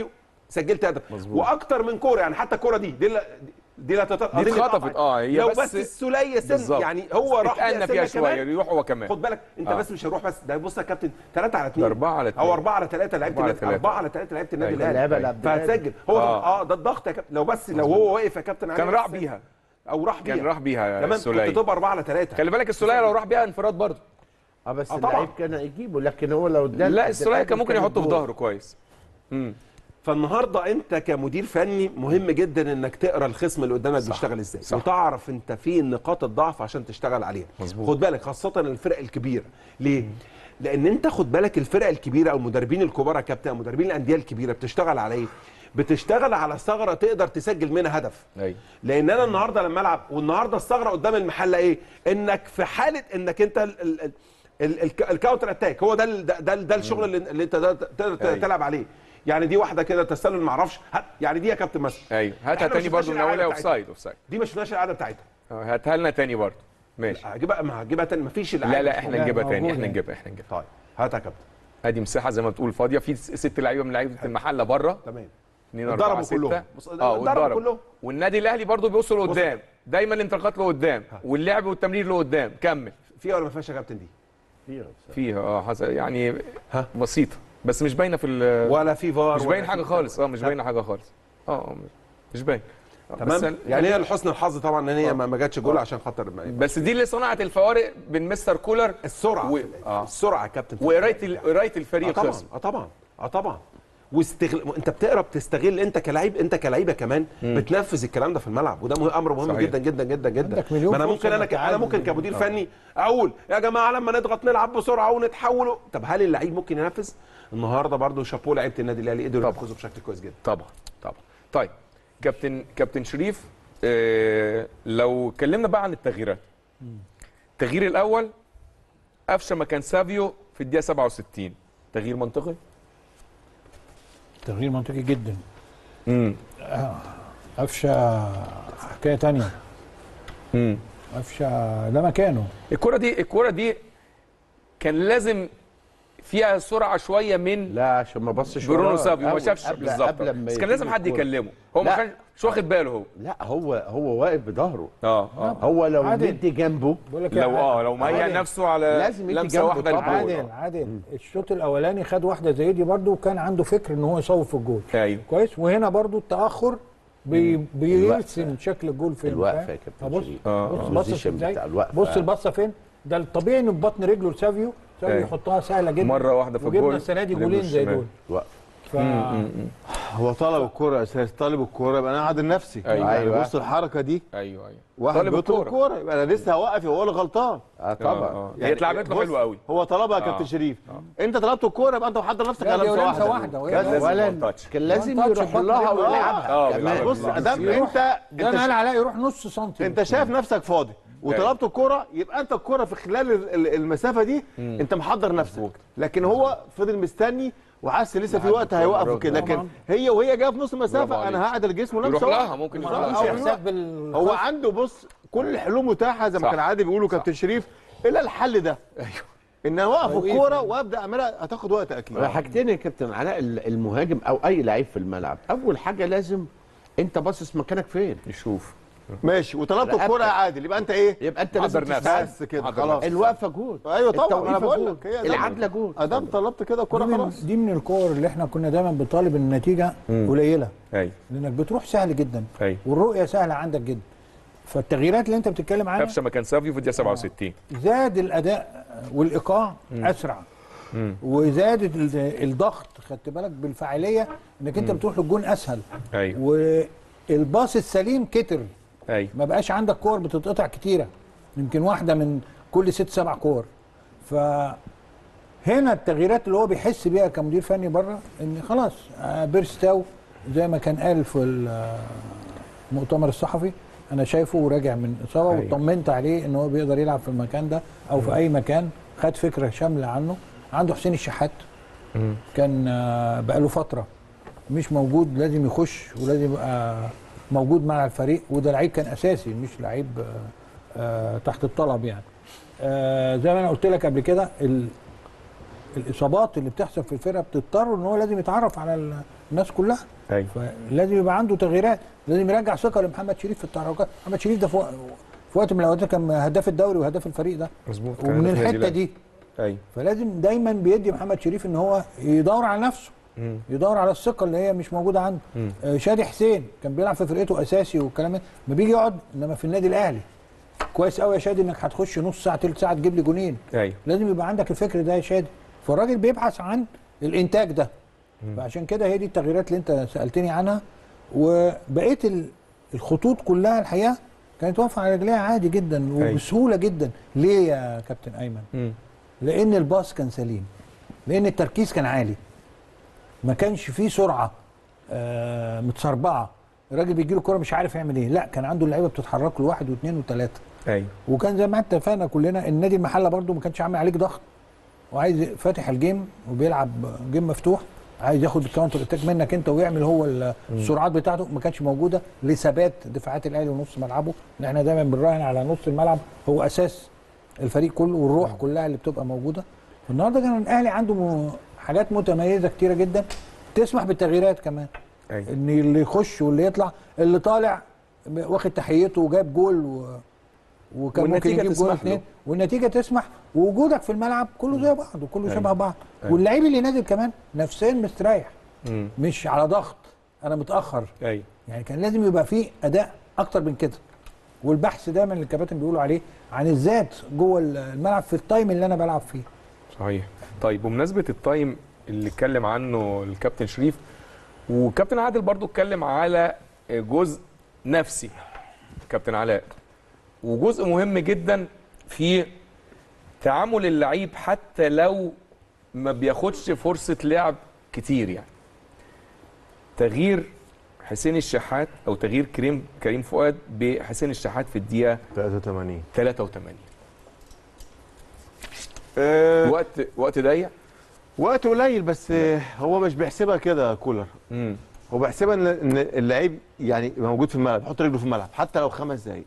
سجلت هدف واكتر من كوره يعني حتى الكوره دي دي اللي- دي اللي هتت- دي اللي اتخطفت، اتقطعت. اه، هي لو بس- بس السوليه سن بالظبط. يعني هو راح اتأنى بيها فيها سنة شويه كمان. يروح هو كمان خد بالك انت آه. بس مش هيروح بس ده بص يا كابتن 3 على 2 ده أربعة على اتنين. او 4 على 3 لعيبه أربعة على النادي تلاتة. 4 على 3 لعيبه النادي أيوة. اللعبة الاهلي العبد فهتسجل هو ده آه. اه ده الضغط يا كابتن لو بس لو هو واقف يا كابتن كان علي راح بس- بيها او راح بيها كان راح بيها كمان السولية. كنت تبقى 4 على 3 خلي بالك السوليه لو راح بيها انفراد برضه اه بس آه، طبعاً. اللعيب كان يجيبه لكن هو لو ده لا السوليه كان ممكن يحطه في ظهره كويس امم فالنهارده انت كمدير فني مهم جدا انك تقرا الخصم اللي قدامك بيشتغل ازاي صح. وتعرف انت فين نقاط الضعف عشان تشتغل عليها مظبوط. خد بالك خاصه الفرق الكبيره ليه لان انت خد بالك الفرق الكبيره او المدربين الكبار يا كابتن أو مدربين الانديه الكبيره بتشتغل على ايه بتشتغل على ثغره تقدر تسجل منها هدف ايوه لان انا النهارده لما العب والنهارده الثغره قدام المحله ايه انك في حاله انك انت ال ال ال ال ال الكاونتر اتاك هو ده ال- ده ده, ده الشغل اللي, اللي انت تقدر تقدر أيوة. تلعب عليه يعني دي واحده كده تسلل ما اعرفش هات- يعني دي يا كابتن مثلا ايوه هاتها إحنا ما تاني شفناش برضه من الإعادة اولها اوف بتاعتها. سايد اوف سايد دي ما شفناش العاده بتاعتها هاتها لنا تاني برضه ماشي هجيبها ما هجيبها تاني ما فيش لا لا احنا لا، نجيبها تاني موجودة احنا يعني. نجيبها احنا نجيبها طيب هات يا كابتن ادي مساحه زي ما بتقول فاضيه في ست لعيبه من لعيبه المحله بره تمام 2 اتضربوا 4 6 كلهم. بص، اه اتضربوا واتضربوا. كلهم. والنادي الاهلي برضه بيوصل لقدام دايما الانطلاقات لقدام واللعب والتمرير لقدام كمل فيها ولا ما فيهاش يا كابتن دي فيها اه حسن يعني بسيطه بس مش باينه في ال- ولا في فار مش ولا باين في حاجه بتاع. خالص اه مش لا. باينه حاجه خالص اه مش باين آه، بس تمام يعني هي لحسن الحظ طبعا ان هي ما ما جاتش جول عشان خاطر ما- بس دي اللي صنعت الفوارق بين مستر كولر السرعه و- في- آه. السرعه يا كابتن في وقرايه الفريق. ال- قرايه اه الفريق طبعا الخصم اه طبعا اه طبعا واستغل انت بتقرا بتستغل انت كلاعب انت كلعيبه كمان بتنفذ الكلام ده في الملعب وده مه- امر مهم صحيح. جدا جدا جدا جدا عندك مليون ما انا فرصة ممكن انا إنك ك... انا تعادل. ممكن كمدير فني اقول يا جماعه لما نضغط نلعب بسرعه ونتحول طب هل اللعيب ممكن ينفذ النهارده برضو شابوه لعيبه النادي الاهلي قدروا طبعا. ينفذوا بشكل كويس جدا طبعا طبعا طيب كابتن كابتن شريف آه لو اتكلمنا بقى عن التغييرات التغيير الاول قفشه مكان سافيو في الدقيقه 67 تغيير منطقي تغيير منطقي جدا امم قفشه حكايه تانية امم قفشه ده مكانه الكره دي الكره دي كان لازم فيها سرعه شويه من لا عشان ما بصش برونو وراه. سافيو ما أول- شافش قبل- بالظبط قبل ما بس كان لازم يجيب حد الكرة. يكلمه هو ما لا. كانش مش واخد باله هو لا هو هو واقف بظهره اه اه هو لو عادل. مدي جنبه بقول لك يا لو اه لو مهيأ عادل. نفسه على لازم يدي لمسه جنبه واحده طبعاً. الجول عادل عادل الشوط الاولاني خد واحده زي دي برده وكان عنده فكر ان هو يصوب في الجول ايوه كويس وهنا برده التاخر بي بيرسم شكل الجول فين الوقفة فاهم؟ يا كابتن بص شريف. آه، بص آه. بص البوزيشن ازاي بتاع الوقفة. بص البصه فين ده الطبيعي ان ببطن رجله لسافيو سافيو أيوة. يحطها سهله جدا مره واحده في وجبنا الجول السنه دي رجله جولين زي الشمال. دول وقف ف هو طلب الكوره اساس طالب الكوره يبقى انا عادل نفسي أيوة. يعني أيوة. بص الحركه دي ايوه ايوه واحد طالب بيطلب الكورة. الكوره يبقى انا لسه هوقف يبقى هو اللي غلطان اه طبعا آه، آه. هي اتلعبت له بص، حلوه قوي هو طلبها يا آه. كابتن شريف انت طلبت الكوره يبقى انت محضر نفسك لا، على دي لمسه لمسة واحده واحدة، وهي بس. لازم اولا تاتش. كان لازم تاتش يروح ببطن لها رجله. ويلعبها اه كمان. بيلعبها بص بالظبط. ادام يروح- انت ده انت انا قال عليها يروح نص سنتي انت شايف نفسك فاضي وطلبت الكوره يبقى انت الكوره في خلال ال- ال- المسافه دي انت محضر نفسك لكن هو فضل مستني وحاسس لسه في وقت هيوقف وكده لكن هي وهي جايه في نص برافو المسافه عليك. انا هعدل الجسم يروح ولمسه لها واحدة. ممكن ما يروح عندوش لها. إحساس احساس بال هو عنده بص كل الحلول متاحه زي ما صح. كان عادل بيقولوا كابتن شريف الا الحل ده ايوه ان اوقف توقيف. الكوره وابدا اعملها هتاخد وقت اكيد حاجتين يا كابتن علاء ال- المهاجم او اي لعيب في الملعب اول حاجه لازم انت باصص مكانك فين يشوف ماشي وطلبت رقبتك. الكوره يا عادل يبقى انت ايه يبقى انت لازم حضر نفسك. تستعد. بس كده حضر خلاص نفسك. الوقفه جول ايوه طبعا انا التوقيفة بقول جول. لك هي ده. العدله جول ادام طلبت كده دي كوره من, خلاص دي من الكور اللي احنا كنا دايما بنطالب النتيجه قليله ايوه لانك بتروح سهل جدا ايوه والرؤيه سهله عندك جدا فالتغييرات اللي انت بتتكلم عنها قفشه مكان سافيو في الدقيقه 67 زاد الاداء والايقاع اسرع وزاد ال- الضغط خدت بالك بالفاعليه انك انت بتروح للجون اسهل ايوه والباص السليم كتر ايوه ما بقاش عندك كور بتتقطع كتيره يمكن واحده من كل ست سبع كور ف هنا التغييرات اللي هو بيحس بيها كمدير فني بره ان خلاص آه، بيرستاو زي ما كان قال في المؤتمر الصحفي انا شايفه وراجع من اصابه أيوة. واطمنت عليه ان هو بيقدر يلعب في المكان ده او في اي مكان خد فكره شامله عنه عنده حسين الشحات كان آه، بقاله فتره مش موجود لازم يخش ولازم يبقى موجود مع الفريق وده لعيب كان اساسي مش لعيب آه، آه، تحت الطلب يعني آه، زي ما انا قلت لك قبل كده ال- الاصابات اللي بتحصل في الفرقه بتضطر ان هو لازم يتعرف على ال- الناس كلها ايوه فلازم يبقى عنده تغييرات لازم يرجع ثقه لمحمد شريف في التحركات محمد شريف ده في وق- في وقت من الاوقات كان هداف الدوري وهداف الفريق ده مظبوط كان ومن هدف النادي الحته الأهلي. دي ايوه فلازم دايما بيدي محمد شريف ان هو يدور على نفسه مم. يدور على الثقه اللي هي مش موجوده عنده مم. آه، شادي حسين كان بيلعب في فرقته اساسي والكلام ده ما بيجي يقعد انما في النادي الاهلي كويس قوي يا شادي انك هتخش نص ساعه تلت ساعه تجيب لي جونين ايوه لازم يبقى عندك الفكر ده يا شادي فالراجل بيبحث عن الانتاج ده فعشان كده هي دي التغييرات اللي انت سالتني عنها وبقيه ال- الخطوط كلها الحقيقه كانت واقفه على رجليها عادي جدا وبسهوله جدا ليه يا كابتن ايمن مم. لان الباص كان سليم لان التركيز كان عالي ما كانش فيه سرعه آه متسربعه الراجل بيجي له الكوره مش عارف يعمل ايه لا كان عنده اللعيبه بتتحرك له واحد واثنين وثلاثه ايوه وكان زي ما اتفقنا كلنا النادي المحله برده ما كانش عامل عليك ضغط وعايز فاتح الجيم وبيلعب جيم مفتوح عايز ياخد الكاونتر اتاك منك انت ويعمل هو ال- السرعات بتاعته ما كانتش موجوده لثبات دفاعات الاهلي ونص ملعبه ان احنا دايما بنراهن على نص الملعب هو اساس الفريق كله والروح كلها اللي بتبقى موجوده النهارده كان الاهلي عنده م- حاجات متميزه كتيره جدا تسمح بالتغييرات كمان ايوه ان اللي يخش واللي يطلع اللي طالع واخد تحيته وجاب جول و... وكان ممكن والنتيجة يجيب جول تسمح له. اثنين والنتيجه تسمح ووجودك في الملعب كله زي بعض وكله أيوة. شبه بعض أيوة. واللعيب اللي نازل كمان نفسيا مستريح مم. مش على ضغط انا متاخر ايوه يعني كان لازم يبقى فيه اداء اكتر من كده والبحث دايما اللي الكباتن بيقولوا عليه عن الذات جوه الملعب في التايم اللي انا بلعب فيه صحيح طيب بمناسبه التايم اللي اتكلم عنه الكابتن شريف وكابتن عادل برضو اتكلم على جزء نفسي كابتن علاء وجزء مهم جدا في تعامل اللعيب حتى لو ما بياخدش فرصه لعب كتير يعني تغيير حسين الشحات او تغيير كريم كريم فؤاد بحسين الشحات في الدقيقه 83 83 أه وقت وقت ضيق وقت قليل بس آه، هو مش بيحسبها كده يا كولر امم هو بيحسبها ان إن اللعيب يعني يبقى موجود في الملعب يحط رجله في الملعب حتى لو خمس دقايق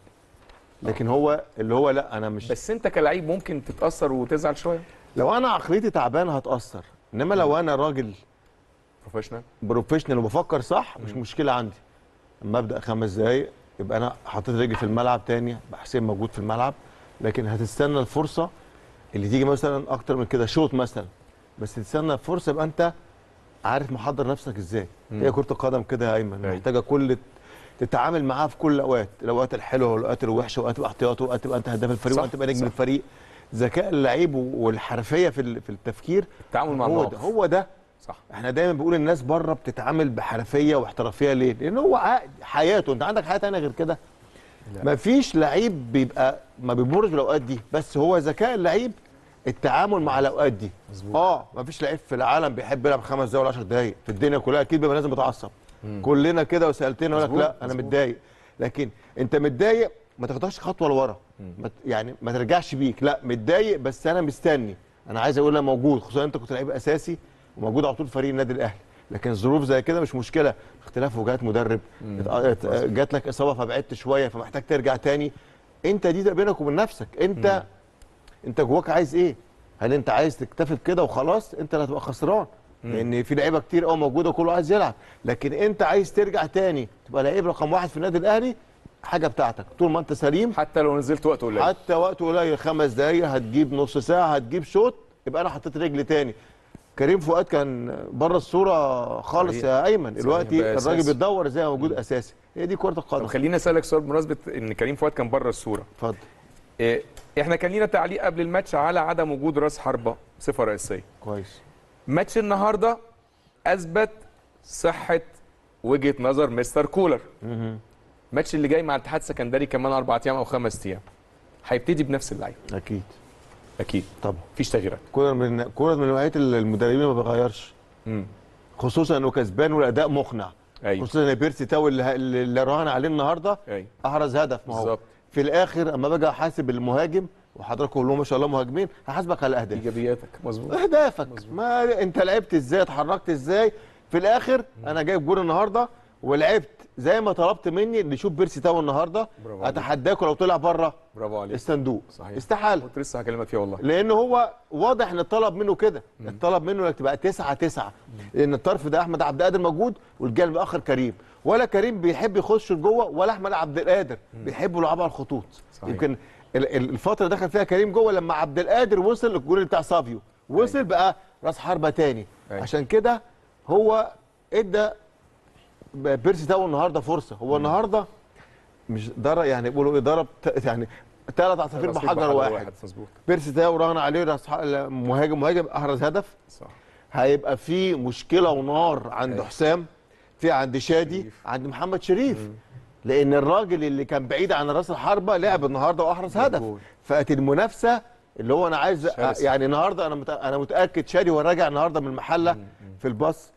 لكن هو اللي هو لا انا مش بس انت كلاعب ممكن تتاثر وتزعل شويه لو انا عقليتي تعبانه هتاثر انما لو انا راجل بروفيشنال بروفيشنال وبفكر صح مش مشكله عندي اما ابدا خمس دقايق يبقى انا حطيت رجلي في الملعب تاني حسين موجود في الملعب لكن هتستنى الفرصه اللي تيجي مثلا اكتر من كده شوط مثلا بس تستنى الفرصه يبقى انت عارف محضر نفسك ازاي مم. هي كره القدم كده يا ايمن أيوة. محتاجه كل تتعامل معاها في كل الاوقات الاوقات الحلوه والاوقات الوحشه واوقات تبقى احتياطي واوقات تبقى انت هداف الفريق صح، واوقات تبقى نجم صح. الفريق ذكاء اللعيب والحرفيه في ال- في التفكير التعامل مع هو ده المواقف هو ده صح احنا دايما بنقول الناس بره بتتعامل بحرفيه واحترافيه ليه؟ لان هو ع- حياته انت عندك حياه تانية غير كده لا. مفيش لعيب بيبقى ما بيمرش بالاوقات دي بس هو ذكاء اللعيب التعامل مع الاوقات دي مظبوط. اه مفيش لعيب في العالم بيحب يلعب خمس دقايق ولا 10 دقايق في الدنيا كلها اكيد بيبقى لازم متعصب مم. كلنا كده وسالتنا اقول لك مظبوط، لا انا مظبوط. متضايق لكن انت متضايق ما تاخدهاش خطوه لورا مم. ما ت- يعني ما ترجعش بيك لا متضايق بس انا مستني انا عايز اقول انا موجود خصوصا انت كنت لعيب اساسي وموجود على طول في فريق النادي الاهلي لكن ظروف زي كده مش مشكله اختلاف وجهات مدرب مم. ات- ات- جات لك اصابه فبعدت شويه فمحتاج ترجع تاني انت دي بينك وبين نفسك انت انت جواك عايز ايه هل انت عايز تكتفي بكده وخلاص انت اللي هتبقى خسران لان في لعيبه كتير قوي موجوده وكله عايز يلعب لكن انت عايز ترجع تاني تبقى لعيب رقم واحد في النادي الاهلي حاجه بتاعتك طول ما انت سليم حتى لو نزلت وقت قليل حتى وقت قليل خمس دقايق هتجيب نص ساعه هتجيب شوط يبقى انا حطيت رجلي تاني كريم فؤاد كان بره الصوره خالص صحيح. يا ايمن صحيح، دلوقتي بقى الراجل أساسي. بيتدور ازاي موجود اساسي هي دي كره طب القدم خليني اسالك سؤال بمناسبه ان كريم فؤاد كان بره الصوره اتفضل إيه احنا كان لينا تعليق قبل الماتش على عدم وجود راس حربه صفه رئيسيه كويس ماتش النهارده اثبت صحه وجهه نظر مستر كولر الماتش اللي جاي مع الاتحاد السكندري كمان اربع ايام او خمس ايام هيبتدي بنفس اللعيبه اكيد اكيد طبعا مفيش تغييرات كولر من كولر من نوعيه المدربين ما بيغيرش امم خصوصا انه كسبان والاداء مقنع ايوه خصوصا ان بيرسي تاو اللي, اللي راهن عليه النهارده ايوه احرز هدف ما هو بالظبط في الاخر اما باجي احاسب المهاجم وحضراتكم كلهم ما شاء الله مهاجمين هحاسبك على الاهداف ايجابياتك مظبوط اهدافك ما انت لعبت ازاي اتحركت ازاي في الاخر انا جايب جول النهارده ولعبت زي ما طلبت مني نشوف بيرسي تاو النهارده برافو عليك. اتحداكوا لو طلع بره برافو عليك الصندوق صحيح. استحاله كنت لسه هكلمك فيها والله لان هو واضح ان الطلب منه كده الطلب منه انك تبقى تسعة تسعة لان الطرف ده احمد عبد القادر موجود والجانب الاخر كريم ولا كريم بيحب يخش لجوه ولا احمد عبد القادر بيحبوا يلعبوا على الخطوط صحيح. يمكن ال- ال- الفتره اللي دخل فيها كريم جوه لما عبد القادر وصل للجول بتاع سافيو وصل بقى راس حربه تاني أيوة. عشان كده هو ادى بيرسي تاو النهارده فرصه هو النهارده مش ضرب يعني بيقولوا ايه ضرب ت- يعني ثلاث عصافير تصوير بحجر واحد مظبوط بيرسي تاو رهن عليه راس ح- مهاجم مهاجم احرز هدف صح هيبقى في مشكله ونار عند أيوة. حسام في عند شادي شريف. عند محمد شريف لان الراجل اللي كان بعيد عن راس الحربه لعب النهارده واحرز هدف مظبوط. فات المنافسه اللي هو انا عايز شرسة. يعني النهارده انا مت- انا متاكد شادي وهو راجع النهارده من المحله في الباص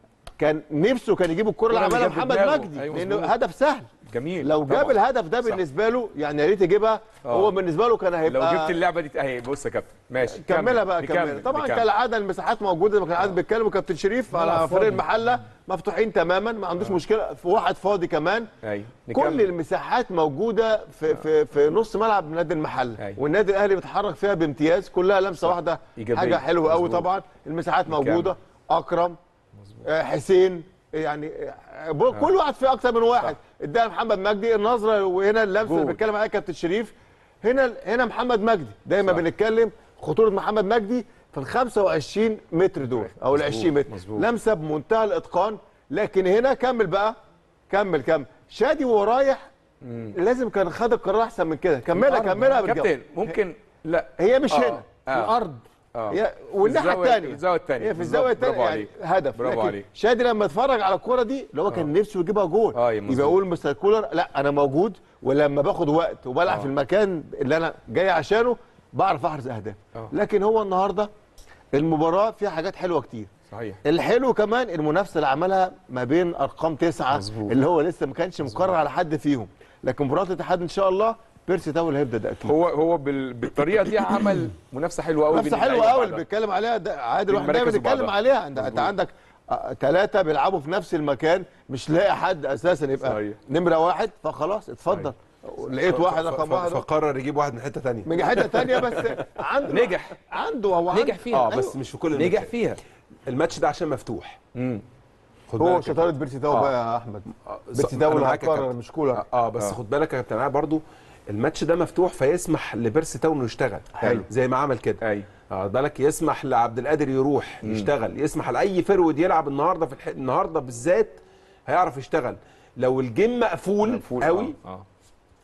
كان نفسه كان يجيب الكره اللي الكرة اللي عملها جاب محمد بدماغه. مجدي أيوة لانه مظبوط. هدف سهل جميل لو جاب طبعاً. الهدف ده صح. بالنسبه له يعني يا ريت يجيبها آه. هو بالنسبه له كان لو هيبقى جبت اللعبه دي اهي بص يا كابتن ماشي كملها بقى نكمل. كمل طبعا نكمل. كالعاده المساحات موجوده زي ما كان قاعد بيتكلم وكابتن شريف على فريق المحله مفتوحين تماما ما عندوش مشكله في واحد فاضي كمان ايوه كل نكمل. المساحات موجوده في في في نص ملعب نادي المحله أيوة. والنادي الاهلي بيتحرك فيها بامتياز كلها لمسه واحده إيجابية. حاجه حلوه قوي مظبوط. طبعا المساحات نكمل. موجوده اكرم آه، حسين يعني آه، ب- كل واحد فيه اكتر من واحد اداها محمد مجدي النظره وهنا اللمسه اللي جول. بيتكلم عليها كابتن شريف هنا هنا محمد مجدي دايما صح. بنتكلم خطوره محمد مجدي في ال 25 متر دول او ال مظبوط، 20 متر مظبوط. لمسه بمنتهى الاتقان لكن هنا كمل بقى كمل كمل شادي وهو رايح لازم كان خد القرار احسن من كده كملها الأرض. كملها بالجو. كابتن ممكن لا هي مش آه. هنا آه. الارض اه هي والناحيه الزاوية- الثانيه الزاوية التانية. هي في الزاويه بالظبط. الثانيه برافو يعني عليك. هدف برافو لكن عليك. شادي لما اتفرج على الكوره دي اللي هو كان نفسه يجيبها جول آه، يا مظبوط. يبقى اقول مستر كولر لا انا موجود ولما باخد وقت وبلعب آه. في المكان اللي انا جاي عشانه بعرف احرز اهداف آه. لكن هو النهارده المباراه فيها حاجات حلوه كتير صحيح الحلو كمان المنافسه اللي عملها ما بين ارقام تسعه مظبوط. اللي هو لسه ما كانش مقرر على حد فيهم لكن مباراه الاتحاد ان شاء الله بيرسي تاو اللي هيبدا ده اكيد هو هو بال... بالطريقه دي عمل منافسه حلوه قوي منافسه حلوه قوي اللي بيتكلم عليها ده عادل واحد دايما بالمراكز بيتكلم وبعضها. عليها انت انت عندك ثلاثه بيلعبوا في نفس المكان مش لاقي حد اساسا يبقى صحيح. نمره واحد فخلاص اتفضل لقيت واحد رقم واحد فقرر يجيب واحد من حته ثانيه من حته ثانيه بس عنده نجح عنده هو عنده نجح فيها اه أيوة. بس مش في كل نجح الماتشات. فيها الماتش ده عشان مفتوح امم خد هو بالك يا شطاره بيرسي تاو آه. بقى يا احمد آه، بيرسي أنا تاو اللي معاك يا هتقرر كابتن. مش كولر اه, آه بس آه. خد بالك يا كابتن علاء برضو الماتش ده مفتوح فيسمح لبيرسي تاو انه يشتغل حلو. زي ما عمل كده ايوه اه بالك يسمح لعبد القادر يروح يشتغل يسمح لاي فرود يلعب النهارده في الح... النهارده بالذات هيعرف يشتغل لو الجيم مقفول, مقفول، قوي اه آه.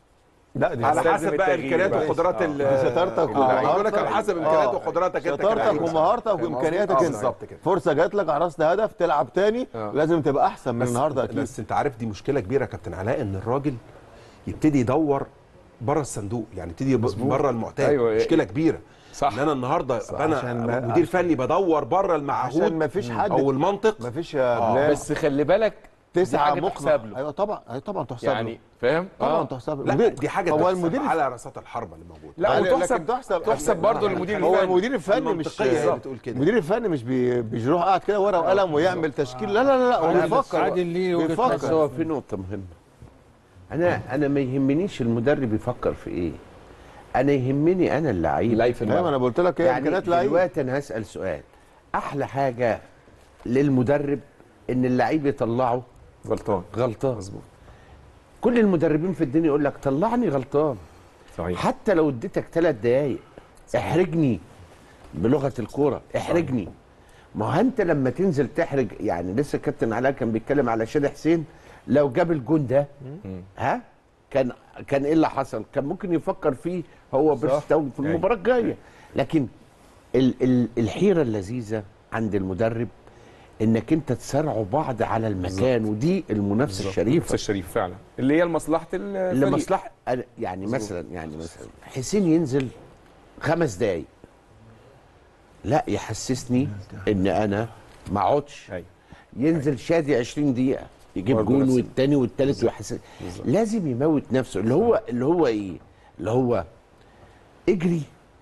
لا دي على لازم حسب بقى التغيير امكانيات بقى. وقدرات آه. ال دي شطارتك آه، بقول لك ومهارتك. على حسب آه. امكانيات وقدراتك انت شطارتك كلاعب. ومهارتك فاهم قصدي؟ وامكانياتك آه، انت بالظبط كده فرصه جات لك عرست هدف تلعب تاني آه. لازم تبقى احسن من بس النهارده اكيد بس انت عارف دي مشكله كبيره يا كابتن علاء ان الراجل يبتدي يدور بره الصندوق يعني يبتدي بره المعتاد أيوة. مشكله كبيره صح. ان انا النهارده عشان انا ما- مدير فني بدور بره المعهود عشان ما فيش حد او المنطق ما فيش يا بلال بس خلي بالك دي تسعه حاجة مقنع تحسب له. ايوه طبعا ايوه طبعا تحسب له يعني فاهم طبعا تحسب له لا دي حاجه هو هو المدير المدير على رصات الحربه اللي موجوده لا يعني وتحسب لكن تحسب تحسب برضه للمدير هو الفني المدير الفني مش المنطقية هي اللي بتقول كده. المدير الفني مش بي... بيروح قاعد كده ورقه وقلم ويعمل تشكيل لا لا لا, لا هو عادل- بيفكر عادل ليه وجهة بيفكر. بس هو في نقطة مهمة أنا أنا ما يهمنيش المدرب يفكر في إيه أنا يهمني أنا اللعيب لاعب في ايوه الملعب انا قلت لك ايه يعني امكانيات لعيب دلوقتي أنا هسأل سؤال أحلى حاجة للمدرب إن اللعيب يطلعه غلطان غلطان مظبوط كل المدربين في الدنيا يقول لك طلعني غلطان صحيح حتى لو اديتك ثلاث دقايق احرجني بلغه الكوره احرجني ما هو انت لما تنزل تحرج يعني لسه الكابتن علاء كان بيتكلم على شادي حسين لو جاب الجون ده ها كان كان ايه اللي حصل؟ كان ممكن يفكر فيه هو بيرستاو في المباراه الجايه لكن ال ال الحيره اللذيذه عند المدرب انك انت تسرعوا بعض على المكان ودي المنافسه الشريفه نفس الشريف فعلا اللي هي لمصلحه الفريق لمصلحه أنا- يعني مثلا يعني مثلا حسين ينزل خمس دقايق لا يحسسني ان انا ما اقعدش أيوة. ينزل شادي 20 دقيقه يجيب برضه جون نفس- والتاني والتالت ويحسس لازم يموت نفسه اللي هو اللي هو ايه اللي هو اجري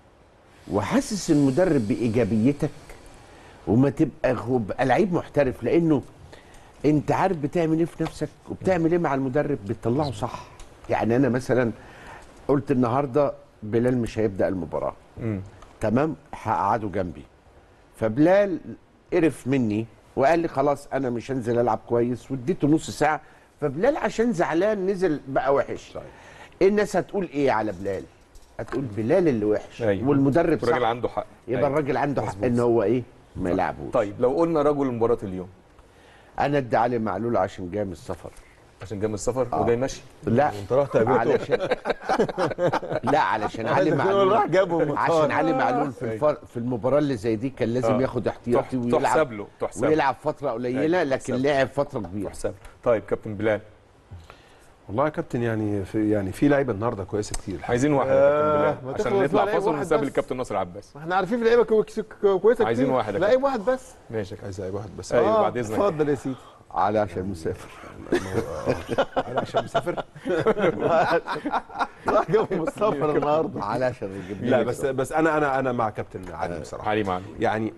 وحسس المدرب بايجابيتك وما تبقى بقى لعيب محترف لانه انت عارف بتعمل ايه في نفسك وبتعمل ايه مع المدرب بتطلعه صح يعني انا مثلا قلت النهارده بلال مش هيبدا المباراه مم. تمام هقعده جنبي فبلال قرف مني وقال لي خلاص انا مش هنزل العب كويس واديته نص ساعه فبلال عشان زعلان نزل بقى وحش الناس هتقول ايه على بلال هتقول بلال اللي وحش أيوة. والمدرب الراجل صح عنده حق يبقى أيوة. الراجل عنده حق مظبوط. ان هو ايه ما يلعبوش طيب لو قلنا رجل مباراه اليوم انا ادي علي معلول عشان جاي من السفر عشان جاي من السفر آه. وجاي ماشي لا انت رحت قابلته علشان لا علشان علي عايز أقول معلول راح جابه من عشان الطيارة. علي معلول في الفر... في المباراه اللي زي دي كان لازم آه. ياخد احتياطي تح- ويلعب تحسب له تحسب له ويلعب فتره قليله أيوة، لكن تحسب. لعب فتره كبيره تحسب له. طيب كابتن بلال والله يا كابتن يعني في يعني في لعيبه النهارده كويسه كتير عايزين واحد يا آه، كابتن ما بلال عشان تخلص نطلع بقى لعيب فاصل واحد ونستقبل بس. الكابتن ناصر عباس ما احنا عارفين في لعيبه كويس- كويسه عايزين كتير. واحد يا لعيب واحد بس ماشي يا كابتن. عايز لعيب واحد بس ايوه آه، بعد اذنك اتفضل يا سيدي علي عشان مسافر انا عشان مسافر راح جابه من السفر النهارده علي عشان يجيب لي لا بس بس انا انا انا مع كابتن علي بصراحه علي معلول يعني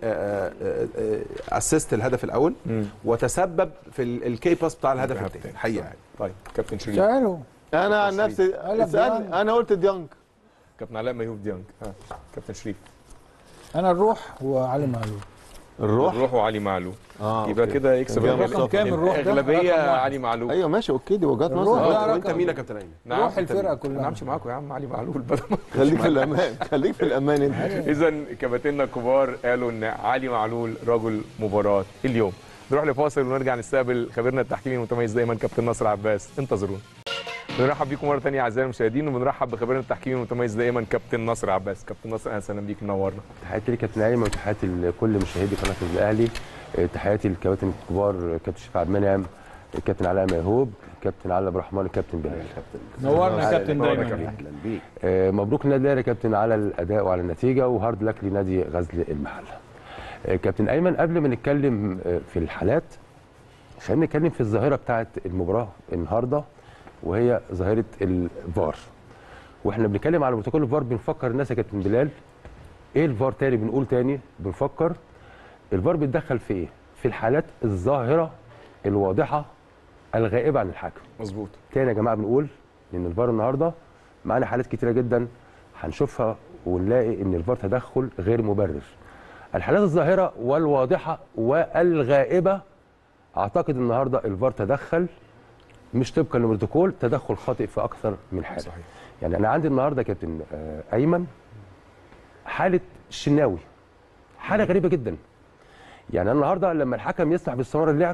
اسست الهدف الاول مم. وتسبب في ال- الكي باس بتاع الهدف الهدف الثاني التاني. الحقيقه يعني طيب كابتن شريف سأله انا عن نفسي قال لك اسالني ديانج. انا قلت ديانج كابتن علاء ميهوب ديانج ها كابتن شريف انا الروح وعلي معلول الروح الروح وعلي معلوم اه يبقى أوكي. كده يكسب كان الأغلبية. رقم كام الروح ده؟ الاغلبيه رقم واحد. علي معلوم ايوه ماشي اوكي دي وجهات الروح نظر ده آه، وانت رقم. مين يا كابتن ايمن؟ نعم روح أنت الفرقة مين؟ كلها. انا همشي معاكم يا عم علي معلول بدل ما خليك في الامان خليك في الامان انت اذا كباتننا الكبار قالوا ان علي معلول رجل مباراه اليوم نروح لفاصل ونرجع نستقبل خبيرنا التحكيمي المتميز دايما كابتن ناصر عباس انتظرونا بنرحب بيكم مره ثانيه اعزائي المشاهدين وبنرحب بخبيرنا التحكيمي المتميز دايما كابتن ناصر عباس كابتن ناصر اهلا وسهلا بيك منورنا تحياتي لكابتن ايمن وتحياتي لكل مشاهدي قناه النادي الاهلي آه، تحياتي للكباتن الكبار آه، كابتن شريف عبد المنعم الكابتن علاء ميهوب الكابتن علي عبد الرحمن الكابتن بلال نورنا يا كابتن نورنا دايما كابتن. اهلا بيك آه، مبروك للنادي الاهلي يا كابتن على الاداء وعلى النتيجه وهارد لك لنادي غزل المحله آه، كابتن ايمن قبل ما نتكلم آه، في الحالات خلينا نتكلم في الظاهره بتاعه المباراه النهارده وهي ظاهره الفار واحنا بنتكلم على بروتوكول الفار بنفكر الناس يا كابتن بلال ايه الفار تاني بنقول تاني بنفكر الفار بيتدخل في ايه في الحالات الظاهره الواضحه الغائبه عن الحكم مظبوط تاني يا جماعه بنقول ان الفار النهارده معانا حالات كتيره جدا هنشوفها ونلاقي ان الفار تدخل غير مبرر الحالات الظاهره والواضحه والغائبه اعتقد النهارده الفار تدخل مش طبقا للبروتوكول تدخل خاطئ في اكثر من حاله صحيح. يعني انا عندي النهارده يا كابتن آه، ايمن حاله الشناوي حاله غريبه جدا يعني أنا النهارده لما الحكم يسمح باستمرار اللعب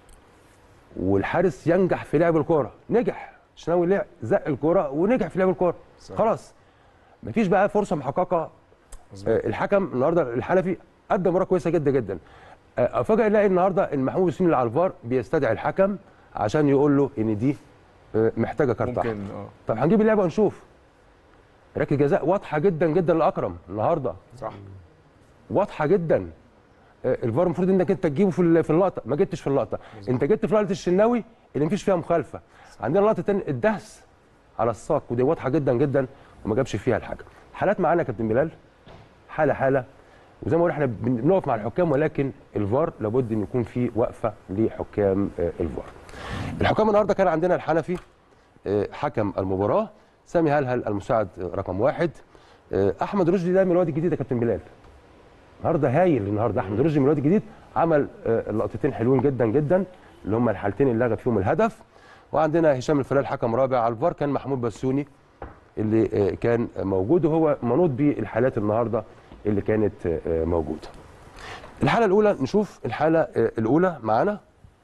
والحارس ينجح في لعب الكوره نجح الشناوي لعب زق الكوره ونجح في لعب الكوره خلاص مفيش بقى فرصه محققه آه، الحكم النهارده الحنفي ادى مباراه كويسه جدا جدا آه، افاجئ الاقي النهارده المحمود ياسين اللي على الفار بيستدعي الحكم عشان يقول له ان دي آه، محتاجه كارت احمر ممكن اه طب هنجيب اللعبه ونشوف ركله جزاء واضحه جدا جدا لاكرم النهارده صح واضحه جدا آه، الفار المفروض انك انت تجيبه في ال- في اللقطه ما جبتش في اللقطه انت جبت في لقطه الشناوي اللي مفيش فيها مخالفه عندنا لقطه تاني الدهس على الساق ودي واضحه جدا جدا وما جابش فيها الحكم حالات معانا يا كابتن بلال حاله حاله وزي ما قلنا احنا بن- بنقف مع الحكام ولكن الفار لابد ان يكون في وقفه لحكام آه، الفار الحكام النهارده كان عندنا الحنفي آه، حكم المباراه سامي هلهل المساعد آه، رقم واحد آه، احمد رشدي ده من الوادي الجديد يا كابتن بلال النهارده هايل النهارده احمد رشدي من الوادي الجديد عمل آه، لقطتين حلوين جدا جدا اللي هم الحالتين اللي لغى فيهم الهدف وعندنا هشام الفلال حكم رابع على الفار كان محمود بسوني اللي آه، كان موجود وهو منوط بالحالات النهارده اللي كانت آه، آه، موجوده. الحاله الاولى نشوف الحاله آه، الاولى معانا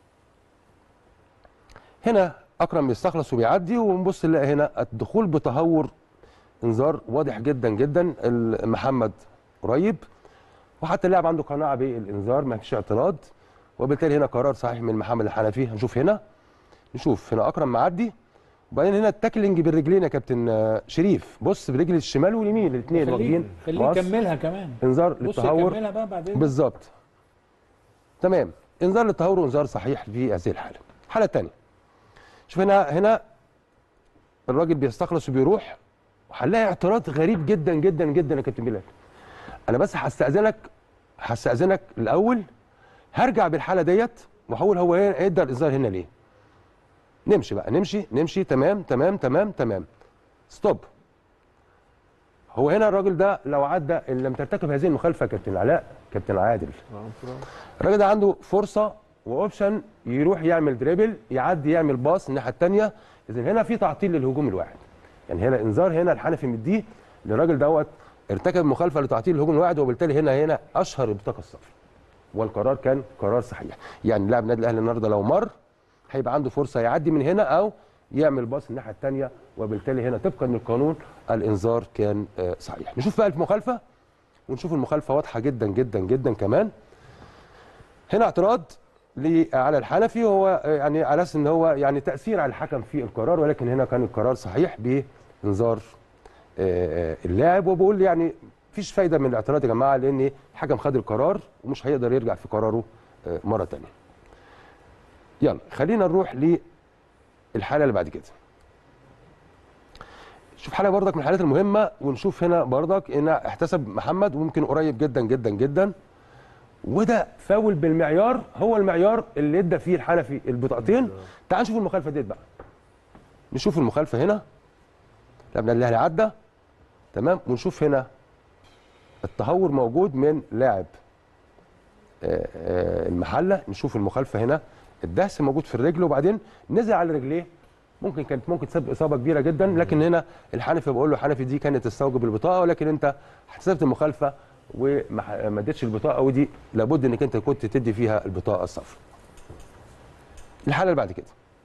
هنا اكرم بيستخلص وبيعدي ونبص نلاقي هنا الدخول بتهور انذار واضح جدا جدا ال- محمد قريب وحتى اللاعب عنده قناعه بالانذار ما فيش اعتراض وبالتالي هنا قرار صحيح من محمد الحنفي هنشوف هنا نشوف هنا اكرم معدي وبعدين هنا التاكلينج بالرجلين يا كابتن آه، شريف بص برجل الشمال واليمين الاثنين خليه واخدين خليه مقص. يكملها كمان انذار بص للتهور يكملها بقى بعدين بالظبط تمام انذار للتهور وانذار صحيح في هذه الحاله الحاله الثانيه شوف هنا هنا الراجل بيستخلص وبيروح وهنلاقي اعتراض غريب جدا جدا جدا يا كابتن بلال انا بس هستاذنك هستاذنك الاول هرجع بالحاله ديت وهقول هو هنا ادى الانذار هنا ليه نمشي بقى نمشي نمشي تمام تمام تمام تمام ستوب هو هنا الراجل ده لو عدى ان لم ترتكب هذه المخالفه كابتن علاء كابتن عادل الراجل ده عنده فرصه واوبشن يروح يعمل دريبل يعدي يعمل باص الناحيه الثانيه اذا هنا في تعطيل للهجوم الواحد يعني هنا انذار هنا الحنفي مديه للراجل دوت ارتكب مخالفه لتعطيل الهجوم الواحد وبالتالي هنا هنا اشهر البطاقه الصفراء والقرار كان قرار صحيح يعني لاعب النادي الاهلي النهارده لو مر هيبقى عنده فرصه يعدي من هنا او يعمل باص الناحيه الثانيه وبالتالي هنا طبقا للقانون الانذار كان آه، صحيح نشوف بقى المخالفه ونشوف المخالفه واضحه جدا جدا جدا كمان هنا اعتراض ل- على الحنفي وهو آه، يعني على اساس ان هو يعني تاثير على الحكم في القرار ولكن هنا كان القرار صحيح بانذار آه، آه، اللاعب وبقول يعني مفيش فايده من الاعتراض يا جماعه لان الحكم خد القرار ومش هيقدر يرجع في قراره آه، مره ثانيه. يلا خلينا نروح للحاله اللي بعد كده. شوف حاله برضك من الحالات المهمه ونشوف هنا برضك هنا احتسب محمد وممكن قريب جدا جدا جدا وده فاول بالمعيار هو المعيار اللي ادى فيه الحنفي البطاقتين تعال نشوف المخالفه ديت بقى نشوف المخالفه هنا لاعب الاهلي عدى تمام ونشوف هنا التهور موجود من لاعب آه، آه، المحله نشوف المخالفه هنا الدهس موجود في الرجل وبعدين نزل على رجليه ممكن كانت ممكن تسبب اصابه كبيره جدا لكن هنا الحنفي بقول له حنفي دي كانت تستوجب البطاقه ولكن انت حسبت المخالفه وما ح- ما اديتش البطاقه ودي لابد انك انت كنت تدي فيها البطاقه الصفراء. الحاله اللي بعد كده.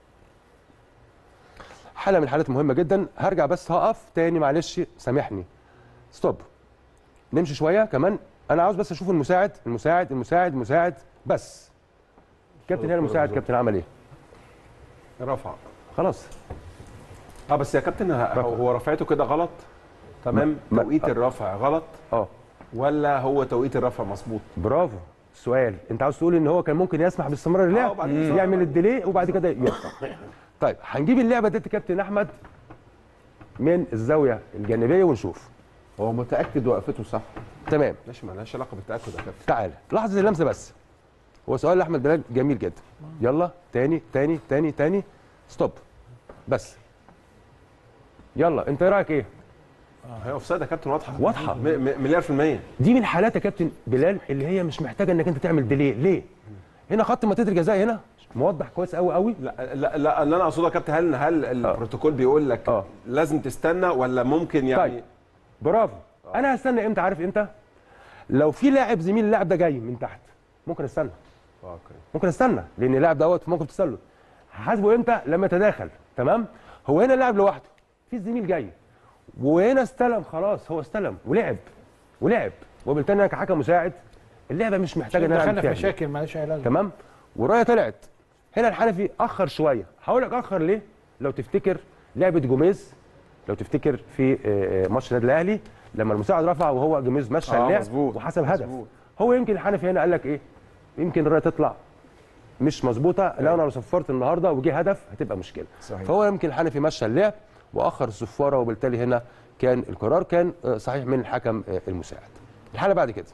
حاله من الحالات مهمه جدا هرجع بس هقف تاني معلش سامحني ستوب نمشي شويه كمان انا عاوز بس اشوف المساعد المساعد المساعد المساعد بس كابتن هنا المساعد كابتن عمل ايه رفع خلاص اه بس يا كابتن ه- هو هو رفعته كده غلط تمام ما- توقيت الرفع غلط اه ولا هو توقيت الرفع مظبوط برافو السؤال انت عاوز تقول ان هو كان ممكن يسمح باستمرار آه، اللعب وبعدين يعمل الديلي وبعد كده يقطع طيب هنجيب اللعبه ديت كابتن احمد من الزاويه الجانبيه ونشوف هو متاكد وقفته صح تمام ماشي مالهاش علاقه بالتاكد يا كابتن تعالى لحظه اللمسه بس هو سؤال لاحمد بلال جميل جدا يلا تاني تاني تاني تاني ستوب بس يلا انت إيه رايك ايه هي اوف سايد يا كابتن واضحه واضحة. م- م- مليار في الميه دي من الحالات يا كابتن بلال اللي هي مش محتاجه انك انت تعمل ديلي ليه هنا خط منطقه الجزاء هنا موضح كويس قوي قوي لا لا لا اللي انا اقصده يا كابتن هل هل البروتوكول بيقول لك آه. لازم تستنى ولا ممكن يعني طيب برافو انا هستنى امتى عارف امتى لو في لاعب زميل اللاعب ده جاي من تحت ممكن استنى اوكي ممكن استنى لان اللاعب دوت في موقف تسلل هحاسبه امتى لما يتداخل تمام هو هنا اللاعب لوحده في زميل جاي وهنا استلم خلاص هو استلم ولعب ولعب وبالتالي انا كحكم مساعد اللعبه مش محتاجه ان انا دخلنا اعمل في فيها مشاكل مالهاش اي لازمه تمام والرايه طلعت هنا الحنفي اخر شويه هقول لك اخر ليه لو تفتكر لعبه جوميز لو تفتكر في آه، آه، ماتش النادي الاهلي لما المساعد رفع وهو جوميز مشى آه، اللعب مظبوط. وحسب هدف مظبوط. هو يمكن الحنفي هنا قال لك ايه يمكن الرايه تطلع مش مظبوطه لو انا لو صفرت النهارده وجه هدف هتبقى مشكله صحيح. فهو يمكن الحنفي مشى اللعب واخر الصفاره وبالتالي هنا كان القرار كان آه، صحيح من الحكم آه، المساعد الحاله بعد كده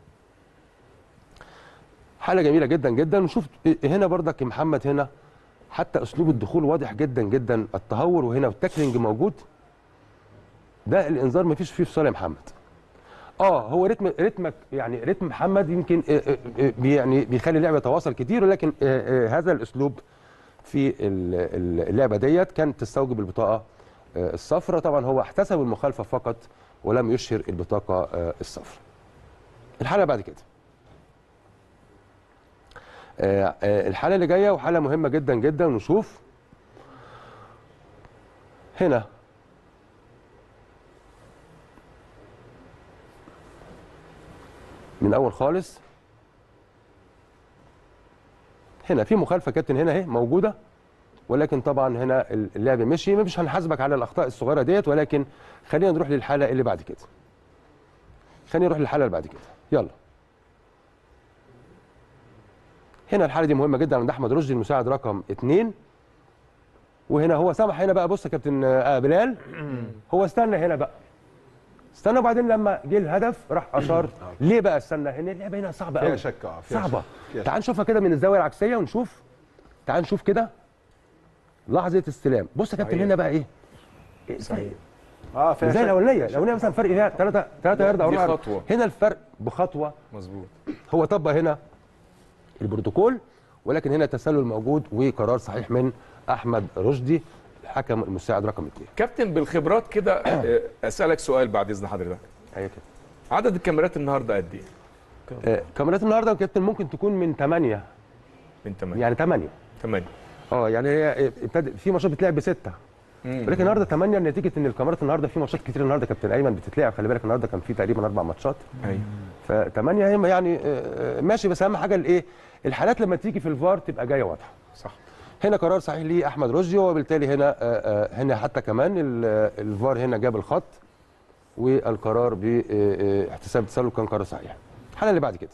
حاله جميله جدا جدا وشوف هنا برضك يا محمد هنا حتى اسلوب الدخول واضح جدا جدا التهور وهنا والتاكلينج موجود ده الانذار ما فيش فيه فصال يا محمد اه هو رتم رتمك يعني رتم محمد يمكن آه، آه، آه، بي- يعني بيخلي اللعبه يتواصل كتير ولكن آه، آه، هذا الاسلوب في ال- ال- اللعبه ديت كان تستوجب البطاقه آه، الصفراء طبعا هو احتسب المخالفه فقط ولم يشهر البطاقه آه، الصفراء الحاله بعد كده آه، آه، الحاله اللي جايه وحاله مهمه جدا جدا ونشوف هنا من اول خالص هنا في مخالفه كابتن هنا اهي موجوده ولكن طبعا هنا اللعب مشي مش هنحاسبك على الاخطاء الصغيره ديت ولكن خلينا نروح للحاله اللي بعد كده خلينا نروح للحاله اللي بعد كده يلا هنا الحاله دي مهمه جدا عند احمد رشدي المساعد رقم اثنين وهنا هو سمح هنا بقى بص يا كابتن آه، بلال هو استنى هنا بقى استنى وبعدين لما جه الهدف راح اشار ليه بقى استنى ان اللعبه هنا صعبه فيها قوي شك اه فيها صعبه شك. فيها تعال نشوفها كده من الزاويه العكسيه ونشوف تعال نشوف كده لحظه استلام بص يا كابتن صحيح. هنا بقى ايه صحيح اه فيها زي شك. الاولانيه الاولانيه مثلا فرق فيها 3 3 يارد او دي أربعة. خطوة. هنا الفرق بخطوه مظبوط هو طبق هنا البروتوكول ولكن هنا تسلل موجود وقرار صحيح من احمد رشدي الحكم المساعد رقم اثنين كابتن بالخبرات كده آه، اسالك سؤال بعد اذن حضرتك ايوه كده عدد الكاميرات النهارده قد ايه آه، كاميرات النهارده يا كابتن ممكن تكون من 8 من 8 يعني 8 8 اه يعني هي ابتدى في ماتشات بتلعب بسته ولكن النهارده 8 نتيجه ان الكاميرات النهارده في ماتشات كتير النهارده كابتن ايمن بتتلعب خلي بالك النهارده كان في تقريبا اربع ماتشات ايوه فثمانيه هي يعني آه، آه، ماشي بس اهم حاجه الايه الحالات لما تيجي في الفار تبقى جايه واضحه صح هنا قرار صحيح لاحمد رشدي وبالتالي هنا آه، آه، هنا حتى كمان ال- آه، الفار هنا جاب الخط والقرار باحتساب التسلل كان قرار صحيح الحاله اللي بعد كده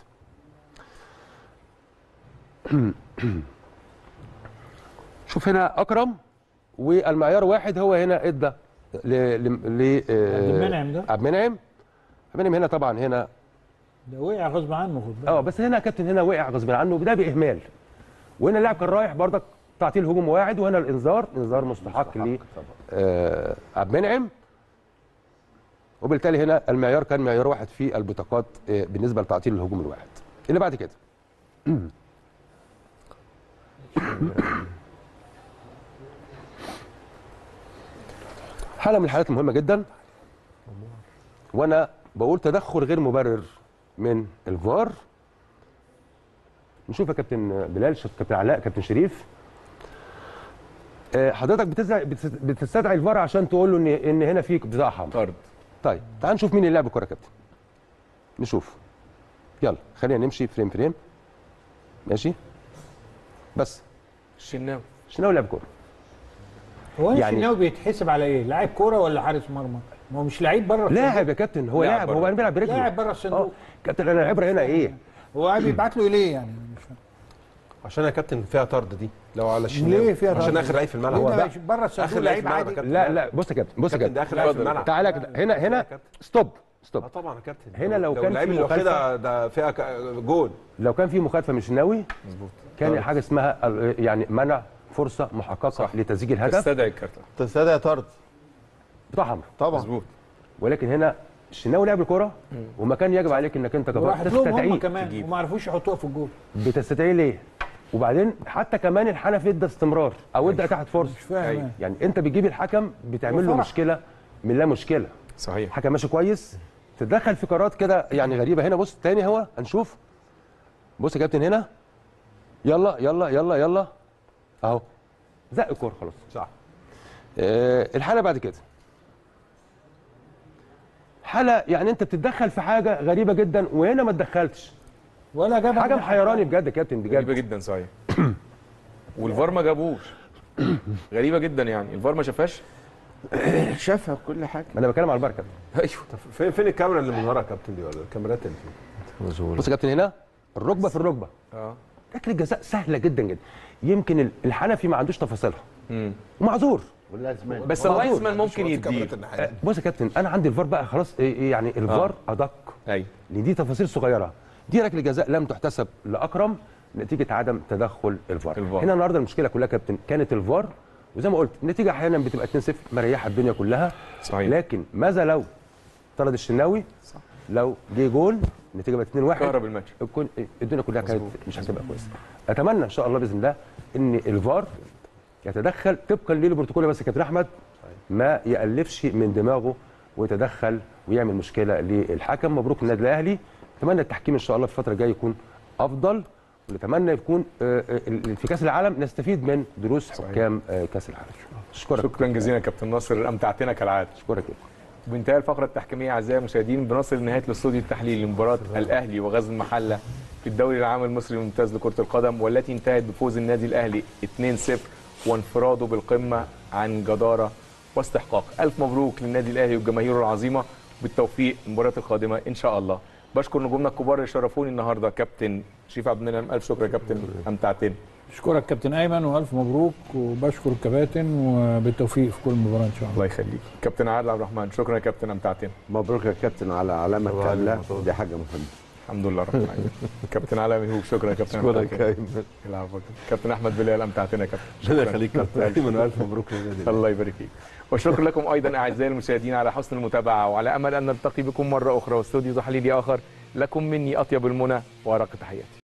شوف هنا اكرم والمعيار واحد هو هنا ادى ل ل ل آه، عبد المنعم ده؟ عبد المنعم عبد المنعم هنا طبعا هنا ده وقع غصب عنه خد بالك اه بس هنا يا كابتن هنا وقع غصب عنه ده باهمال وهنا اللاعب كان رايح برضك تعطيل هجوم واعد وهنا الانذار انذار مستحق ل آه، عبد المنعم وبالتالي هنا المعيار كان معيار واحد في البطاقات آه، بالنسبه لتعطيل الهجوم الواحد اللي بعد كده حاله من الحالات المهمه جدا وانا بقول تدخل غير مبرر من الفار نشوف يا كابتن بلال ش- كابتن علاء كابتن شريف آه، حضرتك بتزع- بتس- بتستدعي الفار عشان تقول له ان ان هنا في بطاقه حمراء طرد طيب تعال نشوف مين اللي لعب الكوره يا كابتن نشوف يلا خلينا نمشي فريم فريم ماشي بس الشناوي الشناوي لعب كوره هو يعني- يعني الشناوي بيتحسب على ايه؟ لاعب كوره ولا حارس مرمى؟ ما هو مش لعيب بره لاعب يا كابتن هو لاعب لاعب بره. هو بيلعب برجله لاعب بره الصندوق. آه، كابتن انا العبره هنا ايه هو قاعد بيبعت له ليه يعني؟ مش فاهم. عشان يا كابتن فيها طرد دي لو على الشناوي ليه فيها عشان طرد؟ اخر لعيب في الملعب هو هو ده ده بره الصندوق اخر لعيب لعيب في الملعب يا عادي كابتن لا لا بص يا كابتن بص يا كابتن ده كابتن اخر لعيب في الملعب تعالى كده هنا يا هنا كابتن. ستوب اه ستوب طبعا يا كابتن هنا لو كان اللعيب في اللي واخدها مخالفة- ده فيها ك- جول لو كان في مخالفه من الشناوي كان حاجه اسمها ال- يعني منع فرصه محققه صح. لتسجيل الهدف تستدعي الكارت تستدعي طرد بتاع حمراء طبعا مظبوط ولكن هنا الشناوي لعب الكوره وما كان يجب عليك انك انت كفار وراحت لهم هم تستدعيه كمان تجيب. وما عرفوش يحطوها في الجول بتستدعيه ليه؟ وبعدين حتى كمان الحنفي ادى استمرار او ادى تحت فرصه مش فاهم أيوة. يعني. يعني انت بتجيب الحكم بتعمل له وفرح. مشكله من لا مشكله صحيح الحكم ماشي كويس تتدخل في قرارات كده يعني غريبه هنا بص تاني هو هنشوف بص يا كابتن هنا يلا يلا يلا يلا اهو زق الكوره خلاص صح آه الحاله بعد كده حاله يعني انت بتتدخل في حاجه غريبه جدا وهنا ما اتدخلتش ولا جاب حاجه محيراني بجد يا كابتن غريبه بجد جدا صحيح والفار ما جابوش غريبه جدا يعني الفار ما شافهاش شافها كل حاجه ما انا بتكلم على البركه ايوه فين فين الكاميرا اللي من ورا يا كابتن دي ولا الكاميرات اللي فين بص يا كابتن هنا الركبه في الركبه اه ركله الجزاء سهله جدا جدا يمكن ال- الحنفي ما عندوش تفاصيلها مم. ومعذور والازمان بس اللاينسمان ممكن يديه آه، بص يا كابتن انا عندي الفار بقى خلاص إيه- إيه يعني الفار ادق ايوه لان دي تفاصيل صغيره دي ركله جزاء لم تحتسب لاكرم نتيجه عدم تدخل الفار الفار. هنا النهارده المشكله كلها يا كابتن كانت الفار وزي ما قلت النتيجه احيانا بتبقى 2-0 مريحه الدنيا كلها صحيح. لكن ماذا لو طرد الشناوي صح. لو جه جول النتيجه بقت 2-1 كهرب الماتش الكون الدنيا كلها كانت مش هتبقى كويسه اتمنى ان شاء الله باذن الله ان الفار يتدخل طبقا للبروتوكول بس يا كابتن احمد ما يالفش من دماغه ويتدخل ويعمل مشكله للحكم مبروك النادي الاهلي اتمنى التحكيم ان شاء الله في الفتره الجايه يكون افضل ونتمنى يكون آه، آه، في كاس العالم نستفيد من دروس حكام آه، كاس العالم اشكرك شكرا جزيلا يا كابتن ناصر امتعتنا كالعاده اشكرك بانتهاء الفقره التحكيميه اعزائي المشاهدين بنصل لنهايه الاستوديو التحليلي لمباراه الاهلي وغزل المحله في الدوري العام المصري الممتاز لكره القدم والتي انتهت بفوز النادي الاهلي 2-0 وانفراده بالقمه عن جداره واستحقاق الف مبروك للنادي الاهلي وجماهيره العظيمه بالتوفيق المباريات القادمه ان شاء الله بشكر نجومنا الكبار اللي شرفوني النهارده كابتن شريف عبد المنعم الف شكر يا كابتن امتعتني اشكرك كابتن ايمن والف مبروك وبشكر الكباتن وبالتوفيق في كل مباراه ان شاء الله الله يخليك كابتن عادل عبد الرحمن شكرا يا كابتن امتعتنا مبروك يا كابتن على علامه كامله دي حاجه مهمه الحمد لله رب العالمين كابتن علاء مهوب شكرا يا كابتن شكرا أمتعتنا. يا ايمن العفو. كابتن احمد بلال امتعتنا يا كابتن ربنا شكراً. يخليك كابتن ايمن والف مبروك للنادي الأهلي. الله يبارك فيك وشكرا لكم ايضا اعزائي المشاهدين على حسن المتابعه وعلى امل ان نلتقي بكم مره اخرى واستوديو تحليلي اخر لكم مني اطيب المنى وارق تحياتي